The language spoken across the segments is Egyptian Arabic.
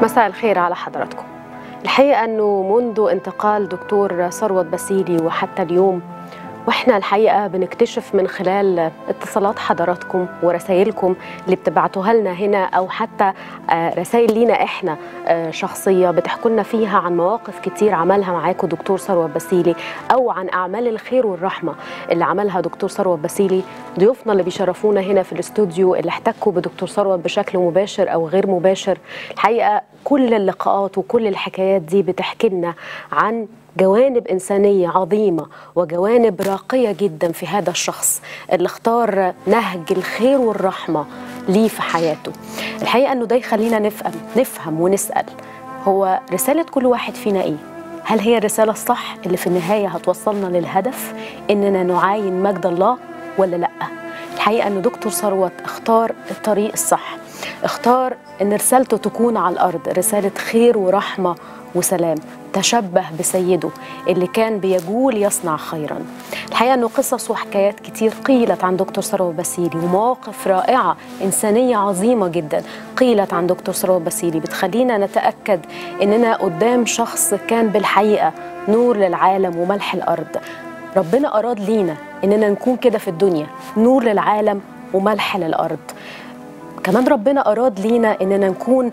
مساء الخير على حضراتكم الحقيقة أنه منذ انتقال دكتور ثروت بسيلي وحتى اليوم واحنا الحقيقه بنكتشف من خلال اتصالات حضراتكم ورسائلكم اللي بتبعتوها لنا هنا او حتى رسائل لينا احنا شخصيه بتحكوا لنا فيها عن مواقف كتير عملها معاكم دكتور ثروت بسيلي او عن اعمال الخير والرحمه اللي عملها دكتور ثروت بسيلي ضيوفنا اللي بيشرفونا هنا في الاستوديو اللي احتكوا بدكتور ثروت بشكل مباشر او غير مباشر الحقيقه كل اللقاءات وكل الحكايات دي بتحكي لنا عن جوانب إنسانية عظيمة وجوانب راقية جدا في هذا الشخص اللي اختار نهج الخير والرحمة ليه في حياته الحقيقة أنه ده يخلينا نفهم نفهم ونسأل هو رسالة كل واحد فينا إيه؟ هل هي الرسالة الصح اللي في النهاية هتوصلنا للهدف إننا نعاين مجد الله ولا لأ؟ الحقيقة أن دكتور ثروت اختار الطريق الصح اختار أن رسالته تكون على الأرض رسالة خير ورحمة وسلام تشبه بسيده اللي كان بيجول يصنع خيرا الحقيقه انه قصص وحكايات كتير قيلت عن دكتور ثروت بسيلي ومواقف رائعه انسانيه عظيمه جدا قيلت عن دكتور ثروت بسيلي بتخلينا نتاكد اننا قدام شخص كان بالحقيقه نور للعالم وملح الارض ربنا اراد لينا اننا نكون كده في الدنيا نور للعالم وملح للارض كمان ربنا اراد لينا اننا نكون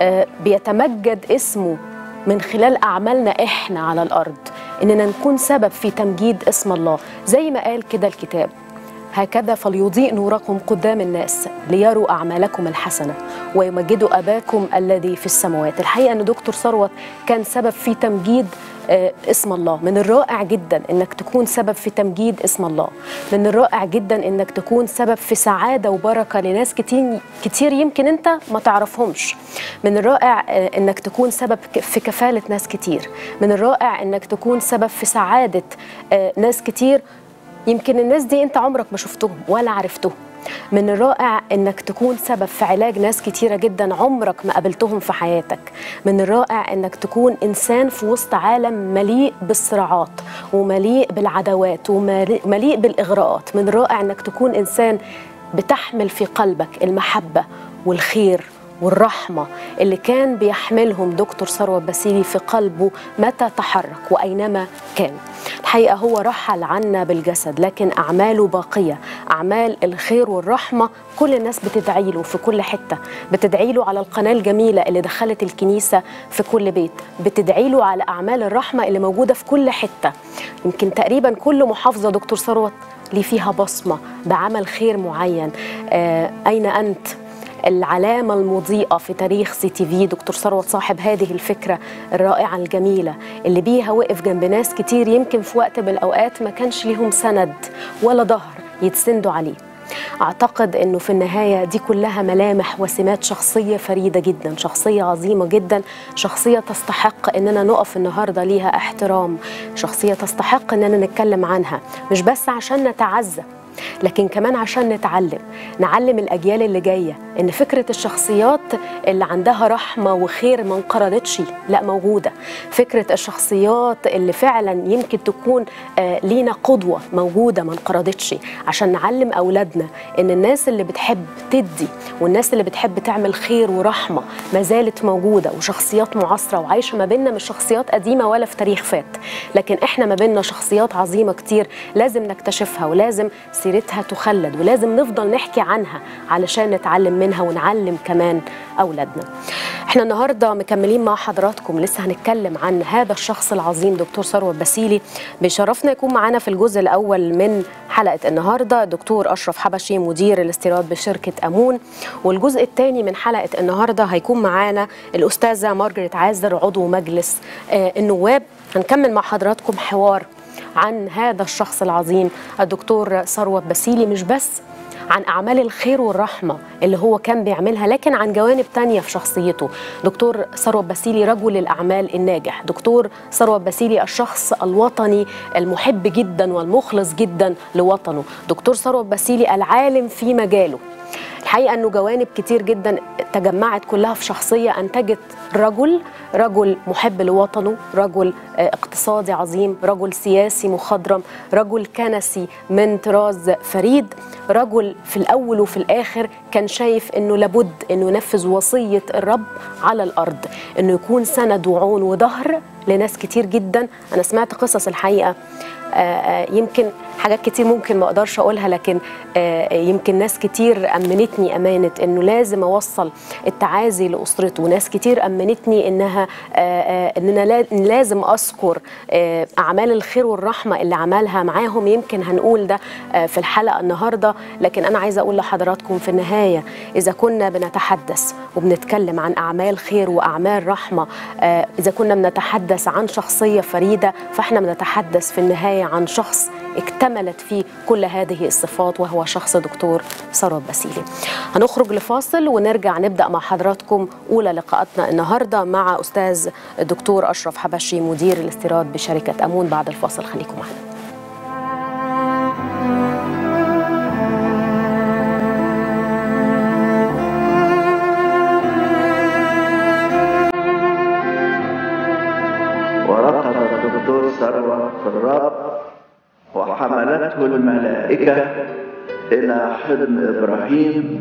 بيتمجد اسمه من خلال أعمالنا إحنا على الأرض إننا نكون سبب في تمجيد اسم الله زي ما قال كده الكتاب هكذا فليضيء نوركم قدام الناس ليروا أعمالكم الحسنة ويمجدوا أباكم الذي في السماوات الحقيقة أن دكتور ثروت كان سبب في تمجيد اسم الله من الرائع جدا انك تكون سبب في تمجيد اسم الله من الرائع جدا انك تكون سبب في سعاده وبركه لناس كتير كتير يمكن انت ما تعرفهمش من الرائع انك تكون سبب في كفاله ناس كتير من الرائع انك تكون سبب في سعاده ناس كتير يمكن الناس دي انت عمرك ما شفتهم ولا عرفتهم من الرائع انك تكون سبب في علاج ناس كتيرة جدا عمرك ما قابلتهم في حياتك من الرائع انك تكون انسان في وسط عالم مليء بالصراعات ومليء بالعداوات ومليء بالاغراءات من الرائع انك تكون انسان بتحمل في قلبك المحبة والخير والرحمة اللي كان بيحملهم دكتور ثروت بسيلي في قلبه متى تحرك وأينما كان الحقيقة هو رحل عنا بالجسد لكن أعماله باقية أعمال الخير والرحمة كل الناس بتدعي له في كل حتة بتدعي له على القناة الجميلة اللي دخلت الكنيسة في كل بيت بتدعي له على أعمال الرحمة اللي موجودة في كل حتة يمكن تقريبا كل محافظة دكتور ثروت ليه فيها بصمة بعمل خير معين آه أين أنت؟ العلامة المضيئة في تاريخ سي تي في دكتور ثروت صاحب هذه الفكرة الرائعة الجميلة اللي بيها وقف جنب ناس كتير يمكن في وقت من الأوقات ما كانش ليهم سند ولا ظهر يتسندوا عليه أعتقد أنه في النهاية دي كلها ملامح وسمات شخصية فريدة جدا شخصية عظيمة جدا شخصية تستحق أننا نقف النهاردة ليها احترام شخصية تستحق أننا نتكلم عنها مش بس عشان نتعزى لكن كمان عشان نتعلم نعلم الأجيال اللي جاية إن فكرة الشخصيات اللي عندها رحمة وخير ما انقرضتش لا موجودة فكرة الشخصيات اللي فعلا يمكن تكون آه لينا قدوة موجودة ما انقرضتش عشان نعلم أولادنا إن الناس اللي بتحب تدي والناس اللي بتحب تعمل خير ورحمة ما زالت موجودة وشخصيات معاصرة وعايشة ما بيننا مش شخصيات قديمة ولا في تاريخ فات لكن إحنا ما بيننا شخصيات عظيمة كتير لازم نكتشفها ولازم سيرتها تخلد ولازم نفضل نحكي عنها علشان نتعلم منها ونعلم كمان أولادنا احنا النهاردة مكملين مع حضراتكم لسه هنتكلم عن هذا الشخص العظيم دكتور ثروت بسيلي بيشرفنا يكون معانا في الجزء الأول من حلقة النهاردة دكتور أشرف حبشي مدير الاستيراد بشركة أمون والجزء الثاني من حلقة النهاردة هيكون معانا الأستاذة مارجريت عازر عضو مجلس آه النواب هنكمل مع حضراتكم حوار عن هذا الشخص العظيم الدكتور ثروت بسيلي مش بس عن أعمال الخير والرحمة اللي هو كان بيعملها لكن عن جوانب تانية في شخصيته دكتور ثروت بسيلي رجل الأعمال الناجح دكتور ثروت بسيلي الشخص الوطني المحب جدا والمخلص جدا لوطنه دكتور ثروت بسيلي العالم في مجاله الحقيقه انه جوانب كتير جدا تجمعت كلها في شخصيه انتجت رجل رجل محب لوطنه رجل اقتصادي عظيم رجل سياسي مخضرم رجل كنسي من طراز فريد رجل في الاول وفي الاخر كان شايف انه لابد انه ينفذ وصيه الرب على الارض انه يكون سند وعون وظهر لناس كتير جدا انا سمعت قصص الحقيقه يمكن حاجات كتير ممكن ما اقدرش اقولها لكن يمكن ناس كتير امنتني امانه انه لازم اوصل التعازي لاسرته وناس كتير امنتني انها ان انا لازم اذكر اعمال الخير والرحمه اللي عملها معاهم يمكن هنقول ده في الحلقه النهارده لكن انا عايزه اقول لحضراتكم في النهايه اذا كنا بنتحدث وبنتكلم عن اعمال خير واعمال رحمه اذا كنا بنتحدث عن شخصيه فريده فاحنا بنتحدث في النهايه عن شخص اكتملت فيه كل هذه الصفات وهو شخص دكتور ثروت بسيلي هنخرج لفاصل ونرجع نبدا مع حضراتكم اولى لقاءاتنا النهارده مع استاذ الدكتور اشرف حبشي مدير الاستيراد بشركه امون بعد الفاصل خليكم معنا ورقد الدكتور ثروت في الرب وحملته الملائكة إلى حضن إبراهيم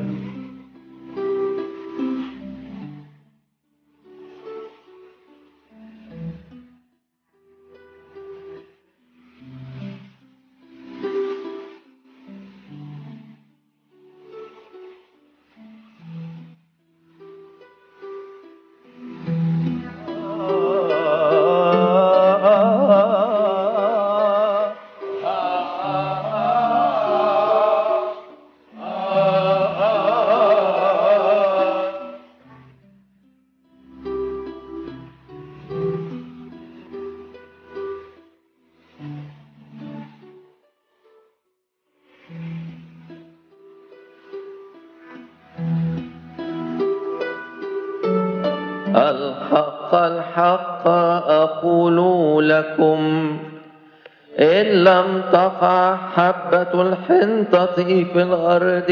الحق الحق أقول لكم إن لم تقع حبة الحنطة في الأرض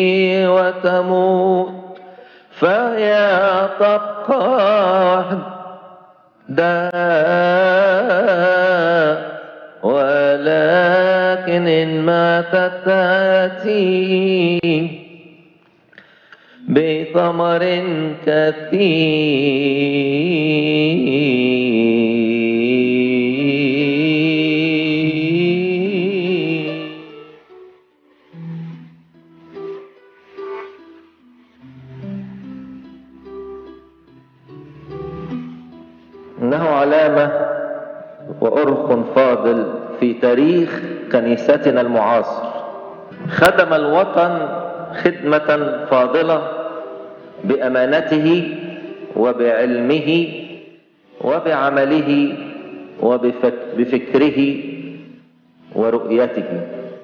وتموت فهي تبقى وحدها ولكن إن ماتت تأتي بثمر كثير إنه علامة وأرخ فاضل في تاريخ كنيستنا المعاصر خدم الوطن خدمة فاضلة بأمانته وبعلمه وبعمله وبفكره ورؤيته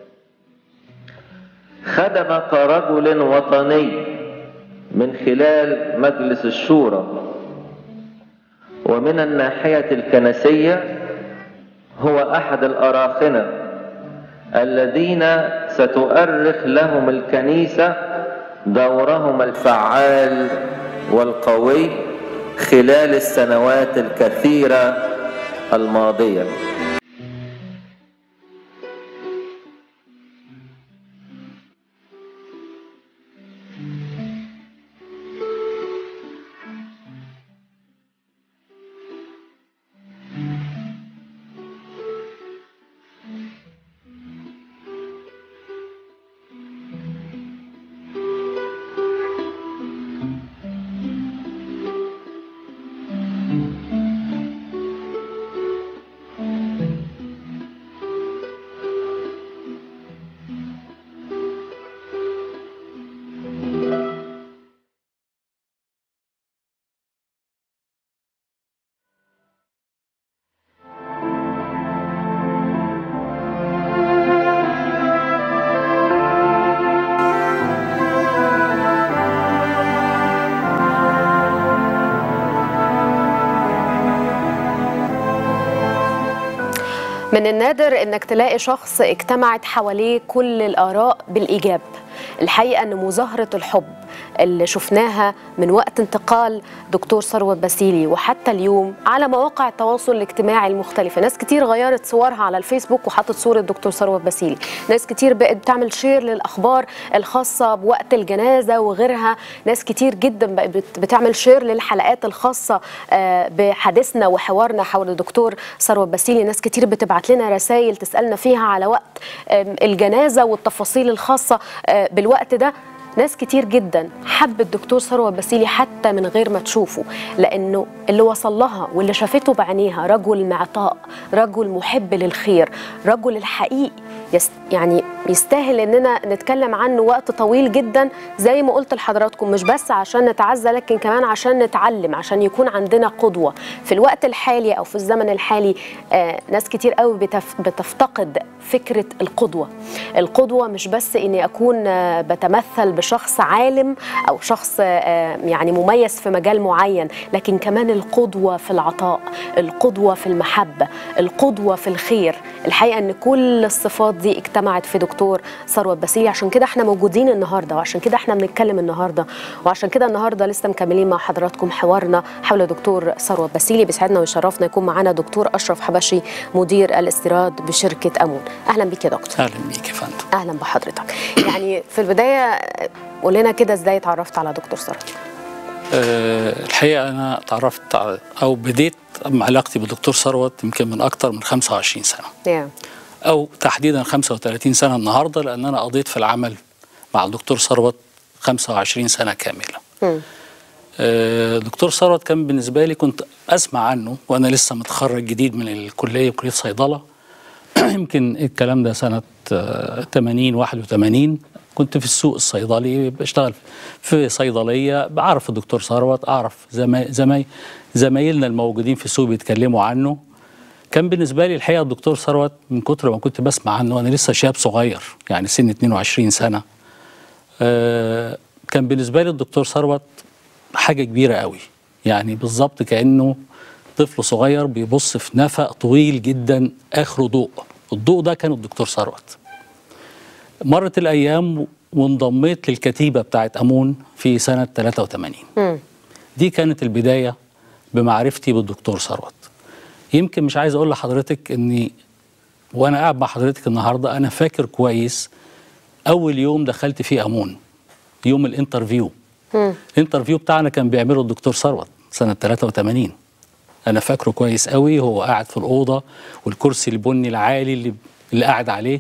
خدم كرجل وطني من خلال مجلس الشورى ومن الناحية الكنسية هو أحد الأراخنة الذين ستؤرخ لهم الكنيسة دورهم الفعال والقوي خلال السنوات الكثيرة الماضية من النادر انك تلاقي شخص اجتمعت حواليه كل الاراء بالايجاب الحقيقه ان مظاهره الحب اللي شفناها من وقت انتقال دكتور ثروت باسيلي وحتى اليوم على مواقع التواصل الاجتماعي المختلفه ناس كتير غيرت صورها على الفيسبوك وحطت صوره دكتور ثروت باسيلي ناس كتير بقت بتعمل شير للاخبار الخاصه بوقت الجنازه وغيرها ناس كتير جدا بقت بت- بتعمل شير للحلقات الخاصه آه، بحديثنا وحوارنا حول الدكتور ثروت باسيلي ناس كتير بتبعت لنا رسائل تسالنا فيها على وقت آم، الجنازه والتفاصيل الخاصه آه، بالوقت ده ناس كتير جدا حب الدكتور ثروت باسيلي حتى من غير ما تشوفه لانه اللي وصل لها واللي شافته بعينيها رجل معطاء رجل محب للخير رجل الحقيقي يست يعني يستاهل اننا نتكلم عنه وقت طويل جدا زي ما قلت لحضراتكم مش بس عشان نتعزى لكن كمان عشان نتعلم عشان يكون عندنا قدوه في الوقت الحالي او في الزمن الحالي آه ناس كتير قوي بتف بتفتقد فكره القدوه القدوه مش بس اني اكون آه بتمثل بشخص عالم او شخص آه يعني مميز في مجال معين لكن كمان القدوه في العطاء القدوه في المحبه القدوه في الخير الحقيقه ان كل الصفات دي اجتمعت في دكتور ثروت باسيلي عشان كده احنا موجودين النهارده وعشان كده احنا بنتكلم النهارده وعشان كده النهارده لسه مكملين مع حضراتكم حوارنا حول دكتور ثروت باسيلي بيسعدنا ويشرفنا يكون معانا دكتور اشرف حبشي مدير الاستيراد بشركه امون اهلا بيك يا دكتور اهلا بيك يا فندم اهلا بحضرتك يعني في البدايه قول لنا كده ازاي اتعرفت على دكتور ثروت أه الحقيقه انا تعرفت على- او بديت علاقتي بالدكتور ثروت يمكن من اكتر من 25 سنه yeah. او تحديدا 35 سنه النهارده لان انا قضيت في العمل مع الدكتور ثروت 25 سنه كامله مم. آه، دكتور ثروت كان بالنسبه لي كنت اسمع عنه وانا لسه متخرج جديد من الكليه كليه صيدله يمكن الكلام ده سنه آه، 80 81 كنت في السوق الصيدلي بشتغل في صيدليه بعرف الدكتور ثروت اعرف زماي زماي زمايلنا الموجودين في السوق بيتكلموا عنه كان بالنسبه لي الحقيقه الدكتور ثروت من كتر ما كنت بسمع عنه وانا لسه شاب صغير يعني سن 22 سنه آه، كان بالنسبه لي الدكتور ثروت حاجه كبيره قوي يعني بالظبط كانه طفل صغير بيبص في نفق طويل جدا اخره ضوء الضوء ده كان الدكتور ثروت مرت الايام وانضميت للكتيبه بتاعت امون في سنه 83 مم. دي كانت البدايه بمعرفتي بالدكتور ثروت يمكن مش عايز اقول لحضرتك اني وانا قاعد مع حضرتك النهارده انا فاكر كويس اول يوم دخلت فيه امون يوم الانترفيو مم. الانترفيو بتاعنا كان بيعمله الدكتور ثروت سنه 83 انا فاكره كويس قوي هو قاعد في الاوضه والكرسي البني العالي اللي اللي قاعد عليه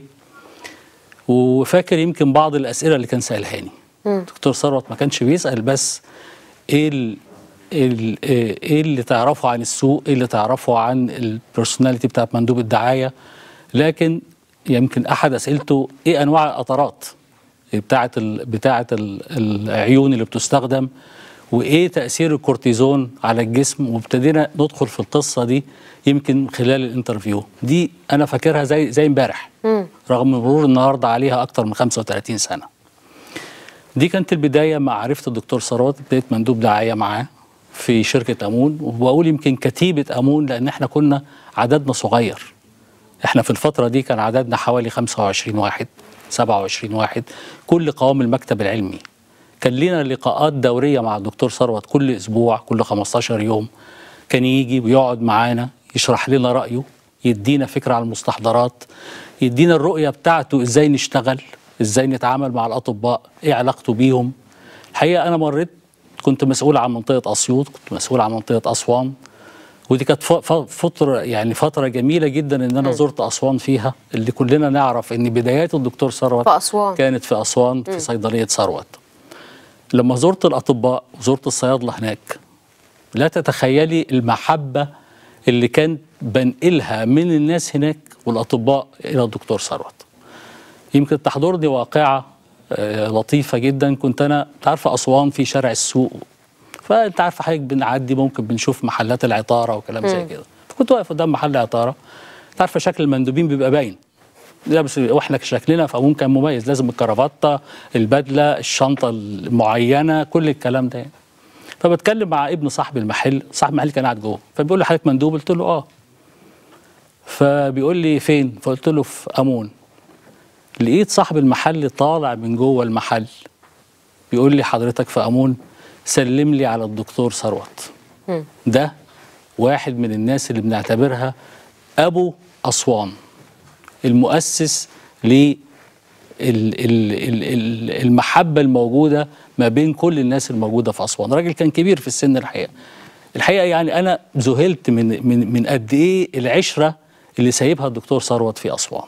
وفاكر يمكن بعض الاسئله اللي كان سالهاني الدكتور ثروت ما كانش بيسال بس ايه ال ال- ايه اللي تعرفه عن السوق ايه اللي تعرفه عن البرسوناليتي بتاعت مندوب الدعايه لكن يمكن احد اسئلته ايه انواع القطرات بتاعت ال بتاعت ال العيون اللي بتستخدم وايه تاثير الكورتيزون على الجسم وابتدينا ندخل في القصه دي يمكن خلال الانترفيو دي انا فاكرها زي زي امبارح رغم مرور النهارده عليها اكتر من 35 سنه دي كانت البدايه مع عرفت الدكتور ثروت ابتديت مندوب دعايه معاه في شركه امون وبقول يمكن كتيبه امون لان احنا كنا عددنا صغير احنا في الفتره دي كان عددنا حوالي 25 واحد 27 واحد كل قوام المكتب العلمي كان لنا لقاءات دوريه مع الدكتور ثروت كل اسبوع كل 15 يوم كان يجي ويقعد معانا يشرح لنا رايه يدينا فكره عن المستحضرات يدينا الرؤيه بتاعته ازاي نشتغل ازاي نتعامل مع الاطباء ايه علاقته بيهم الحقيقه انا مريت كنت مسؤول عن منطقه اسيوط كنت مسؤول عن منطقه اسوان ودي كانت ف- ف- فتره يعني فتره جميله جدا ان انا زرت اسوان فيها اللي كلنا نعرف ان بدايات الدكتور ثروت في أسوان. كانت في اسوان في صيدليه ثروت لما زرت الاطباء وزرت الصيادله هناك لا تتخيلي المحبه اللي كان بنقلها من الناس هناك والاطباء الى الدكتور ثروت يمكن تحضرني واقعه آه، لطيفه جدا كنت انا تعرف اسوان في شارع السوق فانت عارفه حضرتك بنعدي ممكن بنشوف محلات العطاره وكلام زي كده فكنت واقف قدام محل عطاره انت عارفه شكل المندوبين بيبقى باين لابس واحنا شكلنا في امون كان مميز لازم الكرافته البدله الشنطه المعينه كل الكلام ده يعني. فبتكلم مع ابن صاحب المحل صاحب المحل كان قاعد جوه فبيقول لي حضرتك مندوب قلت له اه فبيقول لي فين فقلت له في امون لقيت صاحب المحل طالع من جوه المحل بيقول لي حضرتك في امون سلم لي على الدكتور ثروت ده واحد من الناس اللي بنعتبرها ابو اسوان المؤسس ل ال- ال- ال- ال- المحبه الموجوده ما بين كل الناس الموجوده في اسوان راجل كان كبير في السن الحقيقه الحقيقه يعني انا ذهلت من من من قد ايه العشره اللي سايبها الدكتور ثروت في اسوان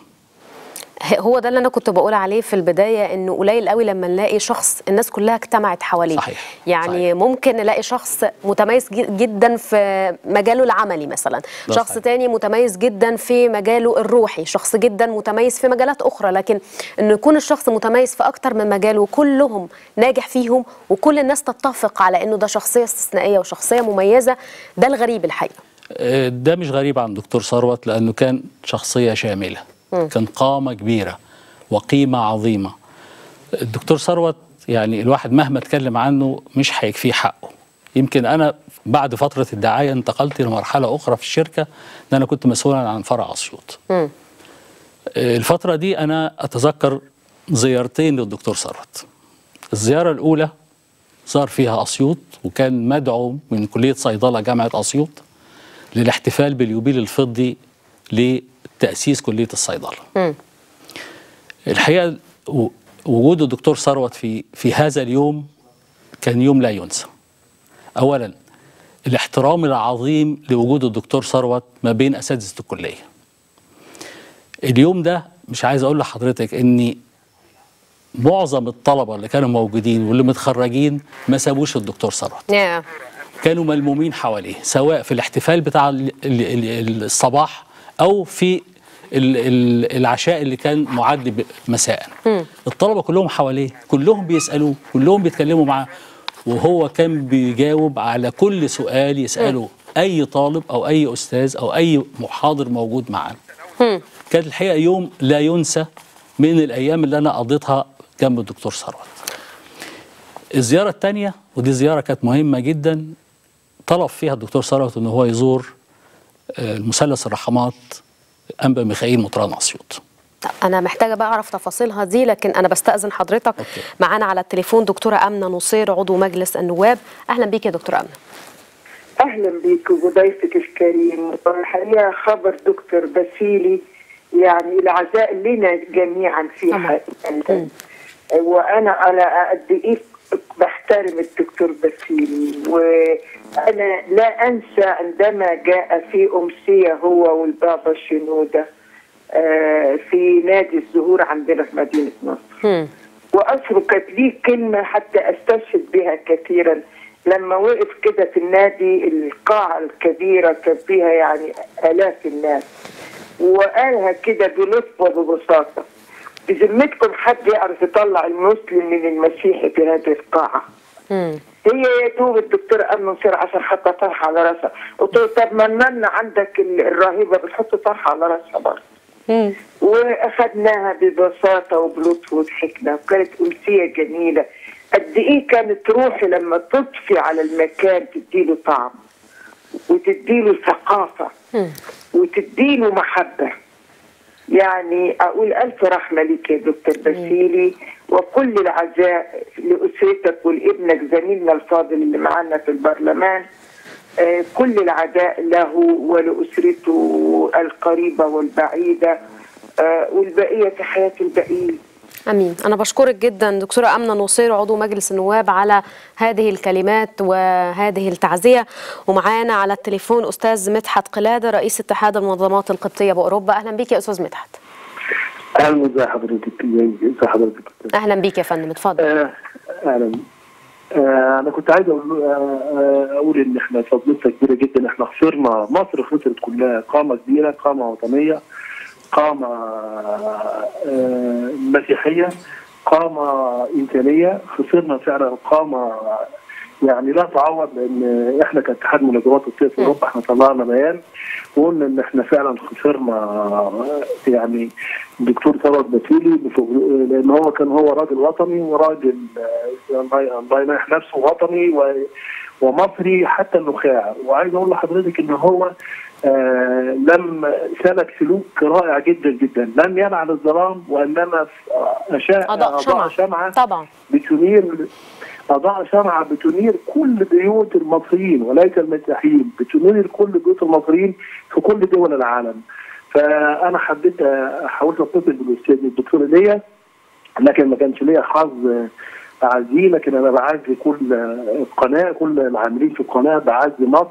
هو ده اللي انا كنت بقول عليه في البدايه انه قليل قوي لما نلاقي شخص الناس كلها اجتمعت حواليه صحيح. يعني صحيح. ممكن نلاقي شخص متميز ج- جدا في مجاله العملي مثلا ده شخص صحيح. تاني متميز جدا في مجاله الروحي شخص جدا متميز في مجالات اخرى لكن انه يكون الشخص متميز في اكتر من مجال وكلهم ناجح فيهم وكل الناس تتفق على انه ده شخصيه استثنائيه وشخصيه مميزه ده الغريب الحقيقه آه، ده مش غريب عن دكتور ثروت لانه كان شخصيه شامله كان قامه كبيره وقيمه عظيمه الدكتور ثروت يعني الواحد مهما اتكلم عنه مش هيكفيه حقه يمكن انا بعد فتره الدعايه انتقلت لمرحله اخرى في الشركه ان انا كنت مسؤولا عن فرع اسيوط مم. آه، الفتره دي انا اتذكر زيارتين للدكتور ثروت الزياره الاولى زار فيها اسيوط وكان مدعو من كليه صيدله جامعه اسيوط للاحتفال باليوبيل الفضي لتاسيس كليه الصيدله. مم. الحقيقه و- وجود الدكتور ثروت في في هذا اليوم كان يوم لا ينسى. اولا الاحترام العظيم لوجود الدكتور ثروت ما بين اساتذه الكليه. اليوم ده مش عايز اقول لحضرتك اني معظم الطلبه اللي كانوا موجودين واللي متخرجين ما سابوش الدكتور ثروت. يا كانوا ملمومين حواليه سواء في الاحتفال بتاع ال- ال- ال- الصباح او في ال- ال- العشاء اللي كان معد ب- مساء الطلبه كلهم حواليه كلهم بيسالوه كلهم بيتكلموا معاه وهو كان بيجاوب على كل سؤال يساله اي طالب او اي استاذ او اي محاضر موجود معانا كان الحقيقه يوم لا ينسى من الايام اللي انا قضيتها جنب الدكتور ثروت الزياره الثانيه ودي زياره كانت مهمه جدا طلب فيها الدكتور ثروت ان هو يزور آه، المثلث الرحمات انبا ميخائيل مطران اسيوط طب انا محتاجه بقى اعرف تفاصيلها دي لكن انا بستاذن حضرتك أوكي. معانا على التليفون دكتوره امنه نصير عضو مجلس النواب اهلا بيك يا دكتوره امنه اهلا بيك وبضيفك الكريم والحقيقه خبر دكتور باسيلي يعني العزاء لنا جميعا في طبعا. حقيقه وانا على قد ايه بحترم الدكتور باسيلي وانا لا انسى عندما جاء في امسيه هو والبابا شنوده آه، في نادي الزهور عندنا في مدينه نصر مم. واذكر كانت ليه كلمه حتى استشهد بها كثيرا لما وقف كده في النادي القاعه الكبيره كان فيها يعني الاف الناس وقالها كده بلطف وببساطه بذمتكم حد يعرف يطلع المسلم من المسيحي في هذه القاعه مم. هي يا دوب الدكتور امن نصير عشان حاطه طرحه على راسها قلت له طب ما لنا عندك ال- الراهبه بتحط طرحه على راسها برضه مم. واخدناها ببساطه وبلطف وضحكنا وكانت امسيه جميله قد ايه كانت روحي لما تضفي على المكان تديله طعم وتديله ثقافه مم. وتديله محبه يعني اقول الف رحمه ليك يا دكتور باسيلي وكل العزاء لاسرتك ولابنك زميلنا الفاضل اللي معانا في البرلمان آه، كل العزاء له ولاسرته القريبه والبعيده آه، والبقيه في حياه الباقيين امين انا بشكرك جدا دكتوره امنه نصير عضو مجلس النواب على هذه الكلمات وهذه التعزيه ومعانا على التليفون استاذ مدحت قلاده رئيس اتحاد المنظمات القبطيه باوروبا اهلا بيك يا استاذ مدحت اهلا ازي حضرتك ازي حضرتك اهلا بيك يا فندم اتفضل آه، اهلا آه، انا كنت عايز اقول آه، آه، اقول ان احنا صدمتنا كبيره جدا احنا خسرنا مصر خسرت كلها قامه كبيره قامه وطنيه قامه آه، مسيحيه قامه انسانيه خسرنا فعلا قامه يعني لا تعوض لان احنا كاتحاد منظمات الطب في اوروبا احنا طلعنا بيان وقلنا ان احنا فعلا خسرنا يعني الدكتور ثروت باسيلي بفضل- لان هو كان هو راجل وطني وراجل آه، الله الله يناح نفسه وطني و- ومصري حتى النخاع وعايز اقول لحضرتك ان هو آه لم سلك سلوك رائع جدا جدا لم يلعن الظلام وانما اشاء أضاء شمعة. شمعه طبعا بتنير أضاء شمعة بتنير كل بيوت المصريين وليس المسيحيين بتنير كل بيوت المصريين في كل دول العالم فأنا حبيت حاولت أتصل بالأستاذ الدكتور إيليا لكن ما كانش ليا حظ أعزيه لكن أنا بعزي كل القناة كل العاملين في القناة بعزي مصر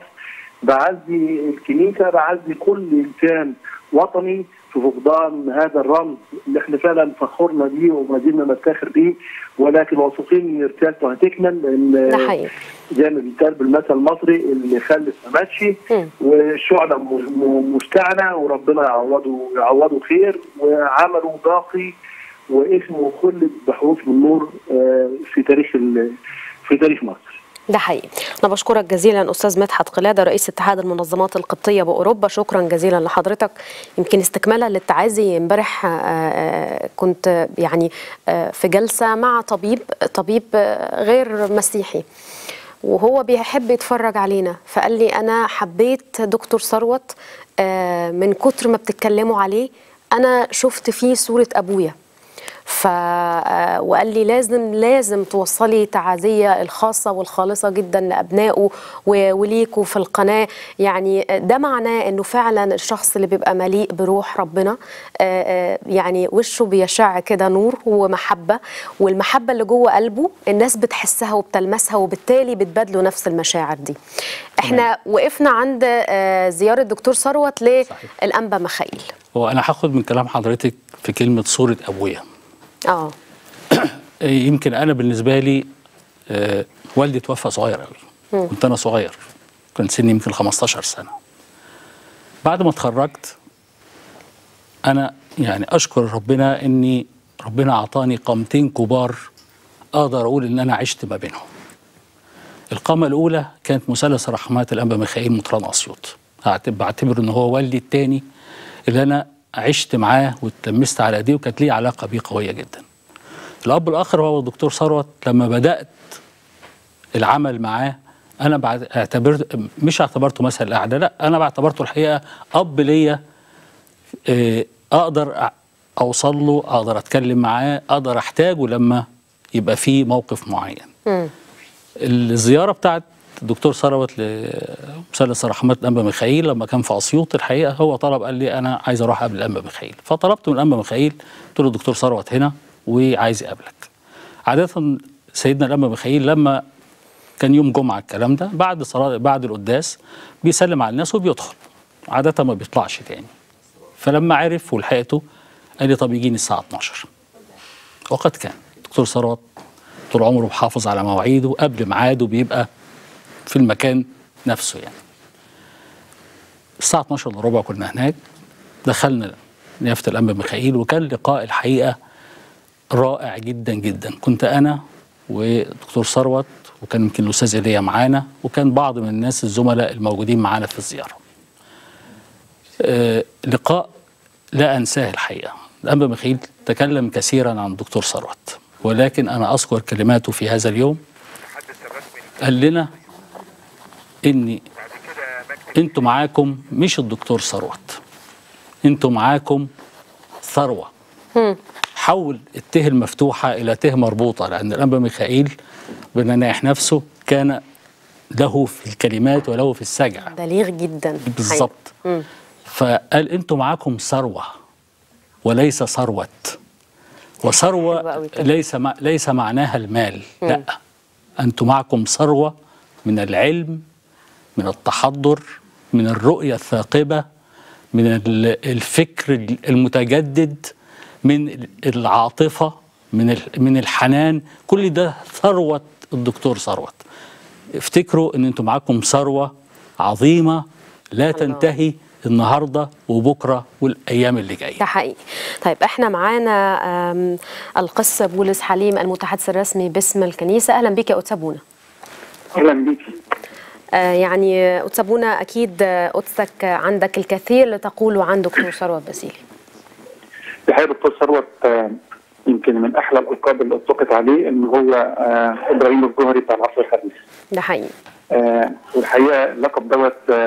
بعزي الكنيسة بعزي كل إنسان وطني في فقدان هذا الرمز اللي احنا فعلا فخورنا بيه وما زلنا نفتخر بيه ولكن واثقين ان رسالته هتكمل لان ده حقيقي زي ما بيتقال بالمثل المصري اللي خلف ما ماتش مم. والشعلة م- م- مشتعلة وربنا يعوضه يعوضه خير وعمله باقي واسمه خلد بحروف من نور آه، في تاريخ ال- في تاريخ مصر ده حقيقي أنا بشكرك جزيلا أستاذ مدحت قلادة رئيس اتحاد المنظمات القبطية بأوروبا شكرا جزيلا لحضرتك يمكن استكمالا للتعازي امبارح آه، آه، كنت يعني آه، في جلسة مع طبيب طبيب آه، غير مسيحي وهو بيحب يتفرج علينا فقال لي أنا حبيت دكتور ثروت آه، من كتر ما بتتكلموا عليه أنا شفت فيه صورة أبويا ف آه، وقال لي لازم لازم توصلي تعازيه الخاصه والخالصه جدا لابنائه و- وليكوا في القناه يعني ده معناه انه فعلا الشخص اللي بيبقى مليء بروح ربنا آه، آه، يعني وشه بيشع كده نور ومحبه والمحبه اللي جوه قلبه الناس بتحسها وبتلمسها وبالتالي بتبادلوا نفس المشاعر دي احنا وقفنا عند آه، زياره دكتور ثروت للانبا مخائيل هو انا هاخد من كلام حضرتك في كلمه صوره ابويا اه يمكن انا بالنسبه لي آه، والدي توفى صغير قوي كنت انا صغير كان سني يمكن 15 سنه بعد ما اتخرجت انا يعني اشكر ربنا اني ربنا اعطاني قامتين كبار اقدر اقول ان انا عشت ما بينهم القامه الاولى كانت مثلث رحمات الانبا ميخائيل مطران اسيوط أعتب- بعتبر ان هو والدي الثاني اللي انا عشت معاه واتلمست على ايديه وكانت لي علاقه بيه قويه جدا الاب الاخر هو الدكتور ثروت لما بدات العمل معاه انا بعد اعتبرت مش اعتبرته مثل الاعداء لا انا بعتبرته الحقيقه اب ليا آه، اقدر أ- اوصل له اقدر اتكلم معاه اقدر احتاجه لما يبقى في موقف معين مم. الزياره بتاعت الدكتور ثروت لمثلث رحمات الانبا ميخائيل لما كان في اسيوط الحقيقه هو طلب قال لي انا عايز اروح اقابل الانبا ميخائيل فطلبت من الانبا ميخائيل قلت له الدكتور ثروت هنا وعايز يقابلك عاده سيدنا الانبا ميخائيل لما كان يوم جمعه الكلام ده بعد صلاه بعد القداس بيسلم على الناس وبيدخل عاده ما بيطلعش تاني فلما عرف ولحقته قال لي طب يجيني الساعه 12 وقد كان دكتور ثروت طول عمره بيحافظ على مواعيده قبل ميعاده بيبقى في المكان نفسه يعني الساعة 12 الا ربع كنا هناك دخلنا نيافة الأنبا ميخائيل وكان لقاء الحقيقة رائع جدا جدا كنت أنا ودكتور ثروت وكان يمكن الأستاذ إيليا معانا وكان بعض من الناس الزملاء الموجودين معانا في الزيارة آه لقاء لا أنساه الحقيقة الأنبا ميخائيل تكلم كثيرا عن الدكتور ثروت ولكن أنا أذكر كلماته في هذا اليوم قال لنا إني انتوا معاكم مش الدكتور ثروت انتوا معاكم ثروه حول الته المفتوحه الى ته مربوطه لان الانبا ميخائيل بنناح نفسه كان له في الكلمات وله في السجع بليغ جدا بالظبط مم. فقال انتوا معاكم ثروه وليس ثروت حلو أوي وثروه كده. ليس مع ليس معناها المال لا انتوا معكم ثروه من العلم من التحضر من الرؤيه الثاقبه من ال- الفكر المتجدد من العاطفه من ال- من الحنان كل ده ثروه الدكتور ثروت افتكروا ان انتوا معاكم ثروه عظيمه لا تنتهي النهارده وبكره والايام اللي جايه ده حقيقي طيب احنا معانا آم، القس بولس حليم المتحدث الرسمي باسم الكنيسه اهلا بك يا أتسابونا اهلا بيكي آه يعني أتسابونا اكيد آه، قدسك عندك الكثير لتقوله عن دكتور ثروت باسيلي الحقيقه دكتور ثروت آه، يمكن من احلى الالقاب اللي اطلقت عليه ان هو آه، ابراهيم الجوهري بتاع العصر الحديث ده حقيقي آه، والحقيقه اللقب دوت آه،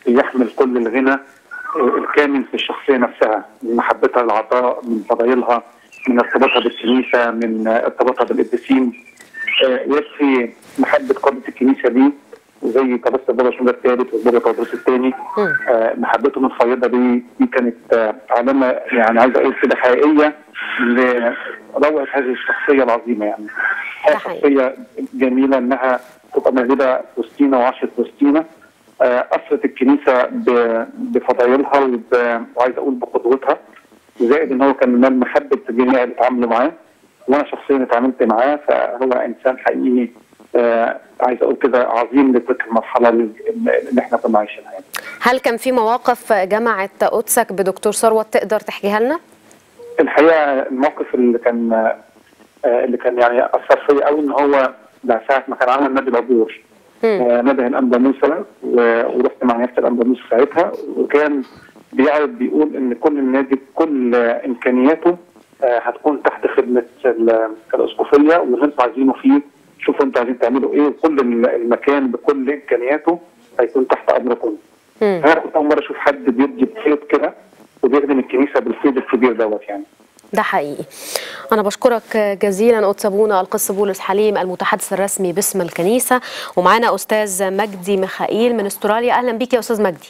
يحمل كل الغنى آه، الكامل في الشخصيه نفسها من محبتها للعطاء من فضائلها من ارتباطها بالكنيسه من آه، ارتباطها بالقديسين آه، يكفي محبه قاده الكنيسه دي زي قداسه البابا شنودة الثالث والبابا تودروس الثاني آه، محبتهم الفيضه دي دي كانت آه، علامه يعني عايز اقول كده حقيقيه لروعه هذه الشخصيه العظيمه يعني ده هي حقيقي. شخصيه جميله انها تبقى موجوده في وسطينا وعاشت في وسطينا آه، اثرت الكنيسه ب- بفضائلها وب- وعايز اقول بقدوتها زائد ان هو كان من محبه الجميع اللي اتعاملوا معاه وانا شخصيا اتعاملت معاه فهو انسان حقيقي آه عايز اقول كده عظيم لتلك المرحله اللي اللي احنا كنا عايشينها يعني. هل كان في مواقف جمعت قدسك بدكتور ثروت تقدر تحكيها لنا؟ الحقيقه الموقف اللي كان آه اللي كان يعني اثر فيا قوي ان هو ده ساعه ما كان عامل نادي العبور آه نبه الانبا موسى و- ورحت مع نفس الانبا موسى ساعتها وكان بيعرض بيقول ان كل النادي بكل آه، امكانياته آه، هتكون تحت خدمه ال- الاسقفيه واللي انتوا عايزينه فيه شوفوا انتوا عايزين تعملوا ايه وكل ال- المكان بكل امكانياته هيكون تحت امركم. انا كنت اول مره اشوف حد بيدي بخيط كده وبيخدم الكنيسه بالفيض الكبير دوت يعني. ده حقيقي أنا بشكرك جزيلا قدس أبونا القس بولس حليم المتحدث الرسمي باسم الكنيسة ومعانا أستاذ مجدي ميخائيل من استراليا أهلا بيك يا أستاذ مجدي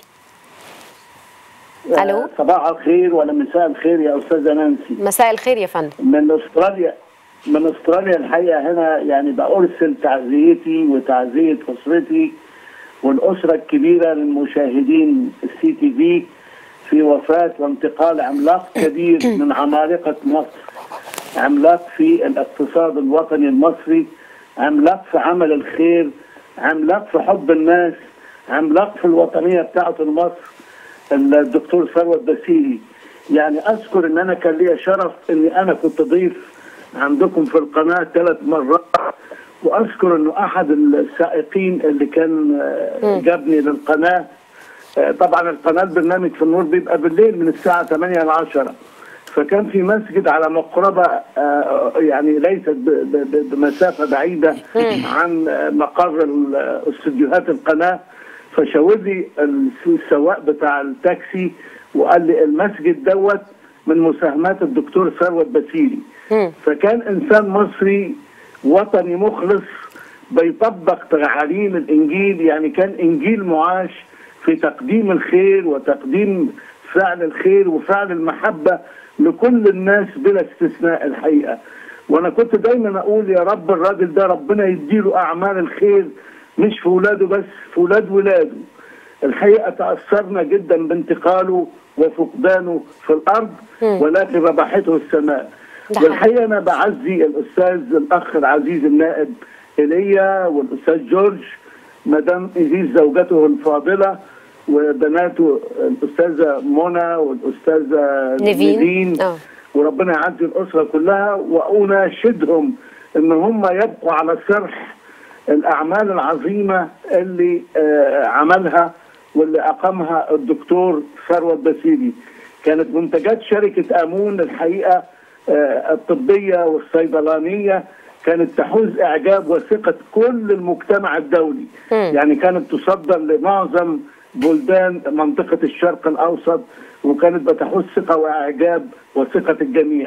ألو صباح الخير ولا مساء الخير يا استاذه نانسي مساء الخير يا فندم من استراليا من استراليا الحقيقه هنا يعني بارسل تعزيتي وتعزيه اسرتي والاسره الكبيره للمشاهدين السي تي في في وفاه وانتقال عملاق كبير من عمالقه مصر عملاق في الاقتصاد الوطني المصري عملاق في عمل الخير عملاق في حب الناس عملاق في الوطنيه بتاعته لمصر الدكتور ثروت بسيلي يعني اذكر ان انا كان لي شرف اني انا كنت ضيف عندكم في القناه ثلاث مرات واذكر انه احد السائقين اللي كان آه، جابني للقناه آه، طبعا القناه البرنامج في النور بيبقى بالليل من الساعه 8 ل 10 فكان في مسجد على مقربة آه، يعني ليست ب- ب- ب- بمسافة بعيدة عن آه، مقر ال- استديوهات القناة فشاور لي السواق بتاع التاكسي وقال لي المسجد دوت من مساهمات الدكتور ثروت بسيلي فكان انسان مصري وطني مخلص بيطبق تعاليم الانجيل يعني كان انجيل معاش في تقديم الخير وتقديم فعل الخير وفعل المحبه لكل الناس بلا استثناء الحقيقه وانا كنت دايما اقول يا رب الراجل ده ربنا يديله اعمال الخير مش في ولاده بس في ولاد ولاده الحقيقه تاثرنا جدا بانتقاله وفقدانه في الارض ولكن ربحته السماء ده حقيقي. والحقيقه انا بعزي الاستاذ الاخ العزيز النائب ايليا والاستاذ جورج مدام ايزيز زوجته الفاضله وبناته الاستاذه منى والاستاذه نيفين. نيفين آه. وربنا يعزي الاسره كلها واناشدهم ان هم يبقوا على سرح الاعمال العظيمه اللي آه، عملها واللي اقامها الدكتور ثروت بسيلي كانت منتجات شركه امون الحقيقه آه، الطبيه والصيدلانيه كانت تحوز اعجاب وثقه كل المجتمع الدولي يعني كانت تصدر لمعظم بلدان منطقه الشرق الاوسط وكانت بتحوز ثقه واعجاب وثقه الجميع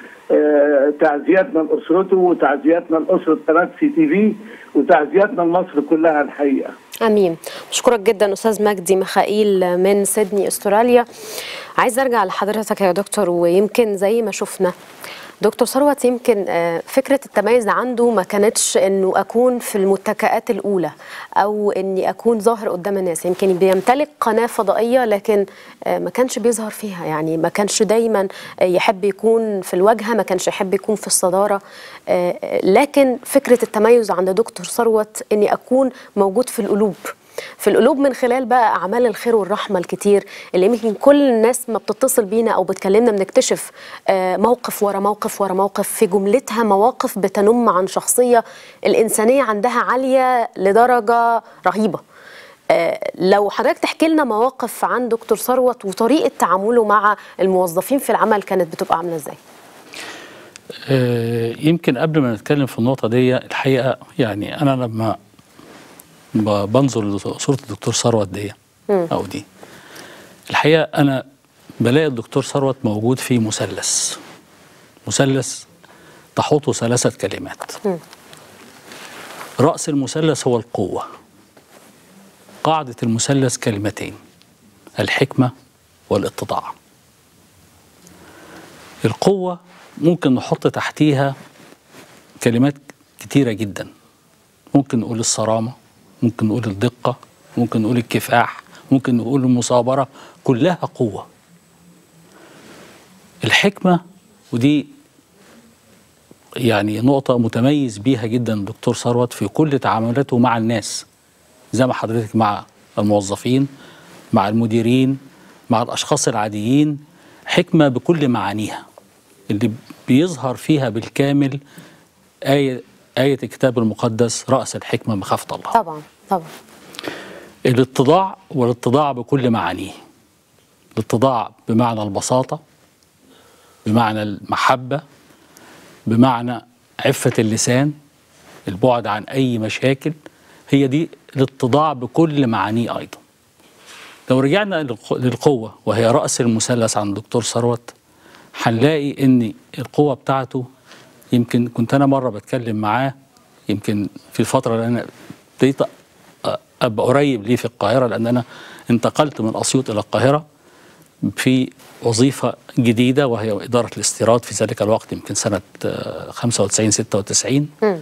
آه، تعزياتنا لاسرته وتعزياتنا لاسره قناه سي تي في وتعزياتنا لمصر كلها الحقيقه امين بشكرك جدا استاذ مجدي ميخائيل من سيدني استراليا عايز ارجع لحضرتك يا دكتور ويمكن زي ما شفنا دكتور ثروت يمكن آه، فكره التميز عنده ما كانتش انه اكون في المتكئات الاولى او اني اكون ظاهر قدام الناس يمكن بيمتلك قناه فضائيه لكن آه، ما كانش بيظهر فيها يعني ما كانش دايما آه، يحب يكون في الواجهه ما كانش يحب يكون في الصداره آه، آه، لكن فكره التميز عند دكتور ثروت اني اكون موجود في القلوب في القلوب من خلال بقى اعمال الخير والرحمه الكتير اللي يمكن كل الناس ما بتتصل بينا او بتكلمنا بنكتشف آه، موقف ورا موقف ورا موقف في جملتها مواقف بتنم عن شخصيه الانسانيه عندها عاليه لدرجه رهيبه آه، لو حضرتك تحكي لنا مواقف عن دكتور ثروت وطريقه تعامله مع الموظفين في العمل كانت بتبقى عامله ازاي؟ آه، يمكن قبل ما نتكلم في النقطة دي الحقيقة يعني أنا لما ب- بنظر لصورة الدكتور ثروت دي او دي الحقيقه انا بلاقي الدكتور ثروت موجود في مثلث مثلث تحوطه ثلاثه كلمات راس المثلث هو القوه قاعده المثلث كلمتين الحكمه والاتضاع القوه ممكن نحط تحتيها كلمات كتيره جدا ممكن نقول الصرامه ممكن نقول الدقه ممكن نقول الكفاح ممكن نقول المصابره كلها قوه الحكمه ودي يعني نقطه متميز بيها جدا الدكتور ثروت في كل تعاملاته مع الناس زي ما حضرتك مع الموظفين مع المديرين مع الاشخاص العاديين حكمه بكل معانيها اللي بيظهر فيها بالكامل آية آية الكتاب المقدس رأس الحكمة مخافة الله طبعا طبعا الاتضاع والاتضاع بكل معانيه الاتضاع بمعنى البساطة بمعنى المحبة بمعنى عفة اللسان البعد عن أي مشاكل هي دي الاتضاع بكل معانيه أيضا لو رجعنا للق- للقوة وهي رأس المثلث عند الدكتور ثروت هنلاقي ان القوه بتاعته يمكن كنت انا مره بتكلم معاه يمكن في الفتره اللي انا ابتديت أ- ابقى قريب ليه في القاهره لان انا انتقلت من اسيوط الى القاهره في وظيفه جديده وهي اداره الاستيراد في ذلك الوقت يمكن سنه آه، 95 96 مم.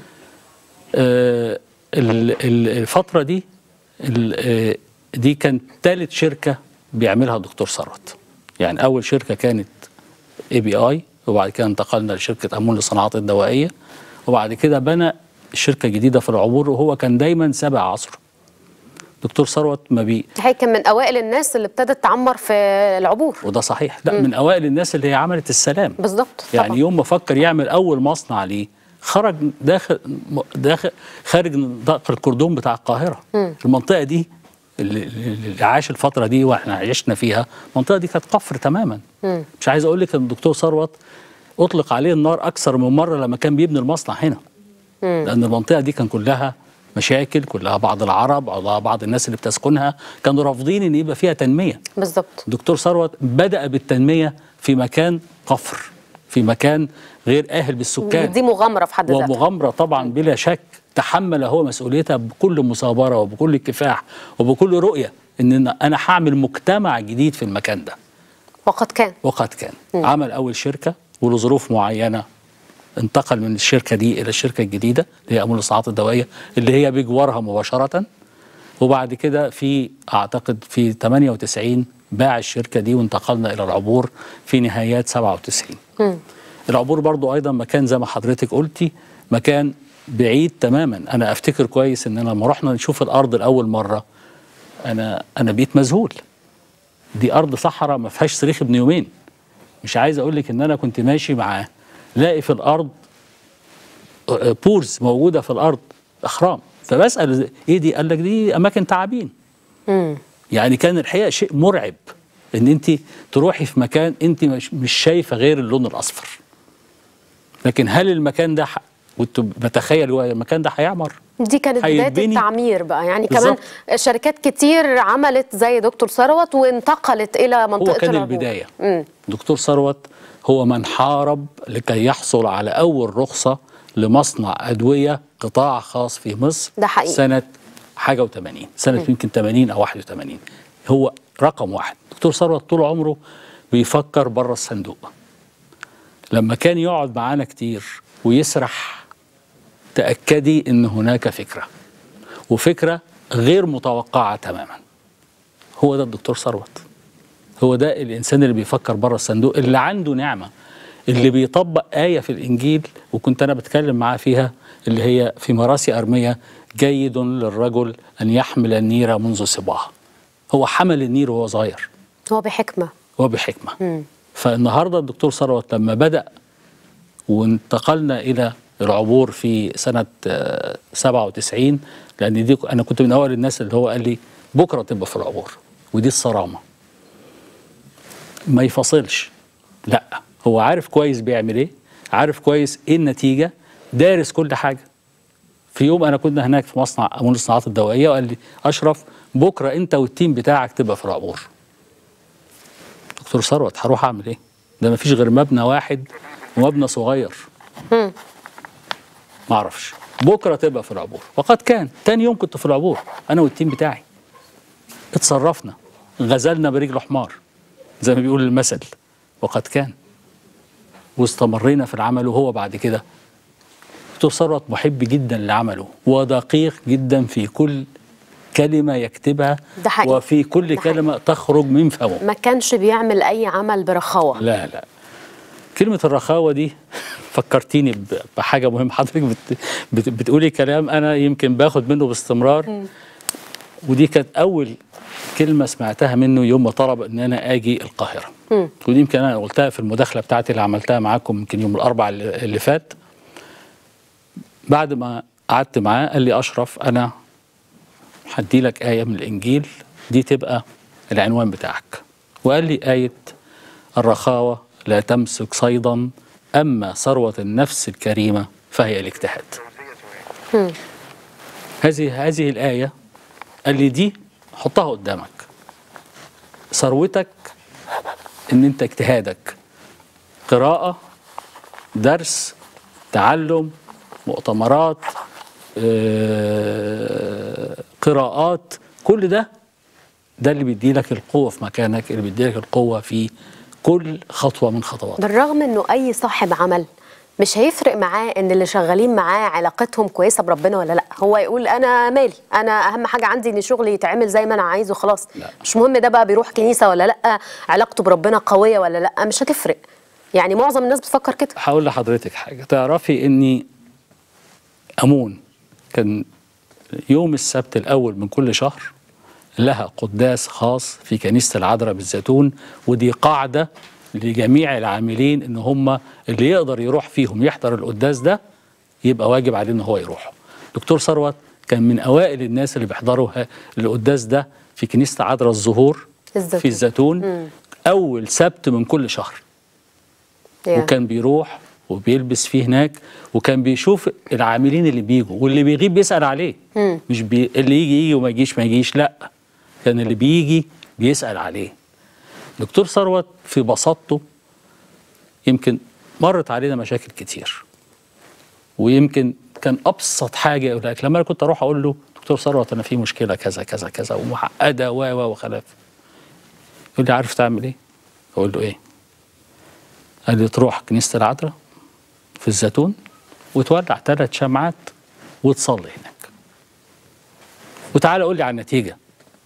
آه، ال- ال- الفترة دي ال- آه، دي كانت ثالث شركة بيعملها الدكتور ثروت يعني أول شركة كانت اي بي اي وبعد كده انتقلنا لشركة أمون للصناعات الدوائية وبعد كده بنى شركة جديدة في العبور وهو كان دايما سابع عصره دكتور ثروت ما بي هي كان من اوائل الناس اللي ابتدت تعمر في العبور وده صحيح لا من أوائل الناس اللي هي عملت السلام بالظبط يعني طبعاً. يوم ما فكر يعمل اول مصنع ليه خرج داخل داخل خارج نطاق الكردون بتاع القاهره المنطقه دي اللي, اللي عاش الفتره دي واحنا عشنا فيها المنطقه دي كانت قفر تماما مش عايز اقول لك ان الدكتور ثروت اطلق عليه النار اكثر من مره لما كان بيبني المصنع هنا لان المنطقه دي كان كلها مشاكل كلها بعض العرب او بعض الناس اللي بتسكنها كانوا رافضين ان يبقى فيها تنميه بالظبط دكتور ثروت بدأ بالتنمية في مكان قفر في مكان غير أهل بالسكان دي مغامره في حد ذاتها ومغامرة طبعا بلا شك تحمل هو مسؤوليتها بكل مثابرة وبكل كفاح وبكل رؤية إن أنا هعمل مجتمع جديد في المكان ده وقد كان وقد كان عمل أول شركة ولظروف معينة انتقل من الشركة دي إلى الشركة الجديدة اللي هي أمول الصناعات الدوائية اللي هي بجوارها مباشرة وبعد كده في أعتقد في 98 باع الشركة دي وانتقلنا إلى العبور في نهايات 97 العبور برضو أيضا مكان زي ما حضرتك قلتي مكان بعيد تماما أنا أفتكر كويس إن لما رحنا نشوف الأرض لأول مرة أنا أنا بقيت مذهول دي أرض صحراء ما فيهاش صريخ ابن يومين مش عايز أقول لك إن أنا كنت ماشي معاه لاقي في الأرض آه، بورز موجودة في الأرض أخرام فبسأل إيه دي قال لك دي أماكن تعابين يعني كان الحقيقه شيء مرعب ان انت تروحي في مكان انت مش, مش شايفه غير اللون الاصفر لكن هل المكان ده ح... كنت بتخيل هو المكان ده هيعمر دي كانت بدايه هيتبني. التعمير بقى يعني كمان بالظبط. شركات كتير عملت زي دكتور ثروت وانتقلت الى منطقه هو كان العبور. البدايه مم. دكتور ثروت هو من حارب لكي يحصل على اول رخصه لمصنع ادويه قطاع خاص في مصر ده حقيقي. سنه حاجه و80 سنه يمكن 80 او 81 هو رقم واحد دكتور ثروت طول عمره بيفكر بره الصندوق لما كان يقعد معانا كتير ويسرح تأكدي ان هناك فكرة وفكرة غير متوقعة تماما هو ده الدكتور ثروت هو ده الانسان اللي بيفكر بره الصندوق اللي عنده نعمه اللي بيطبق ايه في الانجيل وكنت انا بتكلم معاه فيها اللي هي في مراسي ارميه جيد للرجل ان يحمل النير منذ صباها هو حمل النير وهو صغير هو بحكمه وبحكمه فالنهارده الدكتور ثروت لما بدا وانتقلنا الى العبور في سنه آه، 97 لان دي انا كنت من اوائل الناس اللي هو قال لي بكره تبقى في العبور ودي الصرامه ما يفصلش لا هو عارف كويس بيعمل ايه عارف كويس ايه النتيجه دارس كل حاجه في يوم انا كنا هناك في مصنع امون الصناعات الدوائيه وقال لي اشرف بكره انت والتيم بتاعك تبقى في العبور دكتور ثروت هروح اعمل ايه ده ما فيش غير مبنى واحد ومبنى صغير ما اعرفش بكره تبقى في العبور وقد كان تاني يوم كنت في العبور انا والتيم بتاعي اتصرفنا غزلنا برجل حمار زي ما بيقول المثل وقد كان واستمرينا في العمل وهو بعد كده دكتور ثروت محب جدا لعمله ودقيق جدا في كل كلمة يكتبها ده حقيقي. وفي كل ده حقيقي. كلمة تخرج من فمه ما كانش بيعمل اي عمل برخاوه لا لا كلمة الرخاوة دي فكرتيني ب- بحاجة مهمة حضرتك بت بت بتقولي كلام أنا يمكن باخد منه باستمرار ودي كانت أول كلمة سمعتها منه يوم ما طلب إن أنا أجي القاهرة ودي يمكن أنا قلتها في المداخلة بتاعتي اللي عملتها معاكم يمكن يوم الأربع اللي اللي فات بعد ما قعدت معاه قال لي أشرف أنا هدي لك آية من الإنجيل دي تبقى العنوان بتاعك وقال لي آية الرخاوة لا تمسك صيدا أما ثروة النفس الكريمة فهي الاجتهاد هذه هذه الآية قال لي دي حطها قدامك ثروتك ان انت اجتهادك قراءة درس تعلم مؤتمرات آه، قراءات كل ده ده اللي بيدي لك القوة في مكانك اللي بيدي لك القوة في كل خطوة من خطواتك بالرغم انه اي صاحب عمل مش هيفرق معاه ان اللي شغالين معاه علاقتهم كويسه بربنا ولا لا هو يقول انا مالي انا اهم حاجه عندي ان شغلي يتعمل زي ما انا عايزه خلاص لا. مش مهم ده بقى بيروح كنيسه ولا لا علاقته بربنا قويه ولا لا مش هتفرق يعني معظم الناس بتفكر كده هقول لحضرتك حاجة تعرفي إني أمون كان يوم السبت الأول من كل شهر لها قداس خاص في كنيسة العذراء بالزيتون ودي قاعدة لجميع العاملين إن هم اللي يقدر يروح فيهم يحضر القداس ده يبقى واجب عليه إن هو يروح دكتور ثروت كان من أوائل الناس اللي بيحضروا ه- القداس ده في كنيسة عذراء الزهور الزيتون. في الزيتون أول سبت من كل شهر يا. وكان بيروح وبيلبس فيه هناك وكان بيشوف العاملين اللي بيجوا واللي بيغيب بيسأل عليه مش بي... اللي يجي يجي وما يجيش ما يجيش لا كان اللي بيجي بيسأل عليه دكتور ثروت في بساطته يمكن مرت علينا مشاكل كتير ويمكن كان ابسط حاجه يقول لك لما انا كنت اروح اقول له دكتور ثروت انا في مشكله كذا كذا كذا ومعقده و و وخلاف يقول لي عارف تعمل ايه؟ اقول له ايه؟ قال لي تروح كنيسة العذراء في الزيتون وتولع ثلاث شمعات وتصلي هناك وتعالى قول لي على النتيجة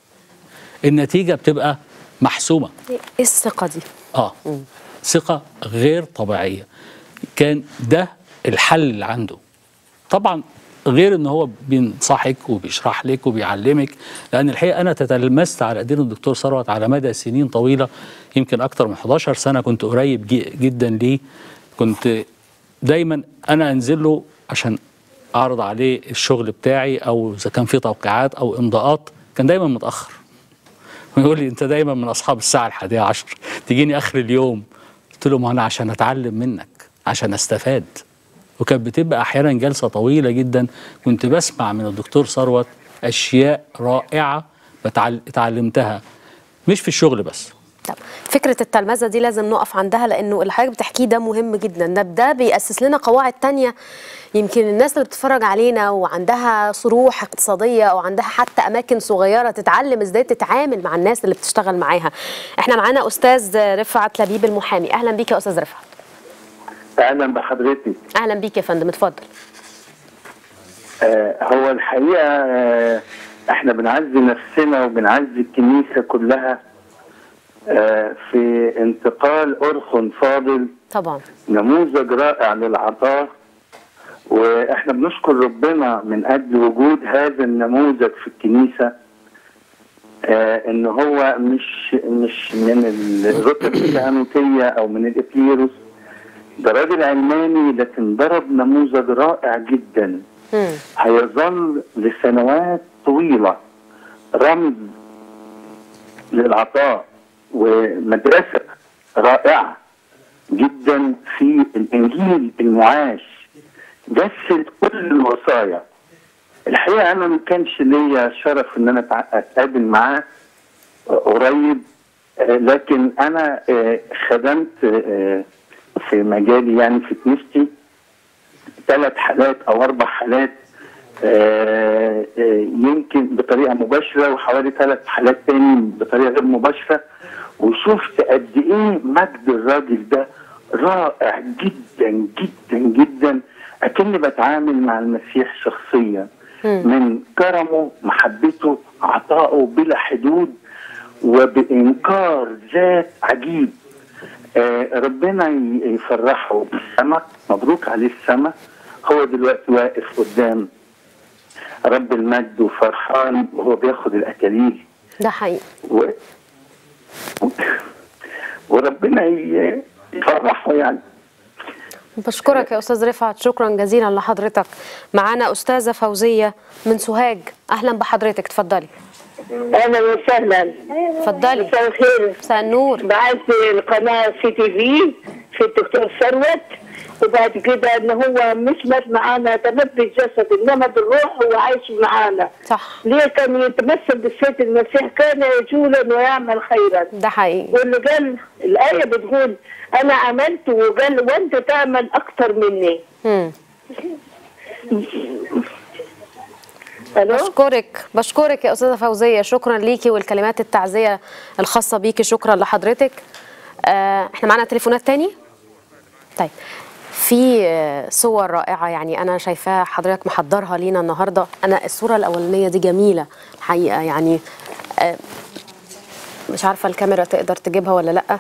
النتيجة بتبقى محسومة ايه الثقه دي اه ثقة غير طبيعية كان ده الحل اللي عنده طبعا غير ان هو بينصحك وبيشرح لك وبيعلمك لان الحقيقه انا تتلمست على ايدين الدكتور ثروت على مدى سنين طويله يمكن اكتر من 11 سنه كنت قريب جي- جدا ليه كنت دايما انا انزل له عشان اعرض عليه الشغل بتاعي او اذا كان في توقيعات او امضاءات كان دايما متاخر ويقول لي انت دايما من اصحاب الساعه الحادية عشر تجيني اخر اليوم قلت له ما انا عشان اتعلم منك عشان استفاد وكانت بتبقى احيانا جلسه طويله جدا كنت بسمع من الدكتور ثروت اشياء رائعه بتعل- اتعلمتها مش في الشغل بس طب فكرة التلمذة دي لازم نقف عندها لأنه اللي حضرتك بتحكيه ده مهم جدا ده ده بيأسس لنا قواعد تانية يمكن الناس اللي بتتفرج علينا وعندها صروح اقتصادية أو عندها حتى أماكن صغيرة تتعلم إزاي تتعامل مع الناس اللي بتشتغل معاها احنا معانا أستاذ رفعت لبيب المحامي أهلا بيك يا أستاذ رفعت اهلا بحضرتك أهلا بيك يا فندم اتفضل آه هو الحقيقه آه احنا بنعزي نفسنا وبنعزي الكنيسه كلها آه في انتقال ارخن فاضل طبعا نموذج رائع للعطاء واحنا بنشكر ربنا من اجل وجود هذا النموذج في الكنيسه آه ان هو مش مش من الرتب الكهنوتيه او من الابليروس ده راجل علماني لكن ضرب نموذج رائع جدا مم. هيظل لسنوات طويله رمز للعطاء ومدرسه رائعه جدا في الانجيل المعاش جسد كل الوصايا الحقيقه انا ما كانش ليا شرف ان انا أتع- اتقابل معاه قريب آه، لكن انا آه، خدمت آه، في مجالي يعني في كنيستي ثلاث حالات او اربع حالات آه، آه، يمكن بطريقه مباشره وحوالي ثلاث حالات تاني بطريقه غير مباشره وشفت قد ايه مجد الراجل ده رائع جدا جدا جدا اكني بتعامل مع المسيح شخصيا من كرمه محبته عطائه بلا حدود وبانكار ذات عجيب آه، ربنا ي- يفرحه بالسماء مبروك عليه السماء هو دلوقتي واقف قدام رب المجد وفرحان وهو بياخد الاكاليل ده حقيقي و... وربنا ي- يفرحه يعني بشكرك يا استاذ رفعت شكرا جزيلا لحضرتك معانا استاذه فوزيه من سوهاج اهلا بحضرتك اتفضلي اهلا وسهلا اتفضلي مساء الخير مساء النور بعت القناه سي تي في في الدكتور ثروت وبعد كده ان هو مش مات معانا تمت بالجسد انما بالروح هو عايش معانا صح ليه كان يتمثل بالسيد المسيح كان يجولا ويعمل خيرا ده حقيقي واللي قال الايه بتقول انا عملت وقال وانت تعمل اكتر مني مم. الو بشكرك بشكرك يا استاذه فوزيه شكرا ليكي والكلمات التعزيه الخاصه بيكي شكرا لحضرتك آه احنا معانا تليفونات تاني طيب في آه، صور رائعه يعني انا شايفاها حضرتك محضرها لينا النهارده انا الصوره الاولانيه دي جميله الحقيقه يعني آه مش عارفه الكاميرا تقدر تجيبها ولا لا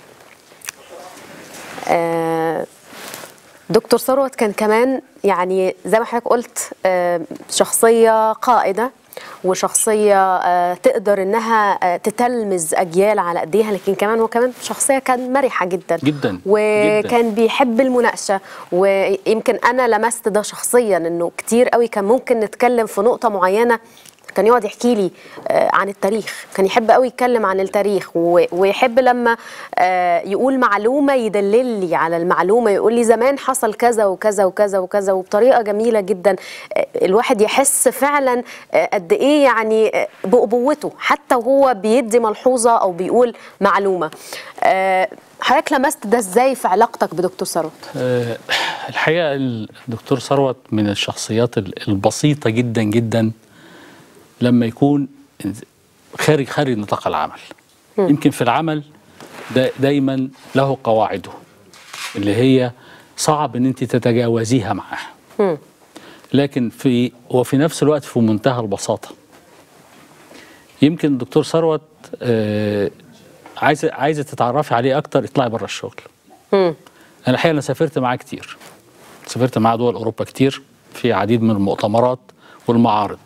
آه دكتور ثروت كان كمان يعني زي ما حضرتك قلت آه، شخصية قائدة وشخصية آه، تقدر انها آه، تتلمذ اجيال على ايديها لكن كمان هو كمان شخصية كان مرحة جدا جدا وكان بيحب المناقشة ويمكن انا لمست ده شخصيا انه كتير قوي كان ممكن نتكلم في نقطة معينة كان يقعد يحكي لي آه، عن التاريخ كان يحب قوي يتكلم عن التاريخ و- ويحب لما آه، يقول معلومة يدلل لي على المعلومة يقول لي زمان حصل كذا وكذا وكذا وكذا وبطريقة جميلة جدا آه، الواحد يحس فعلا آه، قد ايه يعني آه، بأبوته حتى وهو بيدي ملحوظة او بيقول معلومة آه، حضرتك لمست ده ازاي في علاقتك بدكتور ثروت؟ آه، الحقيقه الدكتور ثروت من الشخصيات ال- البسيطه جدا جدا لما يكون خارج خارج نطاق العمل يمكن في العمل دا دايما له قواعده اللي هي صعب ان انت تتجاوزيها معاه لكن في وفي نفس الوقت في منتهى البساطه يمكن الدكتور ثروت آه، عايزه عايزه تتعرفي عليه اكتر اطلعي بره الشغل انا الحقيقه انا سافرت معاه كتير سافرت معاه دول اوروبا كتير في عديد من المؤتمرات والمعارض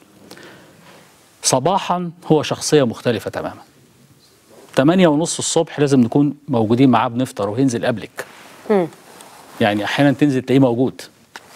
صباحا هو شخصيه مختلفه تماما 8 ونص الصبح لازم نكون موجودين معاه بنفطر وينزل قبلك يعني احيانا تنزل تلاقيه موجود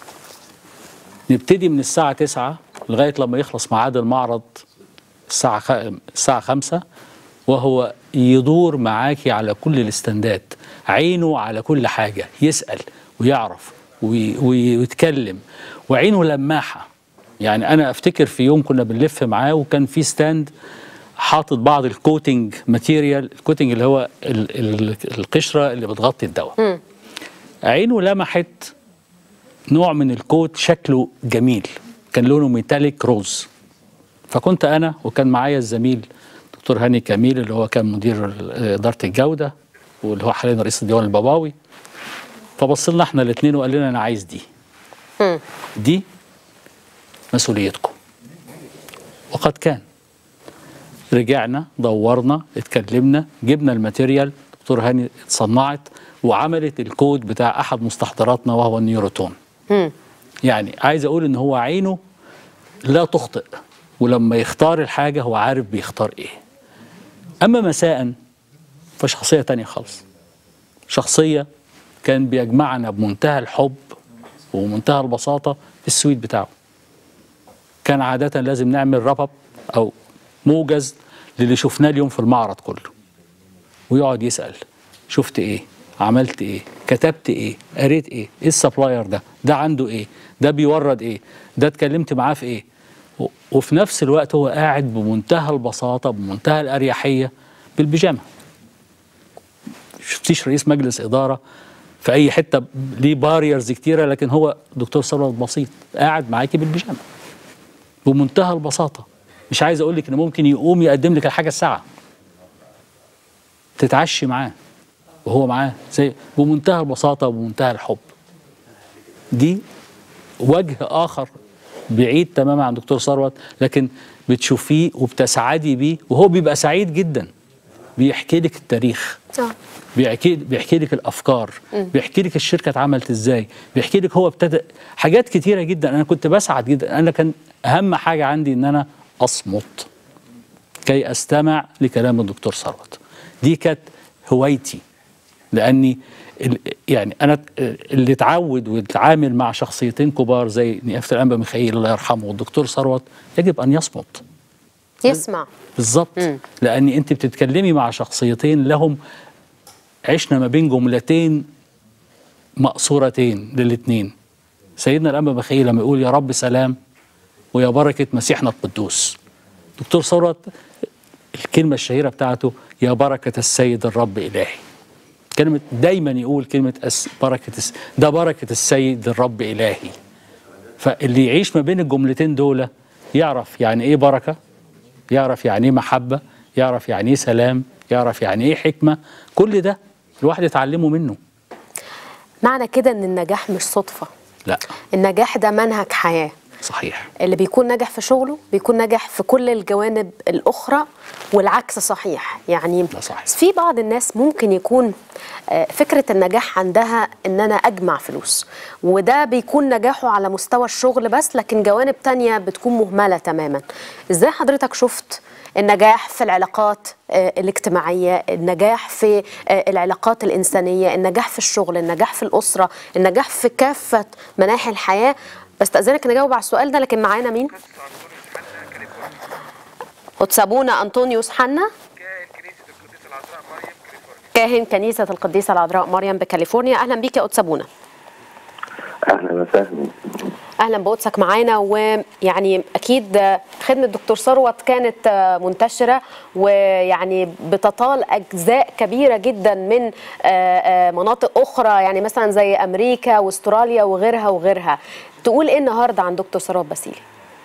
نبتدي من الساعه 9 لغايه لما يخلص ميعاد المعرض الساعه خ... الساعه 5 وهو يدور معاكي على كل الاستندات عينه على كل حاجه يسال ويعرف وي... وي- ويتكلم وعينه لماحه يعني انا افتكر في يوم كنا بنلف معاه وكان في ستاند حاطط بعض الكوتنج ماتيريال الكوتنج اللي هو ال... ال... القشره اللي بتغطي الدواء عينه لمحت نوع من الكوت شكله جميل كان لونه ميتاليك روز فكنت انا وكان معايا الزميل دكتور هاني كميل اللي هو كان مدير ال- اداره الجوده واللي هو حاليا رئيس الديوان الباباوي فبص لنا احنا الاثنين وقال لنا انا عايز دي دي مسؤوليتكم وقد كان رجعنا دورنا اتكلمنا جبنا الماتيريال دكتور هاني اتصنعت وعملت الكود بتاع احد مستحضراتنا وهو النيوروتون يعني عايز اقول ان هو عينه لا تخطئ ولما يختار الحاجه هو عارف بيختار ايه اما مساء فشخصيه تانية خالص شخصيه كان بيجمعنا بمنتهى الحب ومنتهى البساطه في السويت بتاعه كان عاده لازم نعمل راب او موجز للي شفناه اليوم في المعرض كله ويقعد يسال شفت ايه عملت ايه كتبت ايه قريت ايه ايه السبلاير ده ده عنده ايه ده بيورد ايه ده اتكلمت معاه في ايه و- وفي نفس الوقت هو قاعد بمنتهى البساطه بمنتهى الاريحيه بالبيجامه شفتيش رئيس مجلس اداره في اي حته ليه باريرز كتيره لكن هو دكتور ثروت بسيط قاعد معاكي بالبيجامه بمنتهى البساطه مش عايز اقول لك ان ممكن يقوم يقدم لك الحاجه الساعه تتعشي معاه وهو معاه زي بمنتهى البساطه وبمنتهى الحب دي وجه اخر بعيد تماما عن دكتور ثروت لكن بتشوفيه وبتسعدي بيه وهو بيبقى سعيد جدا بيحكي لك التاريخ آه. بيحكي بيحكي لك الافكار بيحكي لك الشركه اتعملت ازاي بيحكي لك هو ابتدى حاجات كتيره جدا انا كنت بسعد جدا انا كان اهم حاجه عندي ان انا اصمت كي استمع لكلام الدكتور ثروت دي كانت هوايتي لاني ال- يعني انا اللي اتعود واتعامل مع شخصيتين كبار زي نيافه الانبا ميخائيل الله يرحمه والدكتور ثروت يجب ان يصمت يسمع بالظبط لان انت بتتكلمي مع شخصيتين لهم عشنا ما بين جملتين مقصورتين للاثنين سيدنا الانبا ميخائيل لما يقول يا رب سلام ويا بركه مسيحنا القدوس دكتور ثروت الكلمه الشهيره بتاعته يا بركه السيد الرب الهي كلمه دايما يقول كلمه أس بركه الس- ده بركه السيد الرب الهي فاللي يعيش ما بين الجملتين دول يعرف يعني ايه بركه يعرف يعني ايه محبه يعرف يعني ايه سلام يعرف يعني ايه حكمه كل ده الواحد يتعلمه منه معنى كده ان النجاح مش صدفه لا النجاح ده منهج حياه صحيح اللي بيكون ناجح في شغله بيكون ناجح في كل الجوانب الأخرى والعكس صحيح يعني ده صحيح. في بعض الناس ممكن يكون آه، فكرة النجاح عندها إن أنا أجمع فلوس وده بيكون نجاحه على مستوى الشغل بس لكن جوانب تانية بتكون مهملة تماما إزاي حضرتك شفت النجاح في العلاقات آه، الاجتماعية النجاح في آه، العلاقات الإنسانية النجاح في الشغل النجاح في الأسرة النجاح في كافة مناحي الحياة بستأذنك نجاوب على السؤال ده لكن معانا مين؟ قدسابونا أنطونيوس حنا كاهن كنيسة القديسة العذراء مريم بكاليفورنيا أهلا بيك يا قدسابونا اهلا وسهلا اهلا بقدسك معانا ويعني اكيد خدمه دكتور ثروت كانت منتشره ويعني بتطال اجزاء كبيره جدا من مناطق اخرى يعني مثلا زي امريكا واستراليا وغيرها وغيرها تقول ايه النهارده عن دكتور ثروت باسيلي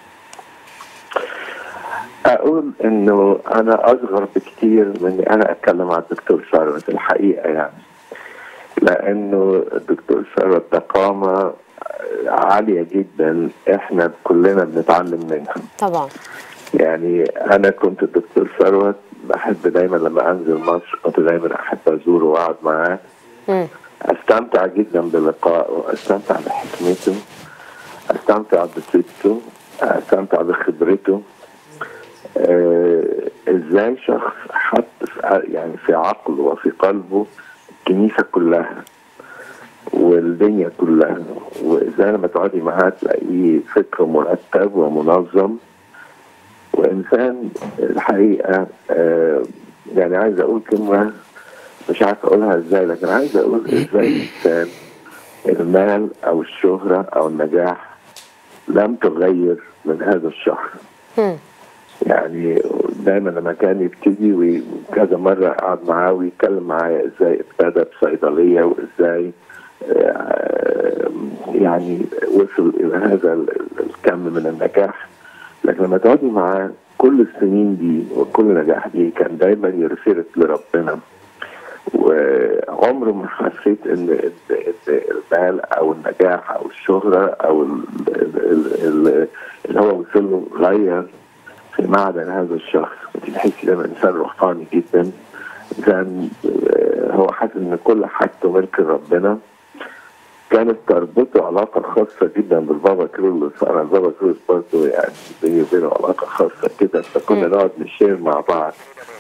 اقول انه انا اصغر بكتير من اني انا اتكلم عن الدكتور ثروت الحقيقه يعني لانه الدكتور ثروت ده قامه عاليه جدا احنا كلنا بنتعلم منها طبعا يعني انا كنت الدكتور ثروت بحب دايما لما انزل مصر كنت دايما احب ازوره واقعد معاه مم. استمتع جدا بلقائه استمتع بحكمته استمتع بصدقه استمتع بخبرته آه ازاي شخص حط في يعني في عقله وفي قلبه الكنيسه كلها والدنيا كلها وازاي لما تقعدي معاه تلاقيه فكر مرتب ومنظم وانسان الحقيقه آه يعني عايز اقول كلمه مش عارف اقولها ازاي لكن عايز اقول ازاي انسان المال او الشهره او النجاح لم تغير من هذا الشهر مم. يعني دايما لما كان يبتدي وكذا مره اقعد معاه ويتكلم معايا ازاي ابتدى بصيدليه وازاي آه، يعني وصل الى هذا ال- ال- الكم من النجاح لكن لما تقعدي معاه كل السنين دي وكل نجاح دي كان دايما يرسلك لربنا وعمره ما حسيت ان ان إن المال او النجاح او الشهره او ال- ال- ال- اللي هو وصل له غير في معدن هذا الشخص انت تحسي دايما انسان روحاني جدا انسان آه، هو حاسس ان كل حاجته ملك ربنا كانت تربطه علاقه خاصه جدا بالبابا كرولوس انا البابا كرولوس برضه يعني بيني وبينه علاقه خاصه كده فكنا نقعد نشير مع بعض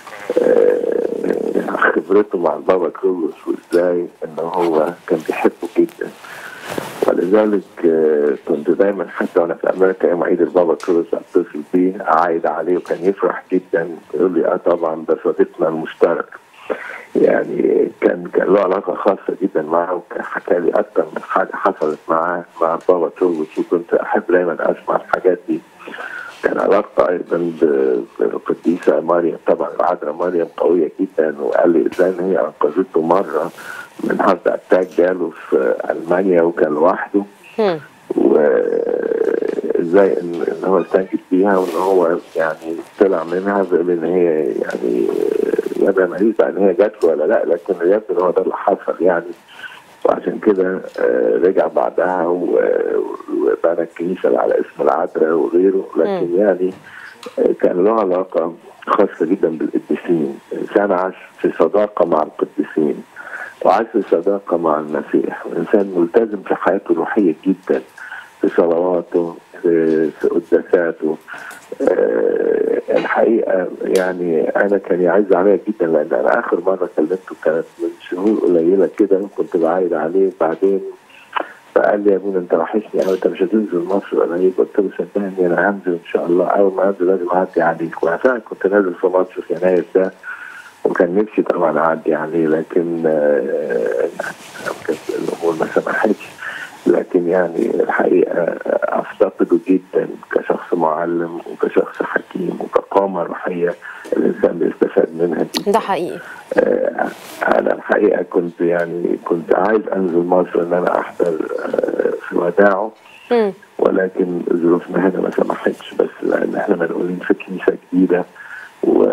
آه، خبرته مع البابا كرولوس وازاي ان هو كان بيحبه جدا ولذلك آه، كنت دايما حتى وانا في امريكا يوم عيد البابا كرولوس اتصل بيه اعايد عليه وكان يفرح جدا يقول لي اه طبعا ده صديقنا المشترك يعني كان كان له علاقه خاصه جدا معاه وكان حكى لي اكتر من حاجه حصلت معاه مع بابا تروبوس وكنت احب دايما اسمع الحاجات دي كان علاقته ايضا ب- بالقديسه مريم طبعا العذراء مريم قويه جدا وقال لي ازاي ان هي انقذته مره من هارت اتاك جاله في المانيا وكان لوحده مم. وازاي ان ان هو استنجد بيها وان هو يعني طلع منها بيقول ان هي يعني يبقى ماليش بقى ان هي جات له ولا لا لكن يبدو ان هو ده اللي حصل يعني وعشان كده آه، رجع بعدها و- وبنى الكنيسه اللي على اسم العذراء وغيره لكن يعني آه، كان له علاقه خاصه جدا بالقديسين انسان عاش في صداقه مع القديسين وعاش في صداقه مع المسيح وانسان ملتزم في حياته الروحيه جدا في صلواته في في قداساته آه، الحقيقه يعني انا كان يعز عليا جدا لان انا اخر مره كلمته كانت من شهور قليله كده كنت بعايد عليه بعدين فقال لي يا ابونا انت وحشني قوي انت مش هتنزل مصر ولا ايه قلت له صدقني انا هنزل ان شاء الله اول ما انزل لازم اعدي عليك وانا فعلا كنت نازل في مصر في يناير ده وكان نفسي طبعا اعدي عليه لكن آه، يعني كانت الامور ما سمحتش لكن يعني الحقيقه افتقده جدا كشخص معلم وكشخص حكيم وكقامه روحيه الانسان بيستفاد منها جدا ده حقيقي آه، انا الحقيقه كنت يعني كنت عايز انزل مصر ان انا احضر آه، في وداعه مم. ولكن ظروفنا هنا ما سمحتش بس لان احنا منقولين في كنيسه جديده و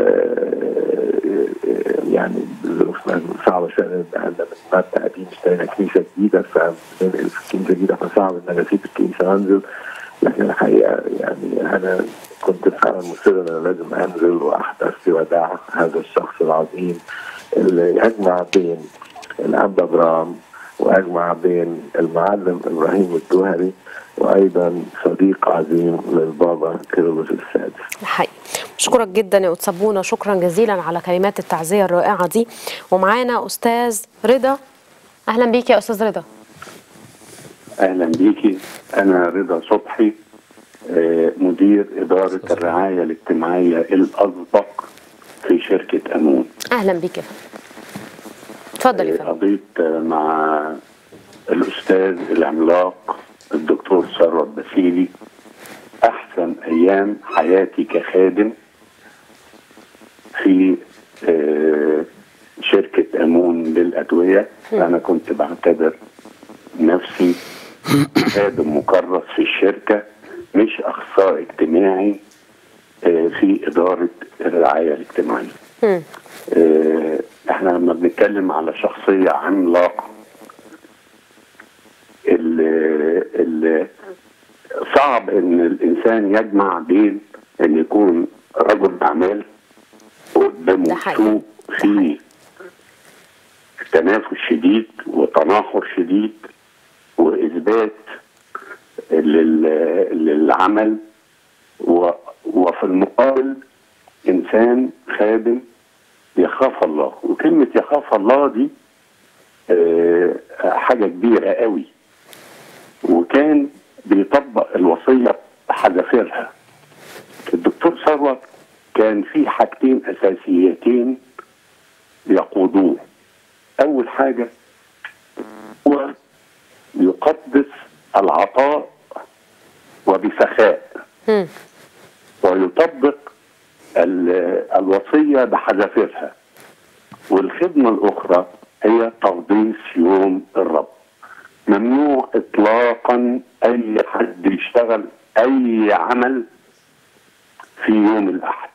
يعني ظروفنا صعبه شويه لان احنا من مبدا قديم اشترينا كنيسه جديده فبننقل في كنيسه جديده فصعب ان انا اسيب الكنيسه وانزل لكن الحقيقه يعني انا كنت فعلا مصر ان انا لازم انزل واحضر في وداع هذا الشخص العظيم اللي يجمع بين الاب ابراهام واجمع بين المعلم ابراهيم الدوهري وايضا صديق عظيم للبابا كيرلس السادس ده حقيقي بشكرك جدا يا أتسبونا شكرا جزيلا على كلمات التعزية الرائعة دي ومعانا أستاذ رضا أهلا بيك يا أستاذ رضا اهلا بيكي انا رضا صبحي آه، مدير اداره الرعايه الاجتماعيه الاسبق في شركه امون أهلا بيك يا فندم اتفضل يا فندم قضيت آه، مع الاستاذ العملاق الدكتور ثروت بسيلي احسن ايام حياتي كخادم في آه، شركه امون للادويه انا كنت بعتبر نفسي خادم مكرس في الشركه مش اخصائي اجتماعي آه، في اداره الرعايه الاجتماعيه مم. آه، احنا لما بنتكلم على شخصية عملاقة ال- ال- صعب ان الانسان يجمع بين ان يكون رجل اعمال ده قدامه حقيقي. سوق فيه تنافس شديد وتناحر شديد واثبات لل- للعمل و- وفي المقابل انسان خادم يخاف الله وكلمة يخاف الله دي آه، حاجة كبيرة قوي وكان بيطبق الوصية بحذافيرها الدكتور ثروت كان في حاجتين أساسيتين يقودوه أول حاجة هو يقدس العطاء وبسخاء مم. ويطبق ال- الوصية بحذافيرها والخدمة الأخرى هي تقديس يوم الرب ممنوع إطلاقا أي حد يشتغل أي عمل في يوم الأحد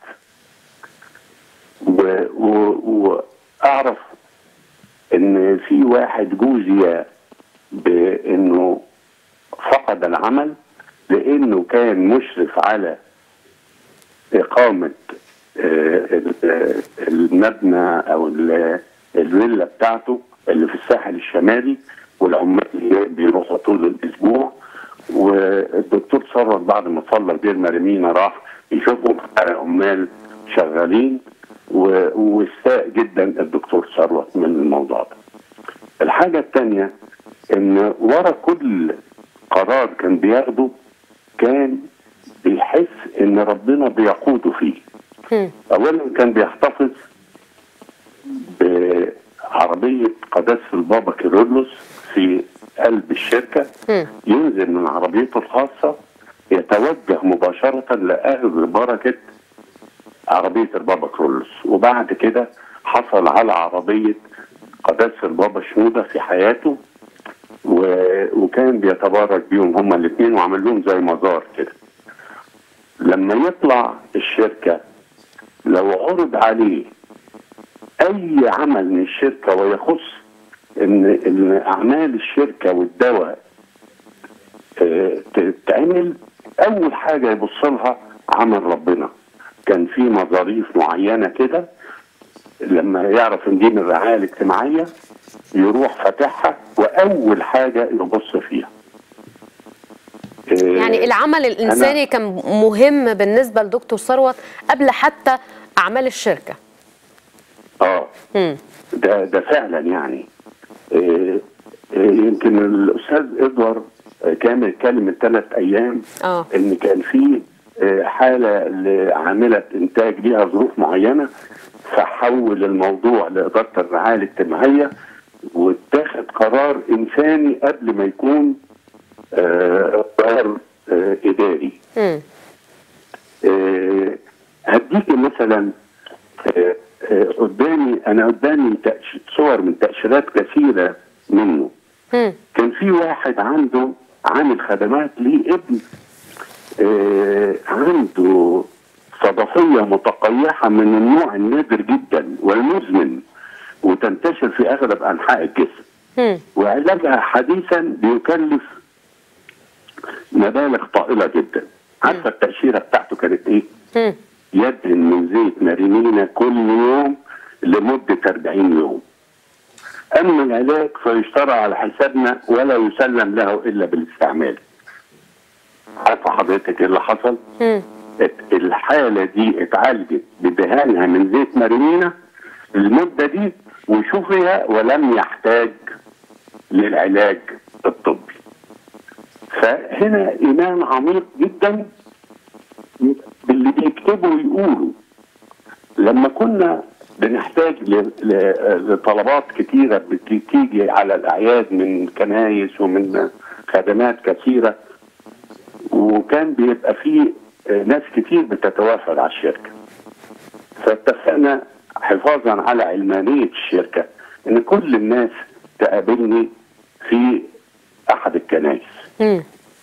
و- و- وأعرف إن في واحد جوزي بإنه فقد العمل لأنه كان مشرف على إقامة آه، ال- المبنى أو ال- الفيلا بتاعته اللي في الساحل الشمالي والعمال بيروحوا طول الأسبوع والدكتور ثروت بعد ما صلى بير مريمينا راح يشوفوا عمال شغالين و- واستاء جدا الدكتور ثروت من الموضوع ده. الحاجة الثانية إن ورا كل قرار كان بياخده كان بيحس ان ربنا بيقوده فيه مم. اولا كان بيحتفظ ب- عربيه قداسه البابا كيرلس في قلب الشركه مم. ينزل من عربيته الخاصه يتوجه مباشره لاخذ بركه عربيه البابا كرولوس وبعد كده حصل على عربيه قداسه البابا شنوده في حياته و... وكان بيتبارك بيهم هما الاثنين وعمل لهم زي مزار كده لما يطلع الشركه لو عرض عليه اي عمل من الشركه ويخص ان ان اعمال الشركه والدواء آه، تتعمل اول حاجه يبص لها عمل ربنا كان في مظاريف معينه كده لما يعرف ان دي من الرعايه الاجتماعيه يروح فاتحها واول حاجه يبص فيها آه، يعني العمل الانساني كان مهم بالنسبه لدكتور ثروت قبل حتى اعمال الشركه اه مم. ده ده فعلا يعني آه، آه، يمكن الاستاذ ادوار آه، كان اتكلم من ثلاث ايام اه ان كان في آه، حاله لعامله انتاج ليها ظروف معينه فحول الموضوع لاداره الرعايه الاجتماعيه واتخذ قرار انساني قبل ما يكون آه، قرار آه، اداري مم. آه، هديك مثلا آه، آه، قدامي انا قدامي تأش- صور من تاشيرات كثيره منه مم. كان في واحد عنده عامل خدمات ليه ابن آه، عنده صدفيه متقيحه من النوع النادر جدا والمزمن وتنتشر في اغلب انحاء الجسم مم. وعلاجها حديثا بيكلف مبالغ طائله جدا عارفه التاشيره بتاعته كانت ايه؟ مم. يدهن من زيت مارينينا كل يوم لمدة 40 يوم أما العلاج فيشترى على حسابنا ولا يسلم له إلا بالاستعمال عارفة حضرتك إيه اللي حصل؟ مم. ات- الحالة دي اتعالجت بدهانها من زيت مارينينا المدة دي وشفي ولم يحتاج للعلاج الطبي فهنا إيمان عميق جدا باللي بيكتبوا ويقولوا لما كنا بنحتاج ل- ل- لطلبات كتيرة بتيجي على الأعياد من كنايس ومن خدمات كثيرة وكان بيبقى فيه آه، ناس كتير بتتوافد على الشركة فاتفقنا حفاظا على علمانية الشركة إن كل الناس تقابلني في أحد الكنائس مم.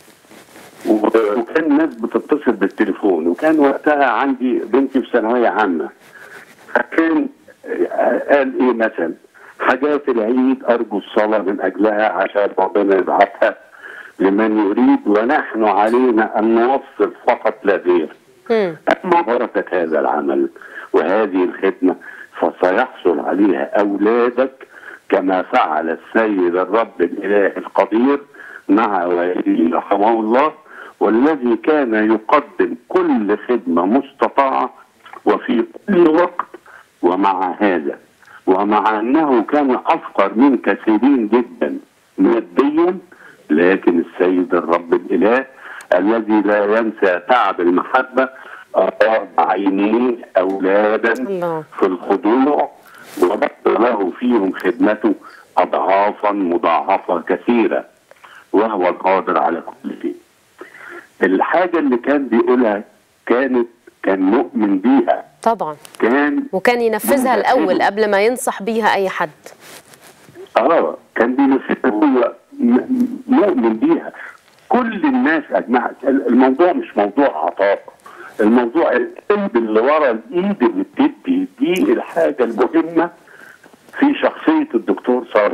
و- وكان الناس بتتصل بالتليفون وكان وقتها عندي بنتي في ثانويه عامه فكان آه، قال ايه مثلا حاجات العيد ارجو الصلاه من اجلها عشان ربنا يبعثها لمن يريد ونحن علينا ان نوصل فقط لا غير مم. اما بركه هذا العمل وهذه الخدمه فسيحصل عليها اولادك كما فعل السيد الرب الاله القدير مع والده رحمه الله والذي كان يقدم كل خدمه مستطاعه وفي كل وقت ومع هذا ومع انه كان افقر من كثيرين جدا ماديا لكن السيد الرب الاله الذي لا ينسى تعب المحبه اراد عينيه اولادا الله في الخضوع وبث له فيهم خدمته اضعافا مضاعفه كثيره وهو القادر على كل شيء. الحاجه اللي كان بيقولها كانت كان مؤمن بيها طبعا كان وكان ينفذها الاول قبل ما ينصح بيها اي حد اه كان بينفذها هو م- مؤمن بيها كل الناس اجمعت الموضوع مش موضوع عطاء الموضوع القلب اللي ورا الايد اللي بتدي دي الحاجه المهمه في شخصيه الدكتور صارت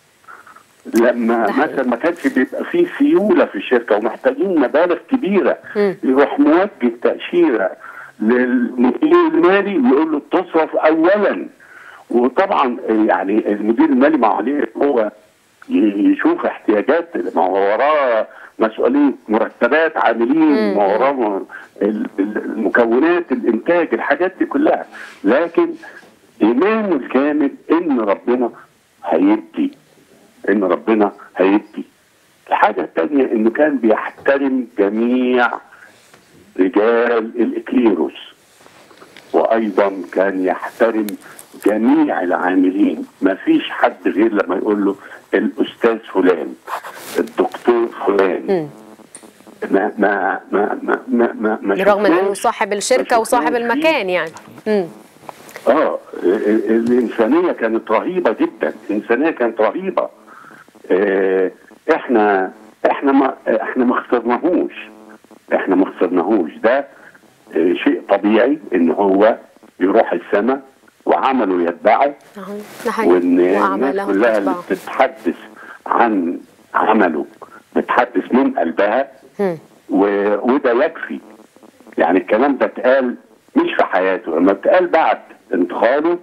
لما مثلا ما كانش بيبقى فيه سيوله في الشركه ومحتاجين مبالغ كبيره مم. يروح موجه تاشيره للمدير المالي يقول له تصرف اولا وطبعا يعني المدير المالي ما عليه هو يشوف احتياجات ما هو وراه مسؤوليه مرتبات عاملين ما وراه ال- ال- المكونات الانتاج الحاجات دي كلها لكن ايمانه الكامل ان ربنا هيدي ان ربنا هيدي الحاجه الثانيه انه كان بيحترم جميع رجال الاكليروس وايضا كان يحترم جميع العاملين ما فيش حد غير لما يقول له الاستاذ فلان الدكتور فلان ما ما ما ما ما ما, ما برغم من انه شفناش- صاحب الشركه وصاحب المكان يعني مم. اه ال- ال- الانسانيه كانت رهيبه جدا الانسانيه كانت رهيبه آه، احنا احنا ما احنا ما خسرناهوش احنا ما خسرناهوش ده آه، شيء طبيعي ان هو يروح السماء وعمله يتبعه أهو، ده حقيقي. وان الناس واعمالهم كلها اللي تتبعه بتتحدث عن عمله بتحدث من قلبها مم. و... وده يكفي يعني الكلام ده اتقال مش في حياته لما اتقال بعد انتقاله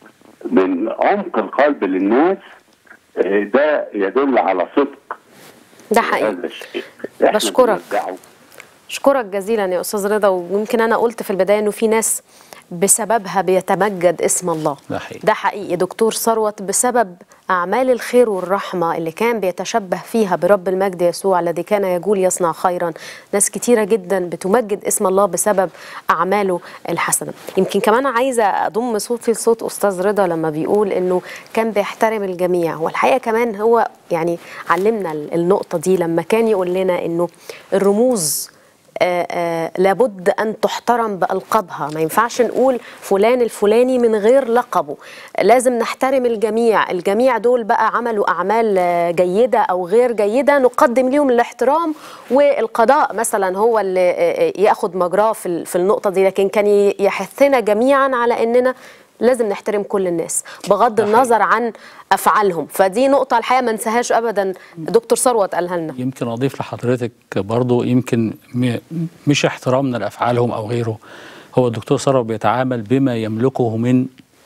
من عمق القلب للناس آه، ده يدل على صدق ده حقيقي هذا الشيء إحنا بشكرك. بنرجعه. اشكرك جزيلا يا استاذ رضا ويمكن انا قلت في البدايه انه في ناس بسببها بيتمجد اسم الله ده حقيقي. ده حقيقي دكتور ثروت بسبب اعمال الخير والرحمه اللي كان بيتشبه فيها برب المجد يسوع الذي كان يقول يصنع خيرا ناس كتيره جدا بتمجد اسم الله بسبب اعماله الحسنه يمكن كمان عايزه اضم صوتي لصوت استاذ رضا لما بيقول انه كان بيحترم الجميع والحقيقه كمان هو يعني علمنا النقطه دي لما كان يقول لنا انه الرموز آه، آه، لابد أن تحترم بألقابها ما ينفعش نقول فلان الفلاني من غير لقبه لازم نحترم الجميع الجميع دول بقى عملوا أعمال آه، جيدة أو غير جيدة نقدم لهم الاحترام والقضاء مثلا هو اللي آه، آه، ياخد مجراه في ال- في النقطة دي لكن كان ي- يحثنا جميعا على أننا لازم نحترم كل الناس بغض النظر عن افعالهم فدي نقطه الحقيقه ما ننساهاش ابدا دكتور ثروت قالها لنا يمكن اضيف لحضرتك برضو يمكن م- مش احترامنا لافعالهم او غيره هو الدكتور ثروت بيتعامل بما يملكه من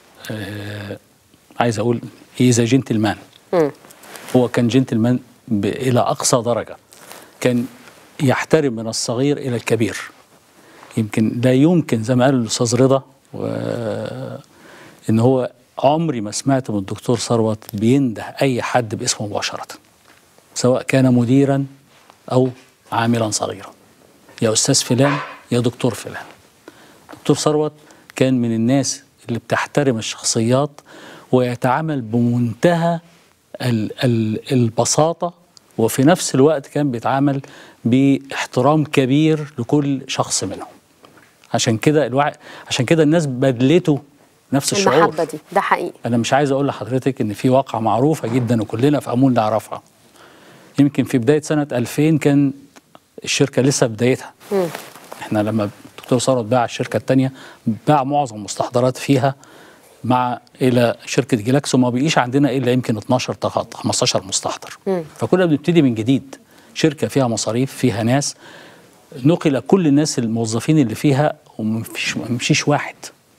آه عايز اقول اذا جنتلمان مم. هو كان جنتلمان ب- الى اقصى درجه كان يحترم من الصغير الى الكبير يمكن لا يمكن زي ما قال الاستاذ رضا و- ان هو عمري ما سمعت من الدكتور ثروت بينده اي حد باسمه مباشره سواء كان مديرا او عاملا صغيرا يا استاذ فلان يا دكتور فلان دكتور ثروت كان من الناس اللي بتحترم الشخصيات ويتعامل بمنتهى ال- ال- البساطة وفي نفس الوقت كان بيتعامل باحترام كبير لكل شخص منهم عشان كده الوعي عشان كده الناس بدلته نفس الشعور المحبه دي ده حقيقي انا مش عايز اقول لحضرتك ان في واقعه معروفه جدا وكلنا في امون نعرفها يمكن في بدايه سنه 2000 كان الشركه لسه بدايتها مم. احنا لما الدكتور ثروت باع الشركه الثانيه باع معظم المستحضرات فيها مع الى شركه جلاكسو ما بقيش عندنا الا يمكن 12 تخط 15 مستحضر مم. فكنا بنبتدي من جديد شركه فيها مصاريف فيها ناس نقل كل الناس الموظفين اللي فيها ومفيش مفيش واحد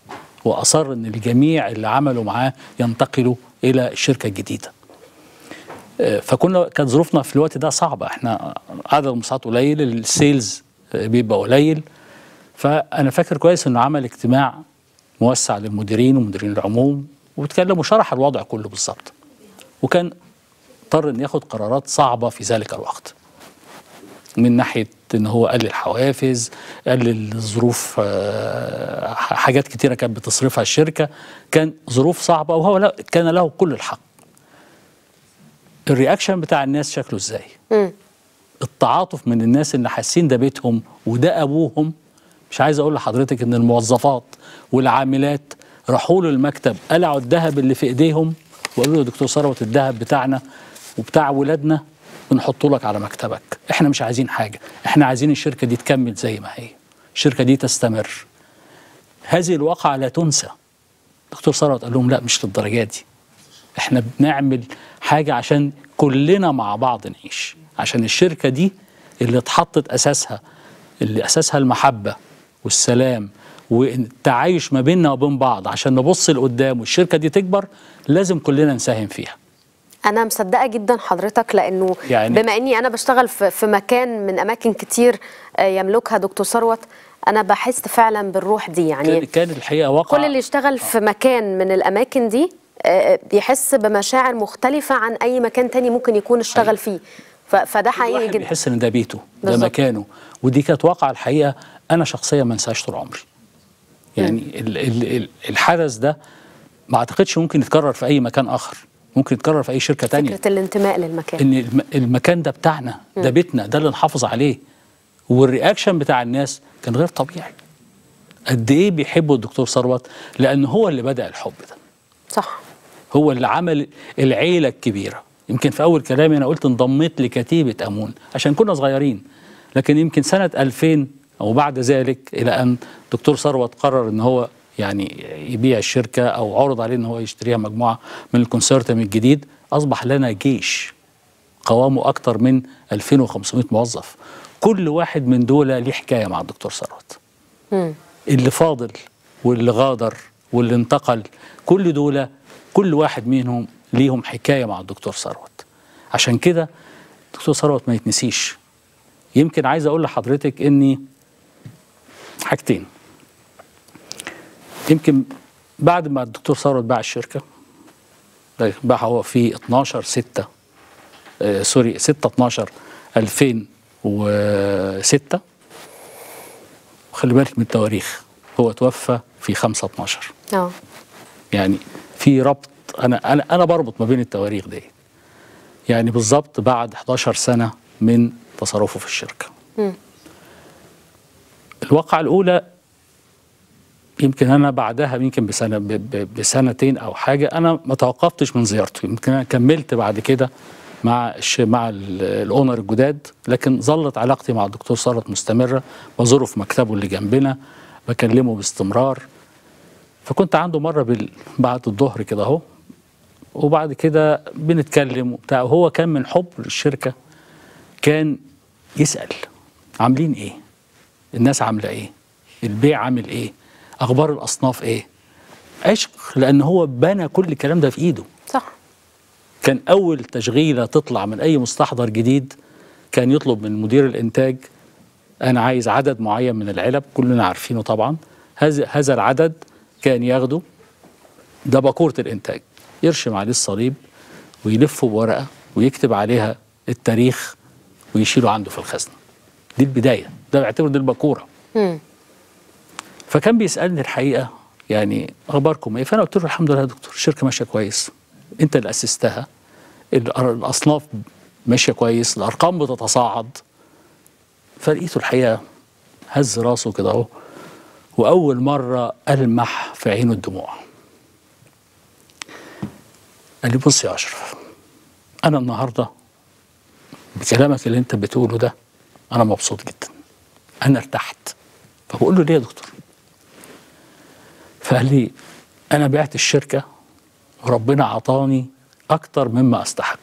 واصر ان الجميع اللي عملوا معاه ينتقلوا الى الشركه الجديده آه، فكنا كانت ظروفنا في الوقت ده صعبه احنا عدد المصاعات قليل السيلز آه، بيبقى قليل فانا فاكر كويس انه عمل اجتماع موسع للمديرين ومديرين العموم واتكلم وشرح الوضع كله بالظبط وكان اضطر ان ياخد قرارات صعبه في ذلك الوقت من ناحيه ان هو قلل الحوافز قلل الظروف آه، حاجات كتيره كانت بتصرفها الشركه كان ظروف صعبه وهو لا كان له كل الحق الرياكشن بتاع الناس شكله ازاي مم. التعاطف من الناس اللي حاسين ده بيتهم وده ابوهم مش عايز اقول لحضرتك ان الموظفات والعاملات راحوا له المكتب قلعوا الذهب اللي في ايديهم وقالوا له يا دكتور ثروت الذهب بتاعنا وبتاع ولادنا بنحطه لك على مكتبك احنا مش عايزين حاجه احنا عايزين الشركه دي تكمل زي ما هي الشركه دي تستمر هذه الواقعه لا تنسى دكتور ثروت قال لهم لا مش للدرجه دي احنا بنعمل حاجه عشان كلنا مع بعض نعيش عشان الشركه دي اللي اتحطت اساسها اللي اساسها المحبه والسلام والتعايش ما بيننا وبين بعض عشان نبص لقدام والشركه دي تكبر لازم كلنا نساهم فيها انا مصدقه جدا حضرتك لانه يعني- بما اني انا بشتغل في في مكان من اماكن كتير آه، يملكها دكتور ثروت انا بحس فعلا بالروح دي كان, يعني كان الحقيقه واقع كل اللي يشتغل في مكان من الاماكن دي آه، بيحس بمشاعر مختلفه عن اي مكان تاني ممكن يكون اشتغل فيه ف- فده حقيقي الواحد جدا بيحس ان ده بيته ده بالظبط. مكانه ودي كانت واقعه الحقيقه انا شخصيا ما انساهاش طول عمري يعني ال ال ال الحدث ده ما اعتقدش ممكن يتكرر في اي مكان اخر ممكن يتكرر في اي شركه تانية فكره الانتماء للمكان ان الم- المكان ده بتاعنا ده مم. بيتنا ده اللي نحافظ عليه والرياكشن بتاع الناس كان غير طبيعي قد ايه بيحبوا الدكتور ثروت لان هو اللي بدا الحب ده صح هو اللي عمل العيله الكبيره يمكن في اول كلامي انا قلت انضميت لكتيبه امون عشان كنا صغيرين لكن يمكن سنه 2000 او بعد ذلك الى ان دكتور ثروت قرر ان هو يعني يبيع الشركه او عرض عليه ان هو يشتريها مجموعه من الكونسورتيوم الجديد اصبح لنا جيش قوامه اكتر من 2500 موظف كل واحد من دول ليه حكايه مع الدكتور ثروت مم. اللي فاضل واللي غادر واللي انتقل كل دول كل واحد منهم ليهم حكايه مع الدكتور ثروت عشان كده الدكتور ثروت ما يتنسيش يمكن عايز اقول لحضرتك اني حاجتين يمكن بعد ما الدكتور ثروت باع الشركه باع هو في 12 6 آه سوري 6 12 2006 وخلي بالك من التواريخ هو توفى في 5 12 اه يعني في ربط انا انا انا بربط ما بين التواريخ دي يعني بالظبط بعد 11 سنه من تصرفه في الشركه مم. الواقعة الأولى يمكن أنا بعدها يمكن بسنة ب- ب- بسنتين أو حاجة أنا ما توقفتش من زيارته يمكن أنا كملت بعد كده مع الش- مع ال- الأونر الجداد لكن ظلت علاقتي مع الدكتور ثروت مستمرة بزوره في مكتبه اللي جنبنا بكلمه باستمرار فكنت عنده مرة بال... بعد الظهر كده أهو وبعد كده بنتكلم وبتاع وهو كان من حب للشركة كان يسأل عاملين إيه الناس عامله ايه البيع عامل ايه اخبار الاصناف ايه عشق لان هو بنى كل الكلام ده في ايده صح كان اول تشغيله تطلع من اي مستحضر جديد كان يطلب من مدير الانتاج انا عايز عدد معين من العلب كلنا عارفينه طبعا هذا هذا العدد كان ياخده ده باكوره الانتاج يرشم عليه الصليب ويلفه بورقه ويكتب عليها التاريخ ويشيله عنده في الخزنه دي البدايه ده بعتبره دي الباكوره مم. فكان بيسالني الحقيقه يعني اخباركم ايه فانا قلت له الحمد لله يا دكتور الشركه ماشيه كويس انت اللي اسستها الأر- الاصناف ماشيه كويس الارقام بتتصاعد فلقيته الحقيقه هز راسه كده اهو واول مره المح في عينه الدموع قال لي بص يا اشرف انا النهارده بكلامك اللي انت بتقوله ده انا مبسوط جدا انا ارتحت فبقول له ليه يا دكتور فقال لي انا بعت الشركه وربنا عطاني اكتر مما استحق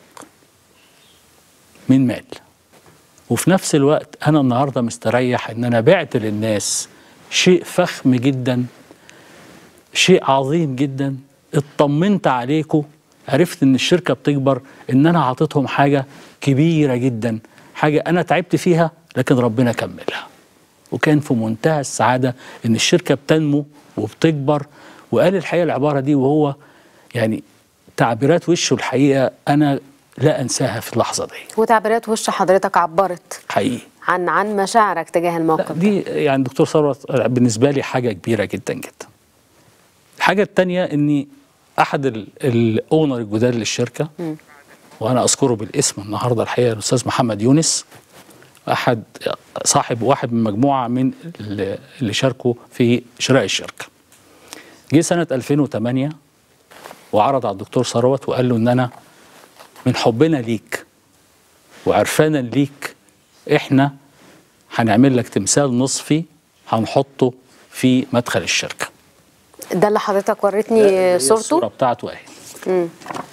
من مال وفي نفس الوقت انا النهارده مستريح ان انا بعت للناس شيء فخم جدا شيء عظيم جدا اطمنت عليكم عرفت ان الشركه بتكبر ان انا عطيتهم حاجه كبيره جدا حاجه انا تعبت فيها لكن ربنا كملها وكان في منتهى السعاده ان الشركه بتنمو وبتكبر وقال الحقيقه العباره دي وهو يعني تعبيرات وشه الحقيقه انا لا انساها في اللحظه دي وتعبيرات وش حضرتك عبرت حقيقي عن عن مشاعرك تجاه الموقف ده. دي يعني دكتور ثروت بالنسبه لي حاجه كبيره جدا جدا الحاجه الثانيه اني احد ال- الاونر الجداد للشركه مم. وانا اذكره بالاسم النهارده الحقيقه الاستاذ محمد يونس احد صاحب واحد من مجموعه من اللي اللي شاركوا في شراء الشركه جه سنه 2008 وعرض على الدكتور ثروت وقال له ان انا من حبنا ليك وعرفانا ليك احنا هنعمل لك تمثال نصفي هنحطه في مدخل الشركه ده اللي حضرتك وريتني الصوره صورته بتاعته اهي مم.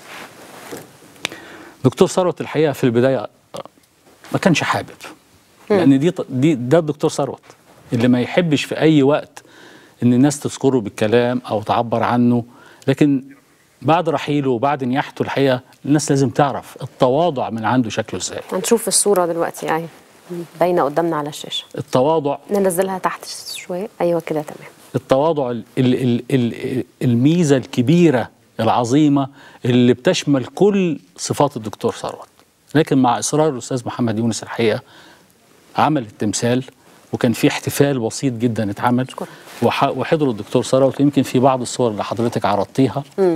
دكتور ثروت الحقيقه في البدايه ما كانش حابب لان دي دي ده الدكتور ثروت اللي ما يحبش في اي وقت ان الناس تذكره بالكلام او تعبر عنه لكن بعد رحيله وبعد نياحته الحقيقه الناس لازم تعرف التواضع من عنده شكله ازاي هنشوف الصورة دلوقتي ايوه باينة قدامنا على الشاشة التواضع ننزلها تحت شوية ايوه كده تمام التواضع ال ال ال ال الميزه الكبيره العظيمه اللي بتشمل كل صفات الدكتور ثروت لكن مع اصرار الاستاذ محمد يونس الحقيقه عمل التمثال وكان في احتفال بسيط جدا اتعمل وح- وحضروا الدكتور ثروت ويمكن في بعض الصور اللي حضرتك عرضتيها مم.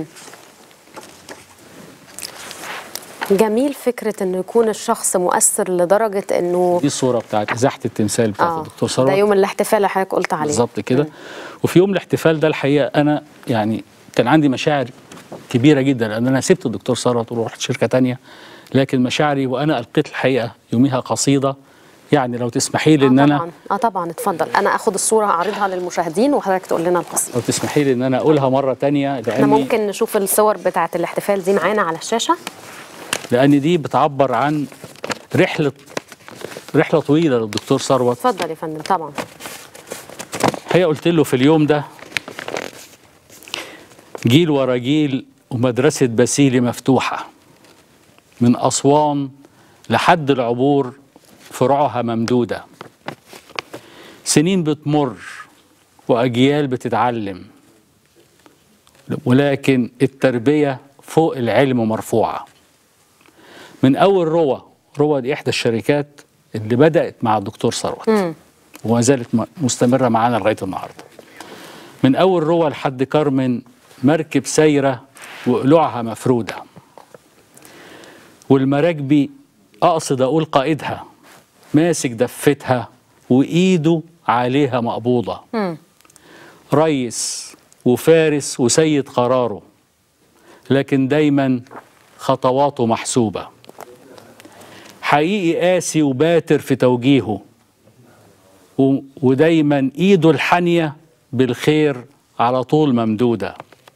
جميل فكرة انه يكون الشخص مؤثر لدرجة انه دي الصوره بتاعت ازاحه التمثال بتاعت اه الدكتور ده ثروت يوم الاحتفال اللي حضرتك قلت عليه بالظبط كده وفي يوم الاحتفال ده الحقيقه انا يعني كان عندي مشاعر كبيره جدا لان انا سبت الدكتور ثروت ورحت شركه تانية لكن مشاعري وانا القيت الحقيقه يوميها قصيده يعني لو تسمحي لي ان انا طبعا اه طبعا اتفضل انا اخد الصورة اعرضها للمشاهدين وحضرتك تقول لنا القصيدة لو تسمحي لي ان انا اقولها مره تانية احنا لاني ممكن نشوف الصور بتاعة الاحتفال دي معانا على الشاشة لان دي بتعبر عن رحله رحله طويله للدكتور ثروت اتفضل يا فندم طبعا هي قلت له في اليوم ده جيل ورا جيل ومدرسة باسيلي مفتوحة من أسوان لحد العبور فروعها ممدودة سنين بتمر وأجيال بتتعلم ولكن التربية فوق العلم مرفوعة من أول روى روى دي إحدى الشركات اللي بدأت مع الدكتور ثروت مم. وما زالت م- مستمرة معانا لغاية النهاردة من أول روى لحد كارمن مركب سايرة وقلوعها مفرودة والمراكبي أقصد أقول قائدها ماسك دفتها وإيده عليها مقبوضة مم. ريس وفارس وسيد قراره لكن دايما خطواته محسوبة حقيقي قاسي وباتر في توجيهه و- ودايما ايده الحانية بالخير على طول ممدودة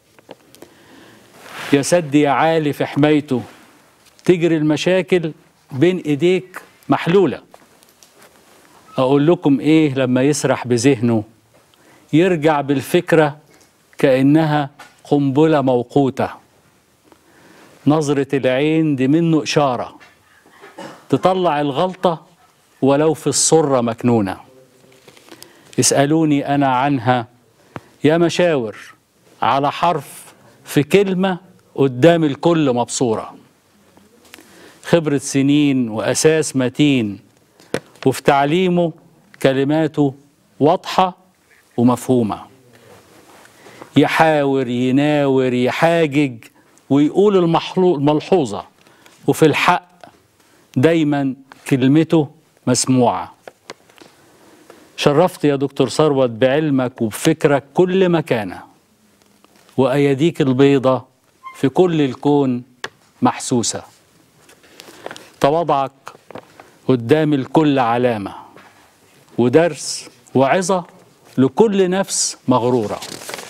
يا سد يا عالي في حمايته تجري المشاكل بين ايديك محلولة اقول لكم ايه لما يسرح بذهنه يرجع بالفكرة كأنها قنبلة موقوتة نظرة العين دي منه إشارة تطلع الغلطة ولو في الصرة مكنونة اسألوني أنا عنها يا مشاور على حرف في كلمة قدام الكل مبصورة خبرة سنين وأساس متين وفي تعليمه كلماته واضحة ومفهومة يحاور يناور يحاجج ويقول المحلو- الملحوظة وفي الحق دايما كلمته مسموعة شرفت يا دكتور ثروت بعلمك وبفكرك كل مكانة وأيديك البيضة في كل الكون محسوسة تواضعك قدام الكل علامة ودرس وعظة لكل نفس مغرورة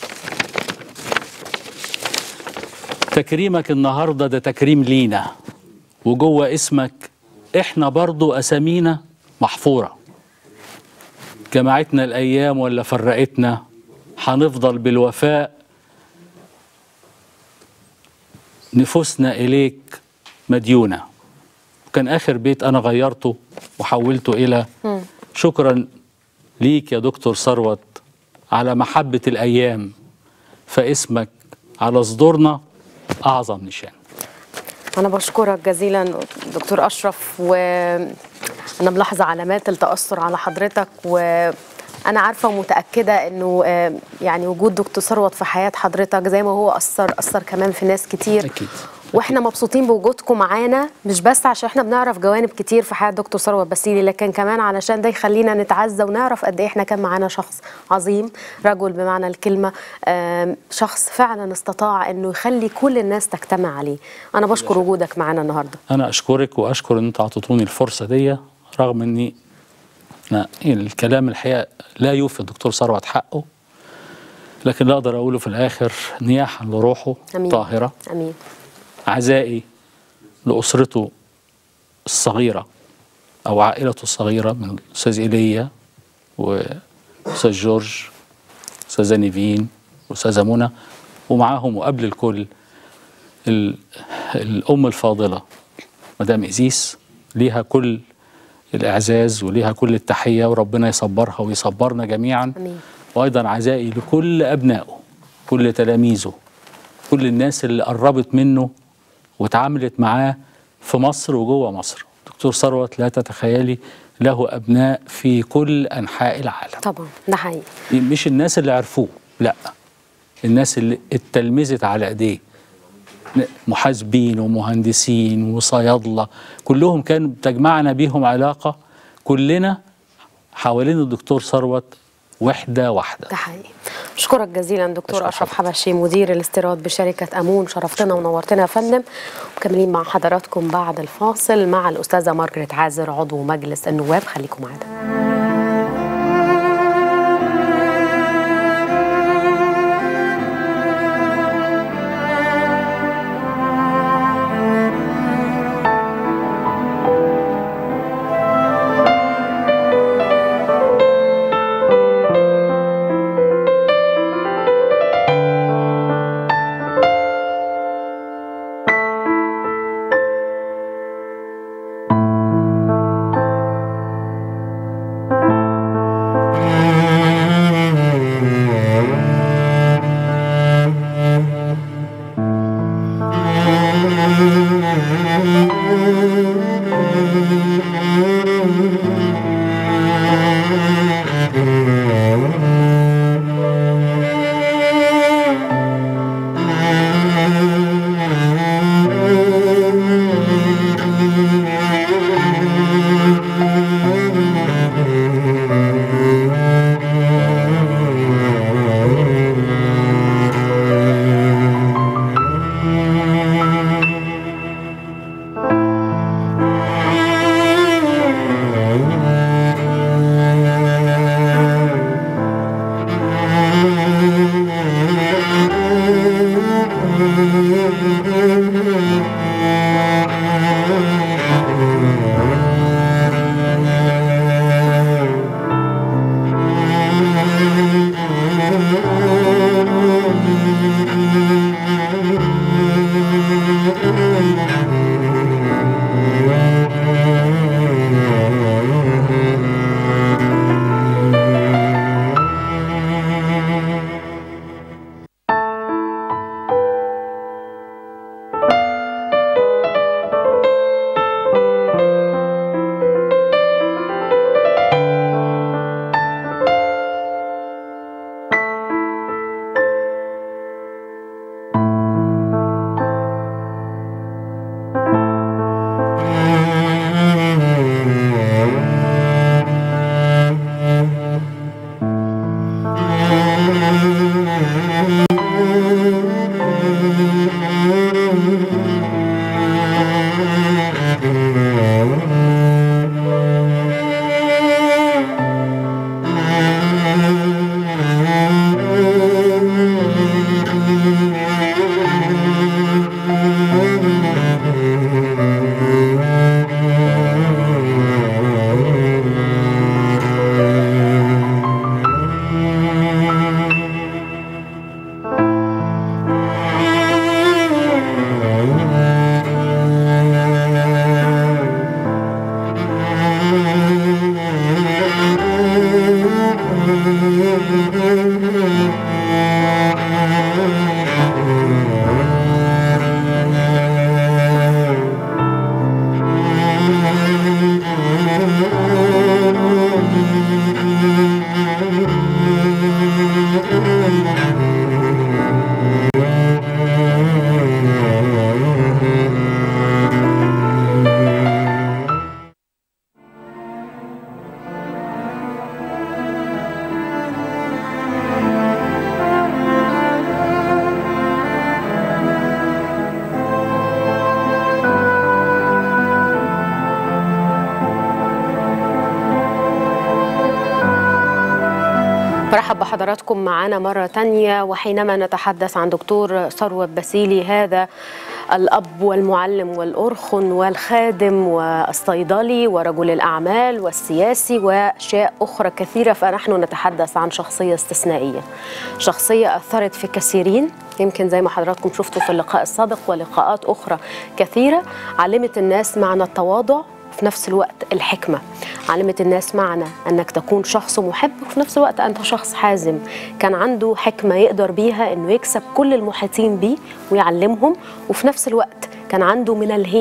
تكريمك النهاردة ده تكريم لينا وجوه اسمك احنا برضو أسامينا محفورة جمعتنا الأيام ولا فرقتنا هنفضل بالوفاء نفوسنا إليك مديونة وكان آخر بيت أنا غيرته وحولته إلى مم. شكرا ليك يا دكتور ثروت على محبة الأيام فاسمك على صدورنا أعظم نشان أنا بشكرك جزيلا دكتور أشرف وأنا ملاحظة علامات التأثر على حضرتك وأنا عارفة ومتأكدة إنه آه، يعني وجود دكتور ثروت في حياة حضرتك زي ما هو أثر أثر كمان في ناس كتير أكيد واحنا مبسوطين بوجودكم معانا مش بس عشان احنا بنعرف جوانب كتير في حياه دكتور ثروت بسيلي لكن كمان علشان ده يخلينا نتعزى ونعرف قد ايه احنا كان معانا شخص عظيم رجل بمعنى الكلمه آم، شخص فعلا استطاع انه يخلي كل الناس تجتمع عليه انا بشكر وجودك معانا النهارده أنا أشكرك وأشكر إن أنتوا أعطيتوني الفرصة دي رغم إني أنا الكلام الحقيقة لا يوفي الدكتور ثروت حقه لكن اللي أقدر أقوله في الآخر نياحا لروحه امين طاهرة امين عزائي لأسرته الصغيرة أو عائلته الصغيرة من الأستاذ إيليا وأستاذ جورج أستاذة نيفين وأستاذة منى ومعاهم وقبل الكل ال- الأم الفاضلة مدام إزيس ليها كل الإعزاز وليها كل التحية وربنا يصبرها ويصبرنا جميعا امين وأيضا عزائي لكل أبنائه كل تلاميذه كل الناس اللي قربت منه واتعاملت معاه في مصر وجوه مصر دكتور ثروت لا تتخيلي له أبناء في كل أنحاء العالم طبعا ده حقيقي مش الناس اللي عرفوه لا الناس اللي اتلمذت على ايديه محاسبين ومهندسين وصيادله كلهم كان تجمعنا بيهم علاقه كلنا حوالين الدكتور ثروت وحده واحده ده حقيقي اشكرك جزيلا دكتور اشرف حبشي مدير الاستيراد بشركه امون شرفتنا ونورتنا يا فندم مكملين مع حضراتكم بعد الفاصل مع الاستاذه مارجريت عازر عضو مجلس النواب خليكم معانا برحب بحضراتكم معنا مرة تانية وحينما نتحدث عن دكتور ثروت بسيلي هذا الأب والمعلم والأرخن والخادم والصيدلي ورجل الأعمال والسياسي وأشياء أخرى كثيرة فنحن نتحدث عن شخصية استثنائية شخصية أثرت في كثيرين يمكن زي ما حضراتكم شفتوا في اللقاء السابق ولقاءات أخرى كثيرة علمت الناس معنى التواضع في نفس الوقت الحكمة علمت الناس معنى أنك تكون شخص محب وفي نفس الوقت أنت شخص حازم كان عنده حكمة يقدر بيها أنه يكسب كل المحيطين بيه ويعلمهم وفي نفس الوقت كان عنده من الهيبة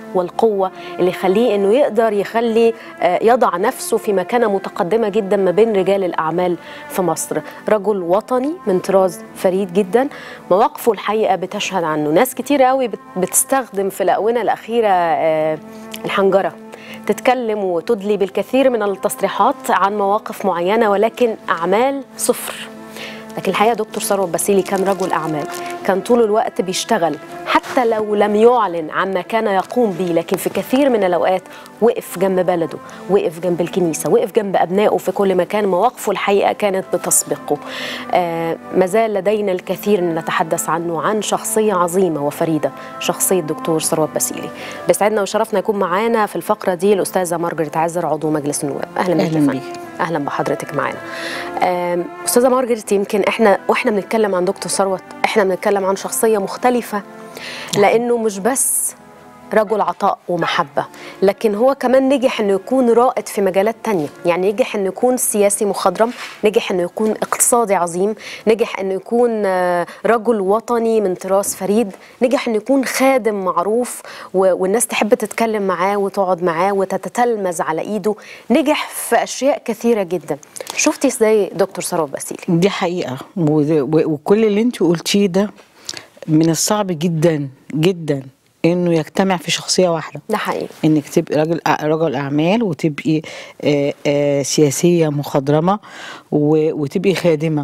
والقوه اللي يخليه انه يقدر يخلي آه، يضع نفسه في مكانه متقدمه جدا ما بين رجال الاعمال في مصر رجل وطني من طراز فريد جدا مواقفه الحقيقه بتشهد عنه ناس كتير قوي بت- بتستخدم في الاونه الاخيره آه، الحنجره تتكلم وتدلي بالكثير من التصريحات عن مواقف معينه ولكن اعمال صفر لكن الحقيقه دكتور ثروت باسيلي كان رجل اعمال كان طول الوقت بيشتغل حتى لو لم يعلن عما كان يقوم به لكن في كثير من الاوقات وقف جنب بلده وقف جنب الكنيسه وقف جنب ابنائه في كل مكان مواقفه الحقيقه كانت بتسبقه آه مازال لدينا الكثير ان نتحدث عنه عن شخصيه عظيمه وفريده شخصيه دكتور ثروت باسيلي بيسعدنا وشرفنا يكون معانا في الفقره دي الاستاذه مارجريت عزر عضو مجلس النواب اهلا بيك يا أهلاً فندم. بيك. اهلا بحضرتك معانا آم، استاذه مارجريت يمكن احنا واحنا بنتكلم عن دكتور ثروت احنا بنتكلم عن شخصيه مختلفه لانه مش بس رجل عطاء ومحبة لكن هو كمان نجح انه يكون رائد في مجالات تانية يعني نجح انه يكون سياسي مخضرم نجح انه يكون اقتصادي عظيم نجح انه يكون آه، رجل وطني من طراز فريد نجح انه يكون خادم معروف و- والناس تحب تتكلم معاه وتقعد معاه وتتتلمذ على ايده نجح في اشياء كثيرة جدا شفتي ازاي دكتور ثروت باسيلي دي حقيقة و- و- وكل اللي انت قلتيه ده من الصعب جدا جدا انه يجتمع في شخصية واحدة ده حقيقي انك تبقي راجل رجل اعمال وتبقي آه، آه، سياسية مخضرمة و- وتبقي خادمة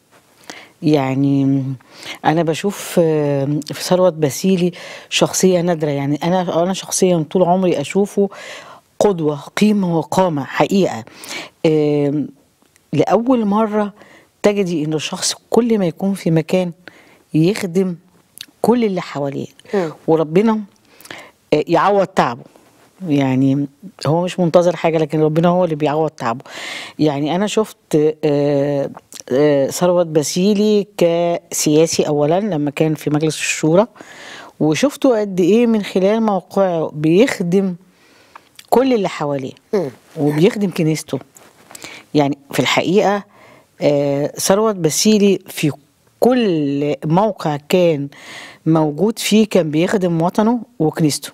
يعني انا بشوف آه، في ثروت باسيلي شخصيه نادره يعني انا انا شخصيا طول عمري اشوفه قدوه قيمه وقامه حقيقه آم، لاول مره تجدي ان الشخص كل ما يكون في مكان يخدم كل اللي حواليه وربنا آه، يعوض تعبه يعني هو مش منتظر حاجه لكن ربنا هو اللي بيعوض تعبه يعني انا شفت آه، آه، ثروت باسيلي كسياسي اولا لما كان في مجلس الشورى وشفته قد ايه من خلال موقعه بيخدم كل اللي حواليه وبيخدم كنيسته يعني في الحقيقه آه، ثروت باسيلي في كل موقع كان موجود فيه كان بيخدم وطنه وكنيسته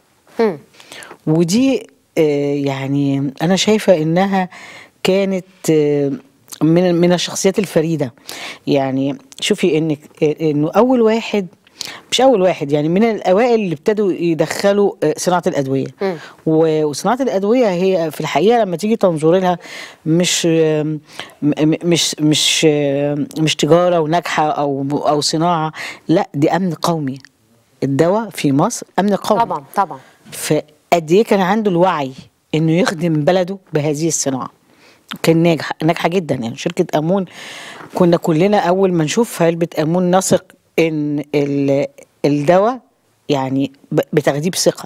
ودي آه، يعني انا شايفه انها كانت آه، من من الشخصيات الفريده يعني شوفي انك آه، انه اول واحد مش اول واحد يعني من الاوائل اللي ابتدوا يدخلوا آه، صناعه الادويه و- وصناعه الادويه هي في الحقيقه لما تيجي تنظري لها مش آه، م- م- مش مش آه، مش تجاره وناجحه او او صناعه لا دي امن قومي الدواء في مصر امن قومي طبعا طبعا فقد ايه كان عنده الوعي انه يخدم بلده بهذه الصناعه كان ناجح ناجحه جدا يعني شركه امون كنا كلنا اول ما نشوف علبه امون نثق ان ال- الدواء يعني ب- بتاخديه بثقه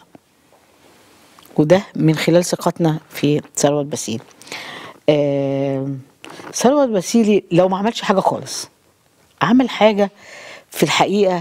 وده من خلال ثقتنا في ثروت باسيلي آم، ثروت باسيلي لو ما عملش حاجه خالص عمل حاجه في الحقيقه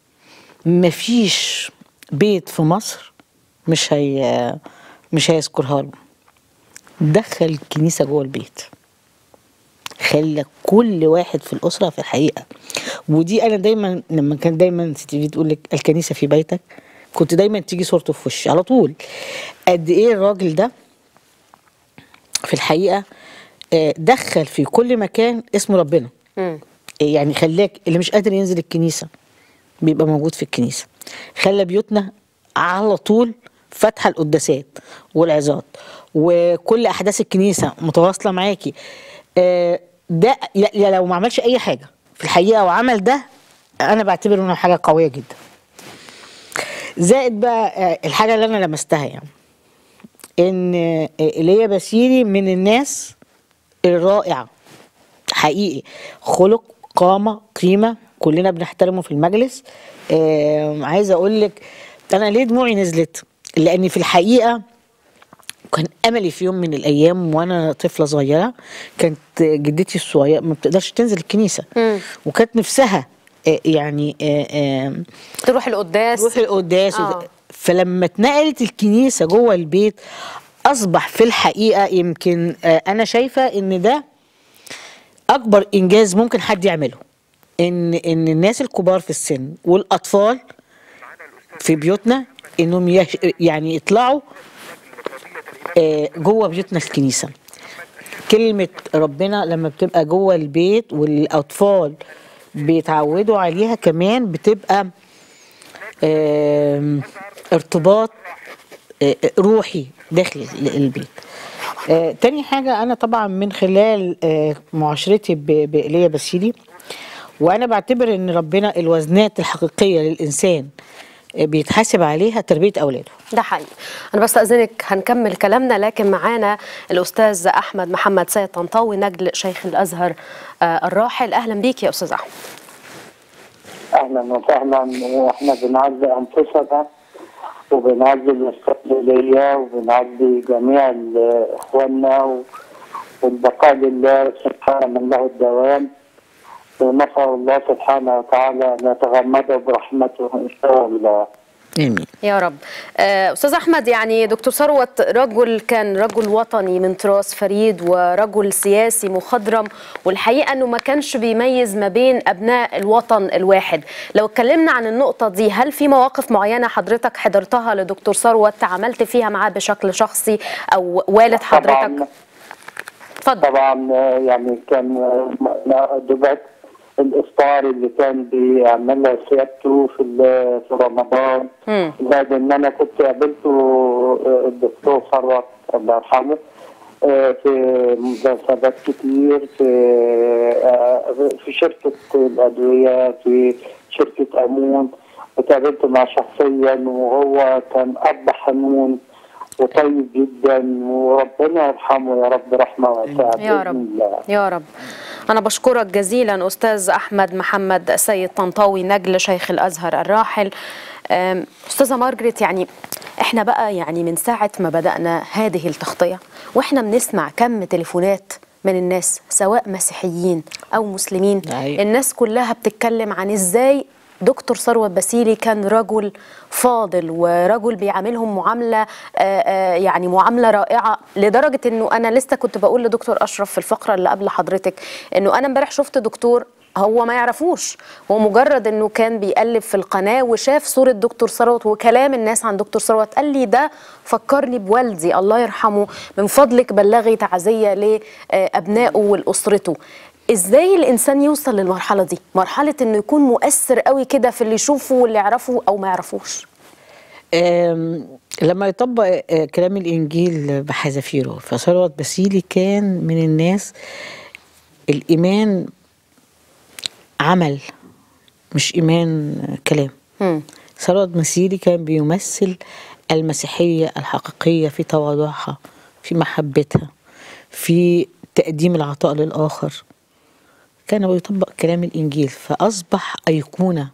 مفيش بيت في مصر مش هي مش هيذكرها له دخل الكنيسه جوه البيت خلى كل واحد في الاسره في الحقيقه ودي انا دايما لما كان دايما سي تي في تقول لك الكنيسه في بيتك كنت دايما تيجي صورته في وشي على طول قد ايه الراجل ده في الحقيقه آه، دخل في كل مكان اسم ربنا يعني خلاك اللي مش قادر ينزل الكنيسه بيبقى موجود في الكنيسه خلى بيوتنا على طول فاتحه القداسات والعظات وكل احداث الكنيسه متواصله معاكي آه، ده ي- ي- لو ما عملش اي حاجه في الحقيقه وعمل ده انا بعتبر انه حاجه قويه جدا زائد بقى آه، الحاجه اللي انا لمستها يعني ان آه، ايليا باسيلي من الناس الرائعه حقيقي خلق قامه قيمه كلنا بنحترمه في المجلس آه عايزه اقول لك انا ليه دموعي نزلت لاني في الحقيقه كان املي في يوم من الايام وانا طفله صغيره كانت جدتي الصغيره ما بتقدرش تنزل الكنيسه وكانت نفسها آه، يعني آه، آه، تروح القداس تروح القداس آه. فلما اتنقلت الكنيسه جوه البيت اصبح في الحقيقه يمكن آه، انا شايفه ان ده اكبر انجاز ممكن حد يعمله ان ان الناس الكبار في السن والاطفال في بيوتنا انهم يش- يعني يطلعوا آه، جوه بيوتنا الكنيسه كلمه ربنا لما بتبقى جوه البيت والاطفال بيتعودوا عليها كمان بتبقى آم، ارتباط آه، روحي داخل ال- البيت آه، تاني حاجة أنا طبعا من خلال آه، معاشرتي ب- بإيليا بسيلي وأنا بعتبر إن ربنا الوزنات الحقيقية للإنسان آه، بيتحاسب عليها تربية أولاده ده حقيقي انا بستاذنك هنكمل كلامنا لكن معانا الاستاذ احمد محمد سيد طنطاوي نجل شيخ الازهر آه، الراحل اهلا بيك يا استاذ احمد اهلا وسهلا واحنا بنعزي انفسنا وبنعزي الاستقلاليه وبنعزي جميع ال- اخواننا و- والبقاء لله سبحانه من له الدوام ونسال الله سبحانه وتعالى ان يتغمده برحمته ان شاء الله آمين يا رب آه، استاذ احمد يعني دكتور ثروت رجل كان رجل وطني من تراث فريد ورجل سياسي مخضرم والحقيقه انه ما كانش بيميز ما بين ابناء الوطن الواحد لو اتكلمنا عن النقطه دي هل في مواقف معينه حضرتك حضرتها لدكتور ثروت تعاملت فيها معاه بشكل شخصي او والد حضرتك طبعا طبعا آه، يعني كان آه، دبات الافطار اللي كان بيعملها سيادته في ال- في رمضان مم. زائد ان انا كنت قابلته آه، الدكتور ثروت الله يرحمه آه، في مناسبات كتير في آه، في شركة الأدوية في شركة أمون وتقابلته معه شخصيا وهو كان أب حنون وطيب جدا وربنا يرحمه يا رب رحمة واسعة يا بإذن رب الله. يا رب أنا بشكرك جزيلا أستاذ أحمد محمد سيد طنطاوي نجل شيخ الأزهر الراحل أم، أستاذة مارجريت يعني إحنا بقى يعني من ساعة ما بدأنا هذه التغطية وإحنا بنسمع كم تليفونات من الناس سواء مسيحيين أو مسلمين أيوة. الناس كلها بتتكلم عن إزاي دكتور ثروت بسيلي كان رجل فاضل ورجل بيعاملهم معامله آه، آه، يعني معامله رائعه لدرجه انه انا لسه كنت بقول لدكتور اشرف في الفقره اللي قبل حضرتك انه انا امبارح شفت دكتور هو ما يعرفوش هو مجرد انه كان بيقلب في القناه وشاف صوره دكتور ثروت وكلام الناس عن دكتور ثروت قال لي ده فكرني بوالدي الله يرحمه من فضلك بلغي تعزيه لابنائه ولاسرته ازاي الانسان يوصل للمرحله دي مرحله انه يكون مؤثر قوي كده في اللي يشوفه واللي يعرفه او ما يعرفوش آم، لما يطبق آه، كلام الإنجيل بحذافيره فثروت بسيلي كان من الناس الإيمان عمل مش إيمان كلام مم. ثروت بسيلي كان بيمثل المسيحية الحقيقية في تواضعها في محبتها في تقديم العطاء للآخر كان بيطبق كلام الإنجيل فأصبح أيقونة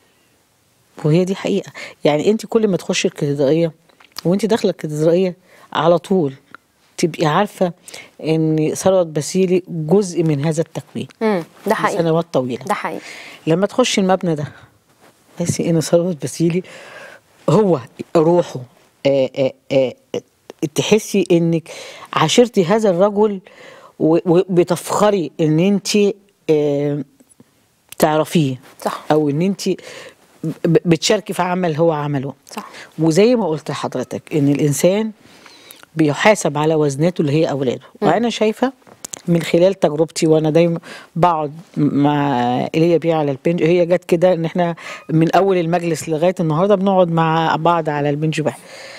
وهي دي حقيقة يعني أنت كل ما تخشي الكاتدرائية وأنت داخلة الكاتدرائية على طول تبقي عارفة إن ثروت بسيلي جزء من هذا التكوين مم. ده حقيقي سنوات طويلة ده حقيقي لما تخشي المبنى ده تحسي ان ثروت بسيلي هو روحه آه آه آه تحسي انك عاشرتي هذا الرجل و- وبتفخري ان انت آه تعرفيه صح. او ان انت ب- بتشاركي في عمل هو عمله صح وزي ما قلت لحضرتك ان الانسان بيحاسب على وزناته اللي هي اولاده وانا شايفه من خلال تجربتي وانا دايما بقعد مع ايليا بيه على البنج هي جت كده ان احنا من اول المجلس لغايه النهارده بنقعد مع بعض على البنج واحد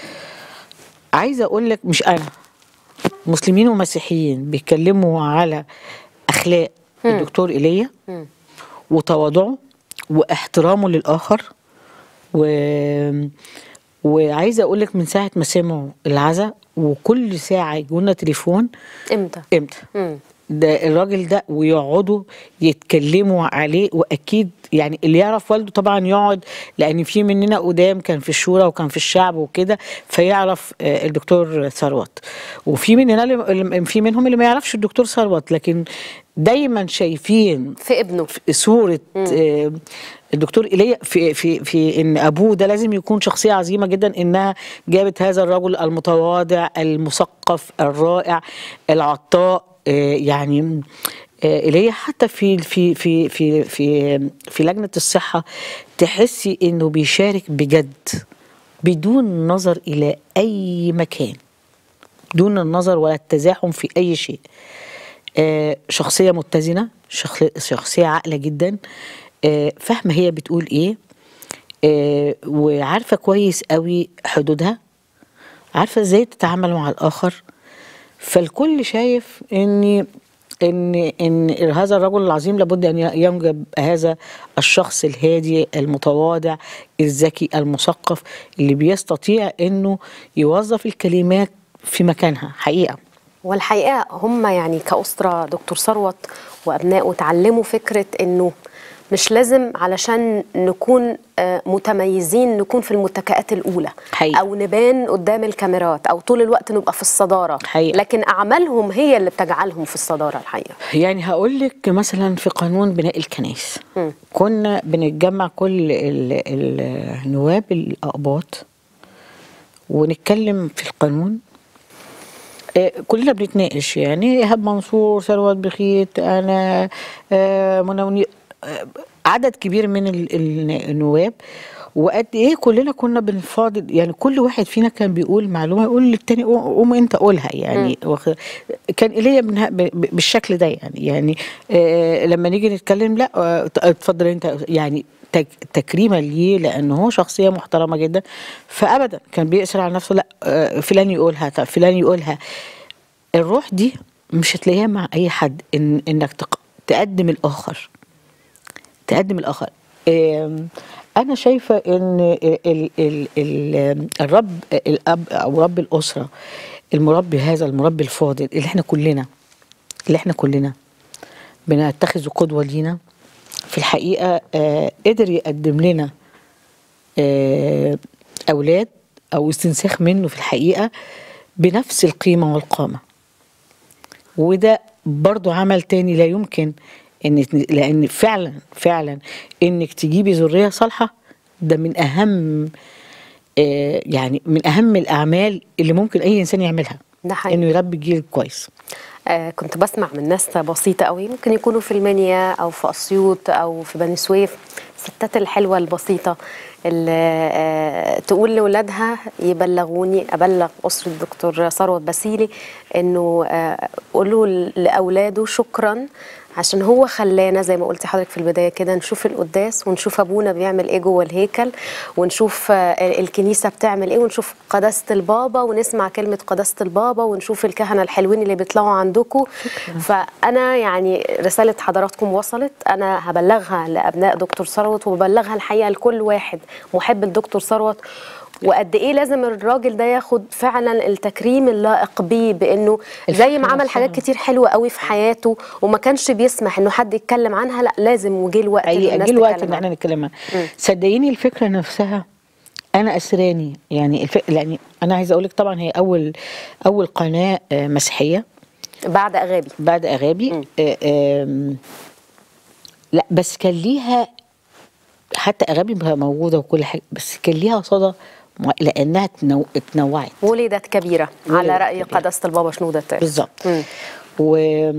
عايزه اقول لك مش انا مسلمين ومسيحيين بيتكلموا على اخلاق الدكتور ايليا مم. وتواضعه واحترامه للاخر و وعايزه اقول لك من ساعه ما سمعوا العزا وكل ساعه يجونا تليفون امتى امتى مم. ده الراجل ده ويقعدوا يتكلموا عليه واكيد يعني اللي يعرف والده طبعا يقعد لان في مننا قدام كان في الشورى وكان في الشعب وكده فيعرف آه، الدكتور ثروت وفي مننا اللي في منهم اللي ما يعرفش الدكتور ثروت لكن دايما شايفين في ابنه في صوره آه، الدكتور ايليا في في في ان ابوه ده لازم يكون شخصيه عظيمه جدا انها جابت هذا الرجل المتواضع المثقف الرائع العطاء آه، يعني آه، ايليا حتى في في في في في في لجنه الصحه تحسي انه بيشارك بجد بدون نظر الى اي مكان دون النظر ولا التزاحم في اي شيء آه، شخصيه متزنه شخ- شخصيه عاقله جدا آه، فاهمه هي بتقول ايه آه، وعارفه كويس قوي حدودها عارفه ازاي تتعامل مع الاخر فالكل شايف ان ان ان هذا الرجل العظيم لابد ان ينجب هذا الشخص الهادي المتواضع الذكي المثقف اللي بيستطيع انه يوظف الكلمات في مكانها حقيقه والحقيقه هم يعني كاسره دكتور ثروت وابنائه اتعلموا فكره انه مش لازم علشان نكون آه، متميزين نكون في المتكئات الاولى حقيقي. او نبان قدام الكاميرات او طول الوقت نبقى في الصداره حقيقي. لكن اعمالهم هي اللي بتجعلهم في الصداره الحقيقه يعني هقول لك مثلا في قانون بناء الكنائس كنا بنتجمع كل ال- النواب الاقباط ونتكلم في القانون آه، كلنا بنتناقش يعني ايهاب منصور ثروت بخيت انا آه، منى منير آه، عدد كبير من ال- ال- النواب وقد ايه كلنا كنا بنفاضل يعني كل واحد فينا كان بيقول معلومه يقول للتاني قوم قوم انت قولها يعني واخ- كان ايليا منها- ب- ب- بالشكل ده يعني يعني آه لما نيجي نتكلم لا آه، اتفضل انت يعني تك- تكريما ليه لانه هو شخصيه محترمه جدا فابدا كان بيأسر على نفسه لا آه، فلان يقولها طب فلان يقولها الروح دي مش هتلاقيها مع اي حد إن انك تق- تقدم الاخر تقدم الاخر آم، انا شايفه ان ال ال ال الرب الاب او رب الاسره المربي هذا المربي الفاضل اللي احنا كلنا اللي احنا كلنا بنتخذه قدوه لينا في الحقيقه آه، قدر يقدم لنا آه، اولاد او استنساخ منه في الحقيقه بنفس القيمه والقامه وده برضو عمل تاني لا يمكن ان لان فعلا فعلا انك تجيبي ذريه صالحه ده من اهم آه، يعني من اهم الاعمال اللي ممكن اي انسان يعملها ده حقيقي. انه يربي جيل كويس آه كنت بسمع من ناس بسيطة قوي ممكن يكونوا في المنيا أو في أسيوط أو في بني سويف الستات الحلوة البسيطة اللي آه تقول لأولادها يبلغوني أبلغ أسرة الدكتور ثروت بسيلي إنه آه قولوا لأولاده شكرا عشان هو خلانا زي ما قلت حضرتك في البدايه كده نشوف القداس ونشوف ابونا بيعمل ايه جوه الهيكل ونشوف آه، الكنيسه بتعمل ايه ونشوف قداسه البابا ونسمع كلمه قداسه البابا ونشوف الكهنه الحلوين اللي بيطلعوا عندكم فانا يعني رساله حضراتكم وصلت انا هبلغها لابناء دكتور ثروت وببلغها الحقيقه لكل واحد محب لدكتور ثروت وقد ايه لازم الراجل ده ياخد فعلا التكريم اللائق بيه بانه زي ما عمل حاجات كتير حلوه قوي في حياته وما كانش بيسمح انه حد يتكلم عنها لا لازم وجه الوقت اللي حقيقه الناس جه الوقت تتكلم ان احنا عنها. نتكلم عنها مم. صدقيني الفكره نفسها انا اسراني يعني الف... يعني انا عايزه اقول لك طبعا هي اول اول قناه آه، مسيحيه بعد اغابي بعد اغابي آه، آم، لا بس كان ليها حتى اغابي بقى موجوده وكل حاجه بس كان ليها صدى مع- لانها تنو... اتنوعت ولدت كبيره على ولدت راي قداسه البابا شنوده الثالث بالظبط و...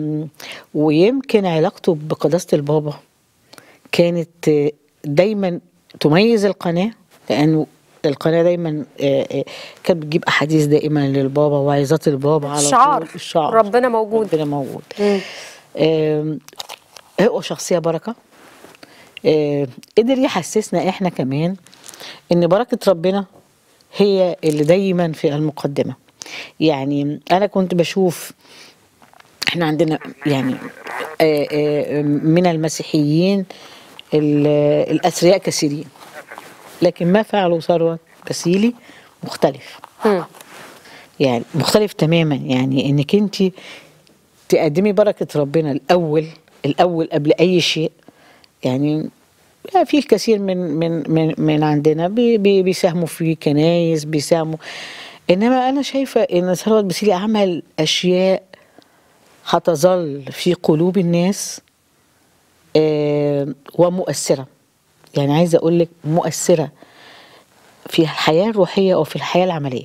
ويمكن علاقته بقداسه البابا كانت آه، دايما تميز القناه لانه القناه دايما آه، آه، كانت بتجيب احاديث دائما للبابا وعظات البابا على الشعار. طول الشعار ربنا موجود ربنا موجود آم، هو شخصيه بركه آه، قدر يحسسنا احنا كمان ان بركه ربنا هي اللي دايما في المقدمه يعني انا كنت بشوف احنا عندنا يعني آه، آه، من المسيحيين ال- الاثرياء كثيرين لكن ما فعلوا ثروت بسيلي مختلف يعني مختلف تماما يعني انك انت تقدمي بركه ربنا الاول الاول قبل اي شيء يعني في الكثير من من من من عندنا بي بي بيساهموا في كنايس بيساهموا انما انا شايفه ان ثروت بسيلي عمل اشياء هتظل في قلوب الناس آه، ومؤثره يعني عايزه اقول لك مؤثره في الحياه الروحيه وفي الحياه العمليه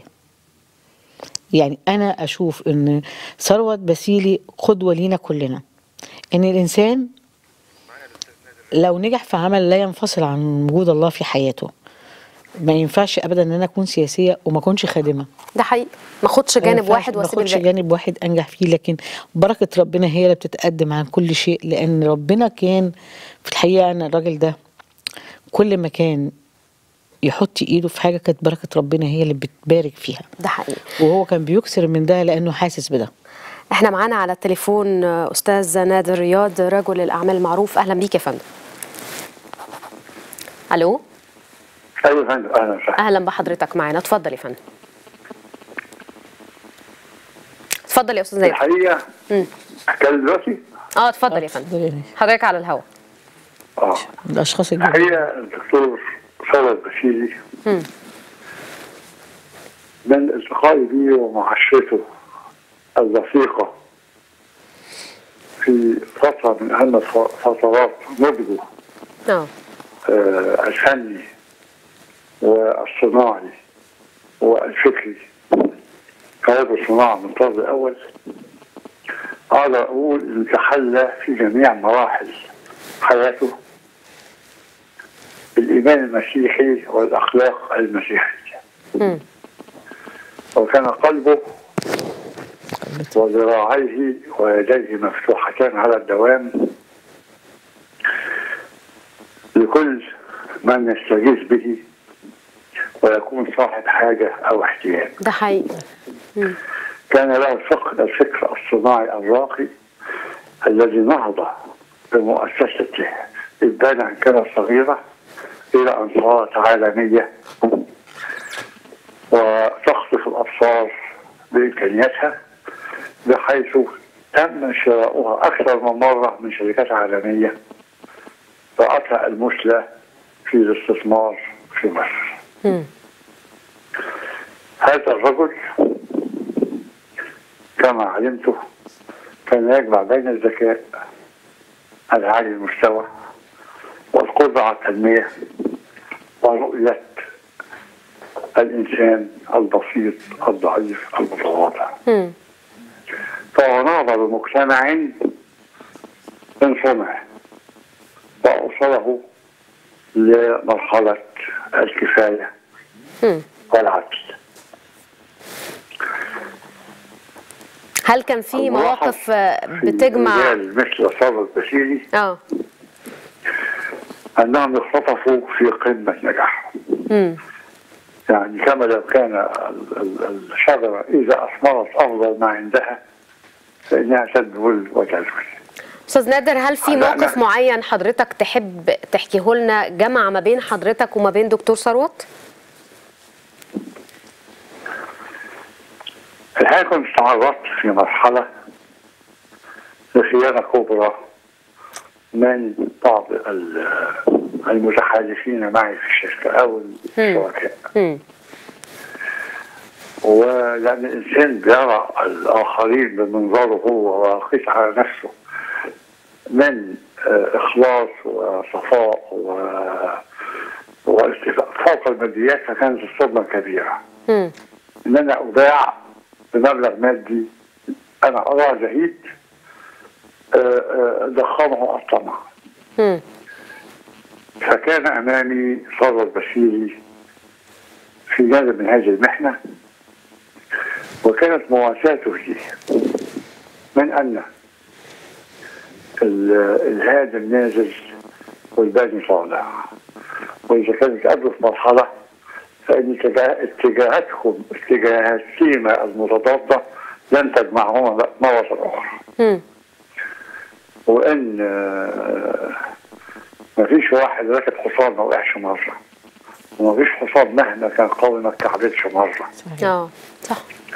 يعني انا اشوف ان ثروت بسيلي قدوه لينا كلنا ان الانسان لو نجح في عمل لا ينفصل عن وجود الله في حياته ما ينفعش ابدا ان انا اكون سياسيه وما اكونش خادمه ده حقيقي ما اخدش ما جانب ينفعش واحد ما واسيب اخدش الباقي جانب واحد انجح فيه لكن بركه ربنا هي اللي بتتقدم عن كل شيء لان ربنا كان في الحقيقه ان الراجل ده كل ما كان يحط ايده في حاجه كانت بركه ربنا هي اللي بتبارك فيها ده حقيقي وهو كان بيكسر من ده لانه حاسس بده احنا معانا على التليفون آه، استاذ نادر رياض رجل الاعمال المعروف اهلا بيك يا فندم الو ايوه يا فندم اهلا وسهلا اهلا بحضرتك معانا اتفضل يا فندم اتفضل يا استاذ نادر الحقيقه مم. اتكلم دلوقتي اه اتفضل يا فندم حضرتك على الهواء اه الاشخاص الحقيقه الدكتور ثروت بشيري مم. من التقائي به ومعاشرته الوثيقه في فتره من اهم فترات نضجه اه آه، الفني والصناعي والفكري كرجل صناعة من الطرف الأول أقدر أقول إنه تحلى في جميع مراحل حياته بالإيمان المسيحي والأخلاق المسيحية مم. وكان قلبه وذراعيه ويديه مفتوحتان على الدوام لكل من يستغيث به ويكون صاحب حاجة أو احتياج ده حقيقي مم. كان له الفقه الفكر الصناعي الراقي الذي نهض بمؤسسته إبان أن كانت صغيرة إلى أن صارت عالمية وتخطف الأبصار بإمكانياتها بحيث تم شراؤها أكثر من مرة من شركات عالمية رأتها المثلى في الاستثمار في مصر مم. هذا الرجل كما علمته كان يجمع بين الذكاء العالي المستوى والقدرة على التنمية ورؤية الإنسان البسيط الضعيف المتواضع مم. فهو نهض بمجتمع انصنع وأوصله لمرحلة الكفاية مم. والعدل هل كان في مواقف آه، بتجمع رجال مثل ثروت بشيري اه أنهم اختطفوا في قمة نجاحهم مم. يعني كما لو كان ال- ال- الشجرة إذا أثمرت أفضل ما عندها فإنها تدبل وتزول استاذ نادر هل في لا، موقف لا. معين حضرتك تحب تحكيه لنا جمع ما بين حضرتك وما بين دكتور ثروت الحقيقة كنت تعرضت في مرحلة لخيانة كبرى من بعض ال- المتحالفين معي في الشركة أو الشركاء مم. ولأن الإنسان بيرى الآخرين بمنظاره هو ويقيس على نفسه من آه، إخلاص وصفاء و واستيفاء فوق الماديات فكانت الصدمة كبيرة مم. إن أنا أباع بمبلغ مادي أنا أراه زهيد آه، آه، ضخمه الطمع مم. فكان أمامي ثروت بشيري في جانب من هذه المحنة وكانت مواساته لي من أن ال- الهادم نازل والباني طالع وإذا كانت قبل في مرحلة فإن اتجاه- اتجاهاتهم اتجاهاتهما المتضادة لن تجمعهما مرة أخرى مم. وإن آه، مفيش واحد راكب حصان ما وقعش مرة ومفيش حصان مهما كان قوي ما اتكعبلش مرة اه صح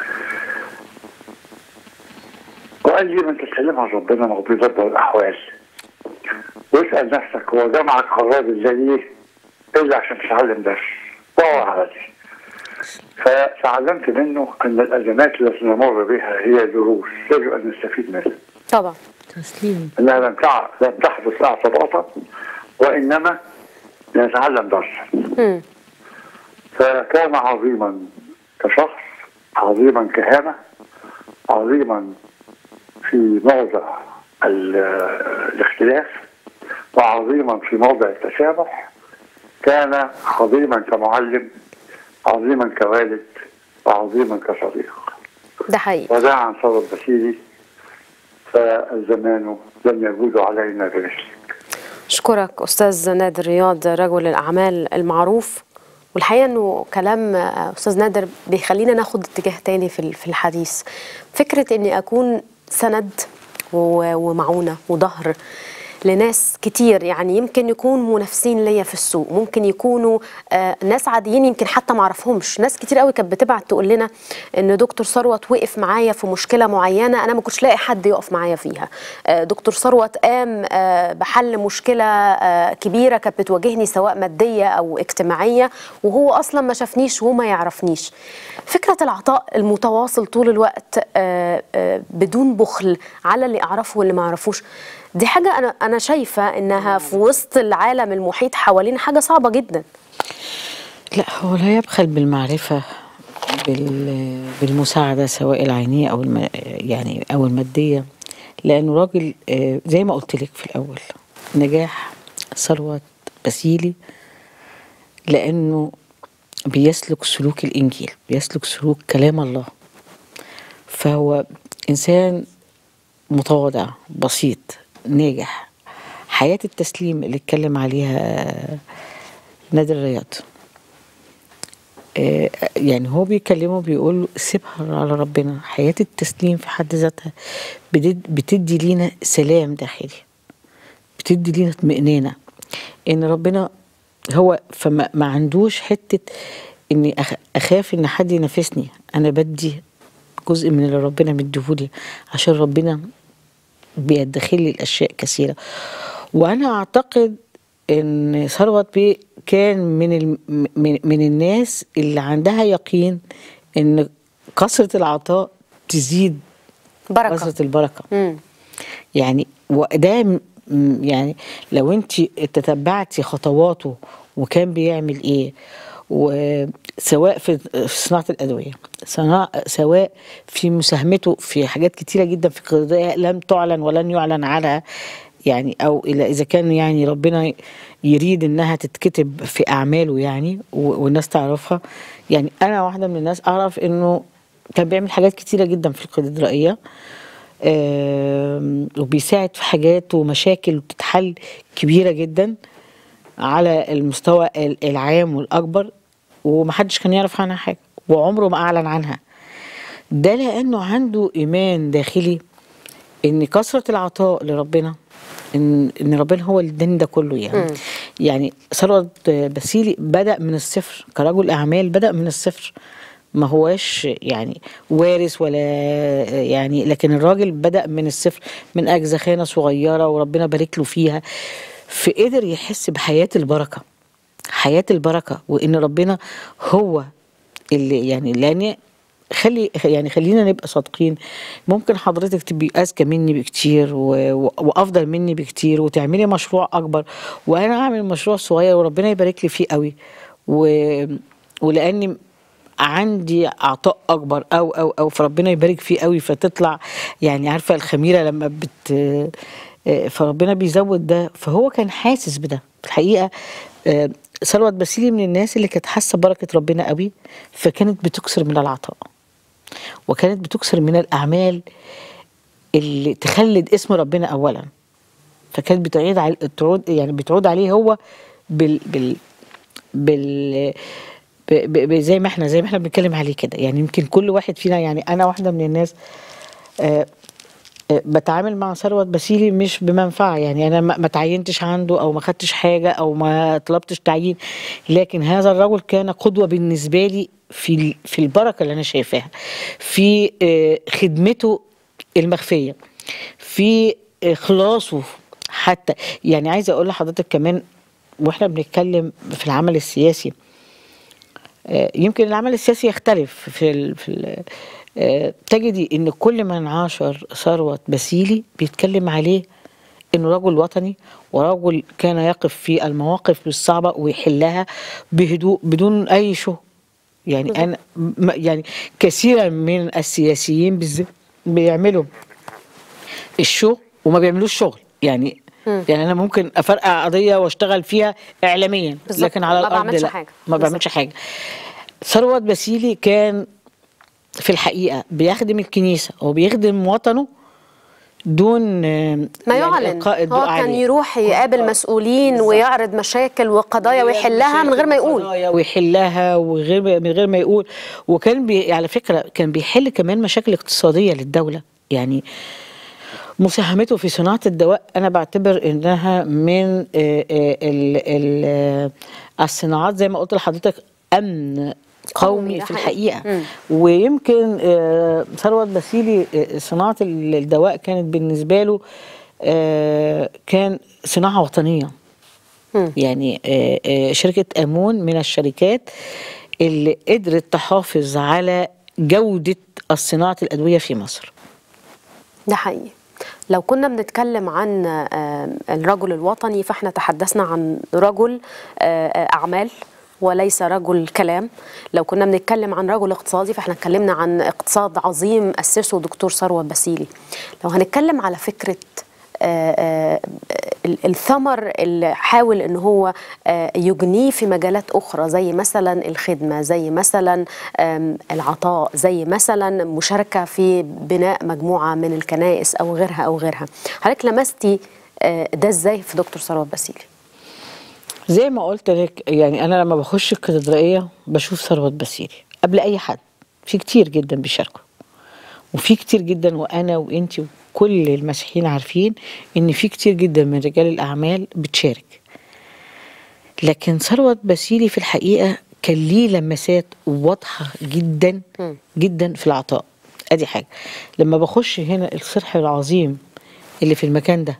وقال لي ما انت تسلمها ربنا ما هو بيدبر الاحوال واسال نفسك هو جمعك الراجل ده ليه الا عشان تتعلم درس وهو على دي فتعلمت منه ان الازمات التي نمر بها هي دروس يجب ان نستفيد منها طبعا تسليم انها لم تع- لم تحدث اعتباطا وانما نتعلم درسا مم. فكان عظيما كشخص عظيما كهامة عظيما في موضع ال- الاختلاف وعظيما في موضع التسامح كان عظيما كمعلم عظيما كوالد وعظيما كصديق ده حقيقي وداع عن صدر بشيري فالزمان لم يجوز علينا بمثله أشكرك أستاذ نادر رياض رجل الأعمال المعروف والحقيقة أنه كلام أستاذ نادر بيخلينا ناخد اتجاه تاني في في الحديث فكرة أني أكون سند و- ومعونة وظهر لناس كتير يعني يمكن يكونوا منافسين ليا في السوق ممكن يكونوا آه ناس عاديين يمكن حتى ما اعرفهمش ناس كتير قوي كانت بتبعت تقول لنا ان دكتور ثروت وقف معايا في مشكله معينه انا ما كنتش لاقي حد يقف معايا فيها آه دكتور ثروت قام آه بحل مشكله آه كبيره كانت بتواجهني سواء ماديه او اجتماعيه وهو اصلا ما شافنيش وما يعرفنيش فكره العطاء المتواصل طول الوقت آه آه بدون بخل على اللي اعرفه واللي ما اعرفوش دي حاجة أنا أنا شايفة إنها في وسط العالم المحيط حوالينا حاجة صعبة جدا لا هو لا يبخل بالمعرفة بال- بالمساعدة سواء العينية أو الم... يعني أو المادية لأنه راجل آه، زي ما قلت لك في الأول نجاح ثروت بسيلي لأنه بيسلك سلوك الإنجيل بيسلك سلوك كلام الله فهو إنسان متواضع بسيط ناجح حياة التسليم اللي اتكلم عليها نادر رياض آه، يعني هو بيكلمه بيقول له سيبها على ربنا حياة التسليم في حد ذاتها بتد- بتدي لينا سلام داخلي بتدي لينا اطمئنانة ان ربنا هو فما ما عندوش حتة اني أخ- اخاف ان حد ينافسني انا بدي جزء من اللي ربنا مديهولي عشان ربنا بيدخل لي الاشياء كثيره وانا اعتقد ان ثروت بيه كان من الم- من, من الناس اللي عندها يقين ان كثره العطاء تزيد بركة كثره البركه مم. يعني وده م- م- يعني لو انت تتبعتي خطواته وكان بيعمل ايه وسواء في في صناعه الادويه صناع سواء في مساهمته في حاجات كتيره جدا في قضايا لم تعلن ولن يعلن عنها يعني او الى اذا كان يعني ربنا يريد انها تتكتب في اعماله يعني و- والناس تعرفها يعني انا واحده من الناس اعرف انه كان بيعمل حاجات كتيره جدا في الكاتدرائيه آم، وبيساعد في حاجات ومشاكل بتتحل كبيره جدا على المستوى ال- العام والاكبر ومحدش كان يعرف عنها حاجه وعمره ما اعلن عنها ده لانه عنده ايمان داخلي ان كثره العطاء لربنا ان ان ربنا هو اللي اداني ده كله يعني مم. يعني ثروت بسيلي بدا من الصفر كرجل اعمال بدا من الصفر ما هواش يعني وارث ولا يعني لكن الراجل بدا من الصفر من اجزخانه صغيره وربنا بارك له فيها فقدر يحس بحياه البركه حياه البركه وان ربنا هو اللي يعني لان خلي يعني خلينا نبقى صادقين ممكن حضرتك تبقي اذكى مني بكتير و... و... وافضل مني بكتير وتعملي مشروع اكبر وانا اعمل مشروع صغير وربنا يبارك لي فيه قوي و... ولاني عندي عطاء اكبر او او او فربنا يبارك فيه قوي فتطلع يعني عارفه الخميره لما بت آه، فربنا بيزود ده فهو كان حاسس بده في الحقيقه آه، ثروت بسيلي من الناس اللي كانت حاسه بركه ربنا قوي فكانت بتكسر من العطاء وكانت بتكسر من الاعمال اللي تخلد اسم ربنا اولا فكانت بتعيد على تعود يعني بتعود عليه هو بال بال بال ب- ب- ب- زي ما احنا زي ما احنا بنتكلم عليه كده يعني يمكن كل واحد فينا يعني انا واحده من الناس آه آه، بتعامل مع ثروت بسيلي مش بمنفعه يعني انا ما ما تعينتش عنده او ما خدتش حاجه او ما طلبتش تعيين لكن هذا الرجل كان قدوه بالنسبه لي في ال- في البركه اللي انا شايفاها في آه، خدمته المخفيه في اخلاصه حتى يعني عايزه اقول لحضرتك كمان واحنا بنتكلم في العمل السياسي آه، يمكن العمل السياسي يختلف في ال في ال آه، تجدي ان كل من عاشر ثروت بسيلي بيتكلم عليه انه رجل وطني ورجل كان يقف في المواقف الصعبه ويحلها بهدوء بدون اي شو يعني انا م- يعني كثيرا من السياسيين بالذات بيعملوا الشو وما بيعملوش شغل يعني مم. يعني انا ممكن افرقع قضيه واشتغل فيها اعلاميا بالظبط. لكن على ما الارض بعملش لا حاجة. ما بعملش حاجه ثروت باسيلي كان في الحقيقه بيخدم الكنيسه وبيخدم وطنه دون آه، ما يعني يعلن إلقاء هو الضوء كان عليه. يروح يقابل مسؤولين ويعرض مشاكل وقضايا ويحلها من غير ما يقول قضايا ويحلها وغير من غير ما يقول وكان بي على فكره كان بيحل كمان مشاكل اقتصاديه للدوله يعني مساهمته في صناعه الدواء انا بعتبر انها من آه، آه، ال- ال- آه، الصناعات زي ما قلت لحضرتك امن قومي ده في حقيقي. الحقيقه مم. ويمكن آه، ثروت باسيلي آه، صناعه ال- الدواء كانت بالنسبه له آه، كان صناعه وطنيه يعني آه، آه، شركة أمون من الشركات اللي قدرت تحافظ على جودة صناعة الأدوية في مصر ده حقيقي لو كنا بنتكلم عن آه، الرجل الوطني فاحنا تحدثنا عن رجل آه، آه، أعمال وليس رجل كلام لو كنا بنتكلم عن رجل اقتصادي فاحنا اتكلمنا عن اقتصاد عظيم أسسه دكتور ثروت باسيلي لو هنتكلم على فكرة آه، آه، ال- الثمر اللي حاول ان هو آه، يجنيه في مجالات اخرى زي مثلا الخدمه زي مثلا آم، العطاء زي مثلا مشاركه في بناء مجموعه من الكنائس او غيرها او غيرها حضرتك لمستي آه، ده ازاي في دكتور ثروت باسيلي زي ما قلت لك يعني أنا لما بخش الكاتدرائية بشوف ثروت باسيلي قبل أي حد في كتير جدا بيشاركوا وفي كتير جدا وأنا وأنتي وكل المسيحيين عارفين إن في كتير جدا من رجال الأعمال بتشارك لكن ثروت باسيلي في الحقيقة كان ليه لمسات واضحة جدا جدا في العطاء ادي حاجة لما بخش هنا الصرح العظيم اللي في المكان ده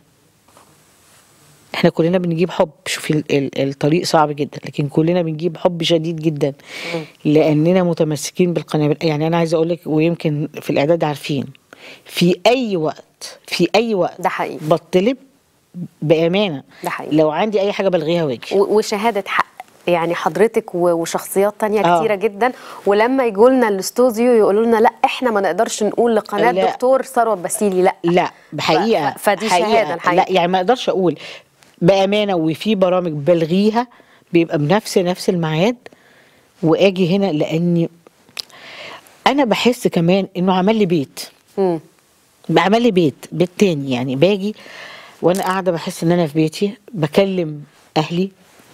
احنا كلنا بنجيب حب شوفي ال- ال- الطريق صعب جدا لكن كلنا بنجيب حب شديد جدا لاننا متمسكين بالقنابل يعني انا عايزه اقول لك ويمكن في الاعداد عارفين في اي وقت في اي وقت ده حقيقي بطلب بامانه ده حقيقي لو عندي اي حاجه بلغيها واجي و- وشهاده حق يعني حضرتك و- وشخصيات تانية آه. كتيرة جدا ولما يجوا لنا الاستوديو يقولوا لنا لا احنا ما نقدرش نقول لقناة لا. دكتور ثروت باسيلي لا لا بحقيقه ف- فدي حقيقة. شهادة الحقيقة. لا يعني ما اقدرش اقول بامانه وفي برامج بلغيها بيبقى بنفس نفس الميعاد واجي هنا لاني انا بحس كمان انه عمل لي بيت مم. بعمل لي بيت بيت تاني يعني باجي وانا قاعده بحس ان انا في بيتي بكلم اهلي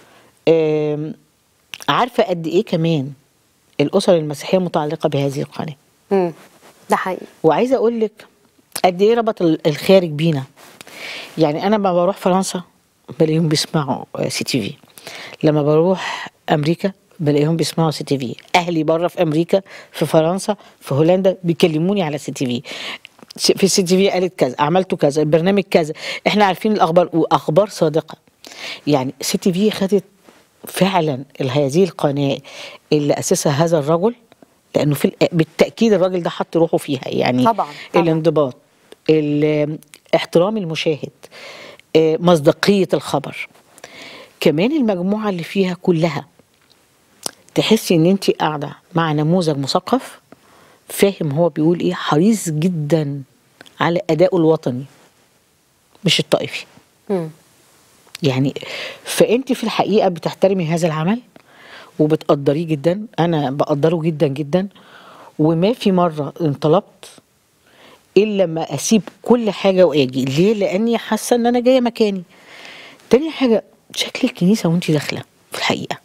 آم، عارفه قد ايه كمان الاسر المسيحيه متعلقه بهذه القناه مم. ده حقيقي وعايزه اقول لك قد ايه ربط ال- الخارج بينا يعني انا لما بروح فرنسا بلاقيهم بيسمعوا آه، سي تي في لما بروح امريكا بلاقيهم بيسمعوا سي تي في اهلي بره في امريكا في فرنسا في هولندا بيكلموني على سي تي في س- في السي تي في قالت كذا عملتوا كذا البرنامج كذا احنا عارفين الاخبار واخبار صادقه يعني سي تي في خدت فعلا ال- هذه القناه اللي اسسها هذا الرجل لانه في الأ- بالتاكيد الراجل ده حط روحه فيها يعني طبعاً، طبعاً. الانضباط ال- احترام المشاهد آه، مصداقيه الخبر كمان المجموعه اللي فيها كلها تحسي ان انت قاعده مع نموذج مثقف فاهم هو بيقول ايه حريص جدا على ادائه الوطني مش الطائفي مم. يعني فانت في الحقيقه بتحترمي هذا العمل وبتقدريه جدا انا بقدره جدا جدا وما في مره انطلبت الا لما اسيب كل حاجه واجي ليه لاني حاسه ان انا جايه مكاني تاني حاجه شكل الكنيسه وانت داخله في الحقيقه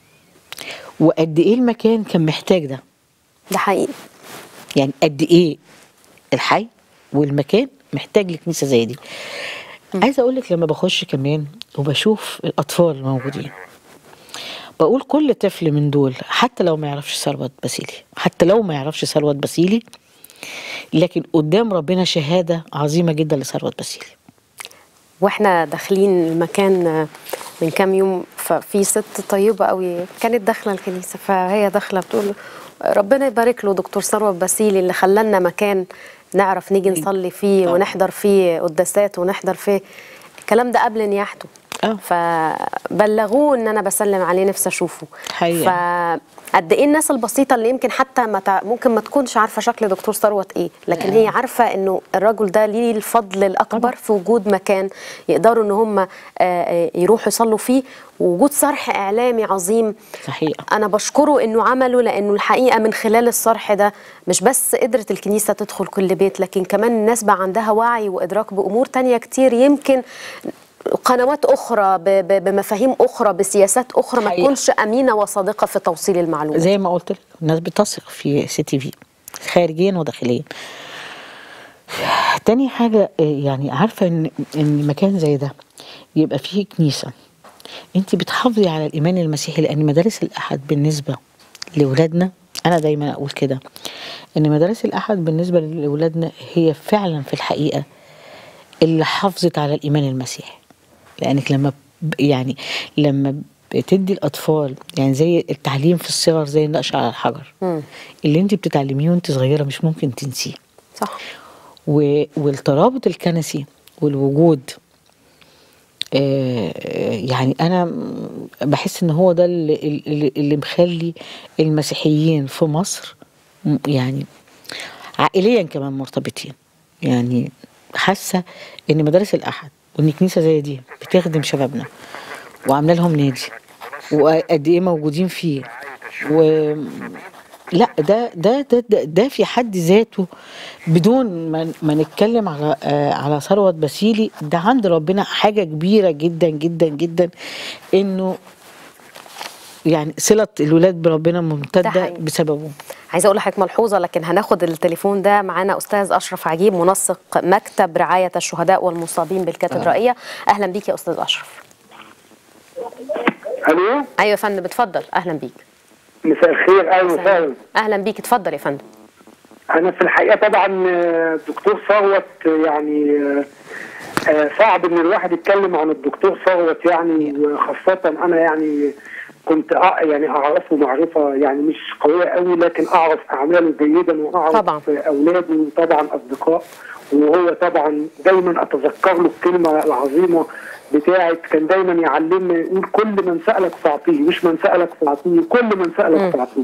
وقد ايه المكان كان محتاج ده ده حقيقي يعني قد ايه الحي والمكان محتاج لكنيسه زي دي عايزه اقول لك لما بخش كمان وبشوف الاطفال الموجودين بقول كل طفل من دول حتى لو ما يعرفش ثروت باسيلي حتى لو ما يعرفش ثروت باسيلي لكن قدام ربنا شهاده عظيمه جدا لثروت باسيلي واحنا داخلين المكان آه، من كام يوم ففي ست طيبه قوي كانت داخله الكنيسه فهي داخله بتقول ربنا يبارك له دكتور ثروت باسيلي اللي خلانا مكان نعرف نيجي نصلي فيه ونحضر فيه قداسات ونحضر فيه الكلام ده قبل نياحته فبلغوه ان انا بسلم عليه نفسي اشوفه حقيقة. فقد ايه الناس البسيطه اللي يمكن حتى ما تع... ممكن ما تكونش عارفه شكل دكتور ثروت ايه لكن هي عارفه انه الرجل ده ليه الفضل الاكبر في وجود مكان يقدروا ان هم آه، آه، يروحوا يصلوا فيه ووجود صرح اعلامي عظيم صحيح انا بشكره انه عمله لانه الحقيقه من خلال الصرح ده مش بس قدرت الكنيسه تدخل كل بيت لكن كمان الناس بقى عندها وعي وادراك بامور تانية كتير يمكن قنوات اخرى ب- ب- بمفاهيم اخرى بسياسات اخرى ما حقيقة. تكونش امينه وصادقه في توصيل المعلومات زي ما قلت لك الناس بتثق في سي تي في خارجيا وداخليا تاني حاجة آه، يعني عارفة ان ان مكان زي ده يبقى فيه كنيسة انت بتحافظي على الايمان المسيحي لان مدارس الاحد بالنسبة لاولادنا انا دايما اقول كده ان مدارس الاحد بالنسبة لاولادنا هي فعلا في الحقيقة اللي حافظت على الايمان المسيحي لانك لما ب- يعني لما بتدي الاطفال يعني زي التعليم في الصغر زي النقش على الحجر مم. اللي انت بتتعلميه وانت صغيره مش ممكن تنسيه صح و... والترابط الكنسي والوجود آه، آه، يعني انا م- بحس ان هو ده اللي, اللي, اللي مخلي المسيحيين في مصر م- يعني عائليا كمان مرتبطين يعني حاسه ان مدارس الاحد وان كنيسه زي دي بتخدم شبابنا وعامله لهم نادي وقد ايه موجودين فيه و لا ده ده ده ده, ده في حد ذاته بدون ما, ما نتكلم على آه على ثروت بسيلي ده عند ربنا حاجه كبيره جدا جدا جدا انه يعني صله الولاد بربنا ده ممتده حقيقي. بسببه عايزه اقول لحضرتك ملحوظه لكن هناخد التليفون ده معانا استاذ اشرف عجيب منسق مكتب رعايه الشهداء والمصابين بالكاتدرائيه اهلا بيك يا استاذ اشرف الو ايوه يا فندم اتفضل اهلا بيك مساء الخير اهلا وسهلا اهلا بيك اتفضل يا فندم انا في الحقيقه طبعا آه، دكتور ثروت آه، يعني آه، آه، صعب ان الواحد يتكلم عن الدكتور ثروت يعني وخاصه انا يعني كنت أع- يعني اعرفه معرفه يعني مش قويه قوي لكن اعرف اعماله جيدا واعرف طبعا. اولاده طبعا اصدقاء وهو طبعا دايما اتذكر له الكلمه العظيمه بتاعت كان دايما يعلمنا يقول كل من سالك فاعطيه مش من سالك فاعطيه كل من سالك فاعطيه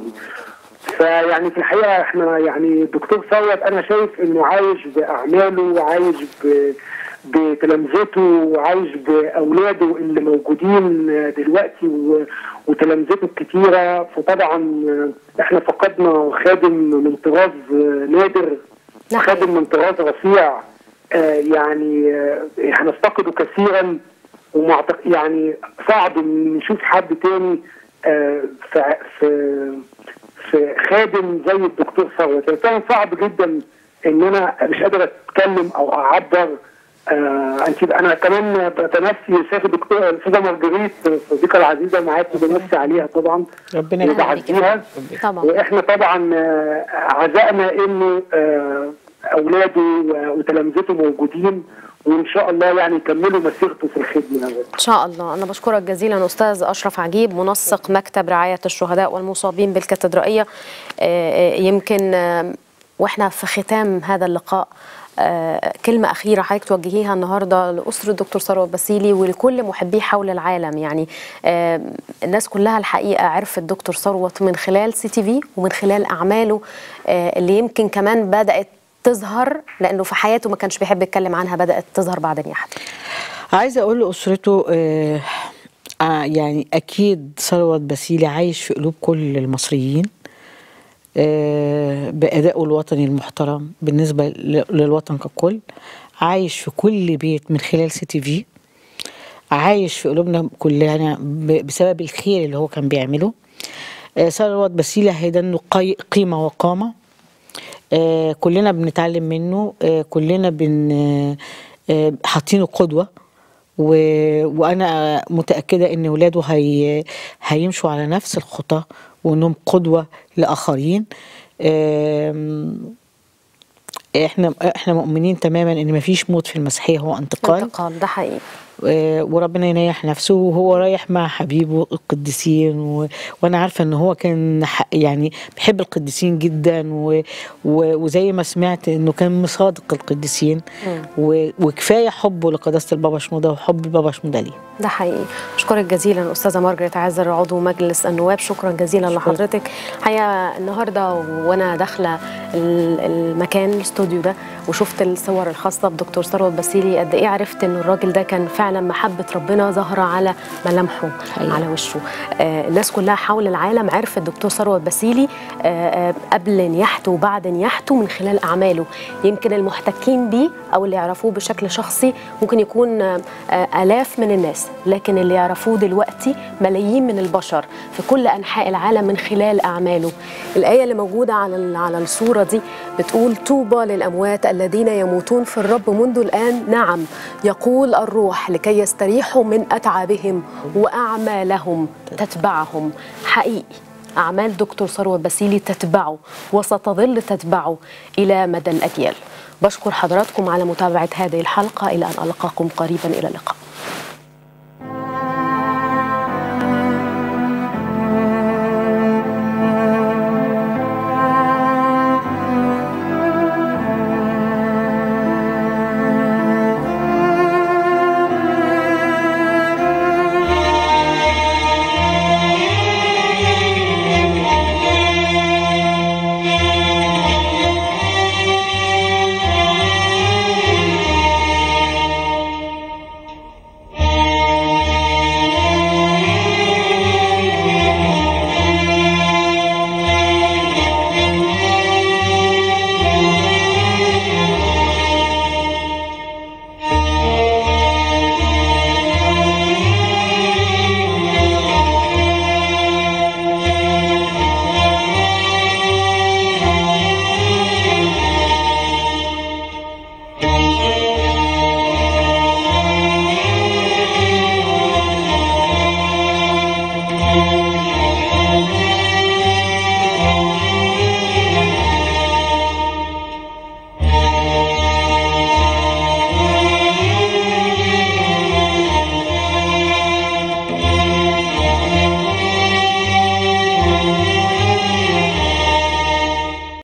فيعني في الحقيقه احنا يعني الدكتور ثروت انا شايف انه عايش باعماله وعايش ب بتلامذته وعايش باولاده اللي موجودين دلوقتي و- وتلامذته الكتيره فطبعا احنا فقدنا خادم من طراز نادر خادم من طراز رفيع آه، يعني آه، هنفتقده كثيرا ومعتق... يعني صعب إن نشوف حد تاني آه، في في في خادم زي الدكتور ثروت يعني كان صعب جدا ان انا مش قادر اتكلم او اعبر آه انت انا كمان بتنفي شايف الدكتور الاستاذه مارجريت الصديقه العزيزه معاكي بنفسي عليها طبعا ربنا يخليك يا وبعزيها طبعا واحنا طبعا آه، عزائنا انه آه، اولاده و- وتلامذته موجودين وان شاء الله يعني يكملوا مسيرته في الخدمه ان شاء الله انا بشكرك جزيلا استاذ اشرف عجيب منسق مكتب رعايه الشهداء والمصابين بالكاتدرائيه آه، آه، يمكن آه، واحنا في ختام هذا اللقاء آه، كلمة أخيرة حضرتك توجهيها النهاردة لأسرة الدكتور ثروت باسيلي ولكل محبيه حول العالم يعني آه، الناس كلها الحقيقة عرفت الدكتور ثروت من خلال سي تي في ومن خلال أعماله آه، اللي يمكن كمان بدأت تظهر لأنه في حياته ما كانش بيحب يتكلم عنها بدأت تظهر بعد النياحة عايزه اقول لاسرته آه آه يعني اكيد ثروت باسيلي عايش في قلوب كل المصريين آه بادائه الوطني المحترم بالنسبه ل- للوطن ككل عايش في كل بيت من خلال سي تي في عايش في قلوبنا كلنا ب- بسبب الخير اللي هو كان بيعمله آه ثروت باسيلي هيدنه قي- قيمه وقامه آه كلنا بنتعلم منه آه كلنا بن آه، آه حاطينه قدوة و... وأنا متأكدة إن ولاده هي... هيمشوا على نفس الخطى وإنهم قدوة لآخرين آم، احنا احنا مؤمنين تماما ان مفيش موت في المسيحيه هو انتقال انتقال ده حقيقي آه، وربنا ينيح نفسه وهو رايح مع حبيبه القديسين و... وانا عارفه ان هو كان ح- يعني بيحب القديسين جدا و... و... وزي ما سمعت انه كان مصادق القديسين و... وكفايه حبه لقداسه البابا شنوده وحب البابا شنوده ليه ده حقيقي اشكرك جزيلا استاذه مارجريت عازر عضو مجلس النواب شكرا جزيلا لحضرتك الحقيقه النهارده وانا داخله ال- المكان الاستوديو ده وشفت الصور الخاصه بدكتور ثروت باسيلي قد ايه عرفت ان الراجل ده كان فعلا محبه ربنا ظاهره على ملامحه على وشه آه الناس كلها حول العالم عرفت الدكتور ثروت باسيلي آه آه قبل نياحته وبعد نياحته من خلال اعماله يمكن المحتكين بيه او اللي يعرفوه بشكل شخصي ممكن يكون آه، آه، آلاف من الناس لكن اللي يعرفوه دلوقتي ملايين من البشر في كل أنحاء العالم من خلال أعماله الآية اللي موجودة على ال- على الصورة دي بتقول طوبى للأموات الذين يموتون في الرب منذ الآن نعم يقول الروح لكي يستريحوا من أتعابهم وأعمالهم تتبعهم حقيقي أعمال دكتور ثروت باسيلي تتبعه وستظل تتبعه إلى مدى الأجيال بشكر حضراتكم على متابعة هذه الحلقة إلى أن ألقاكم قريبا إلى اللقاء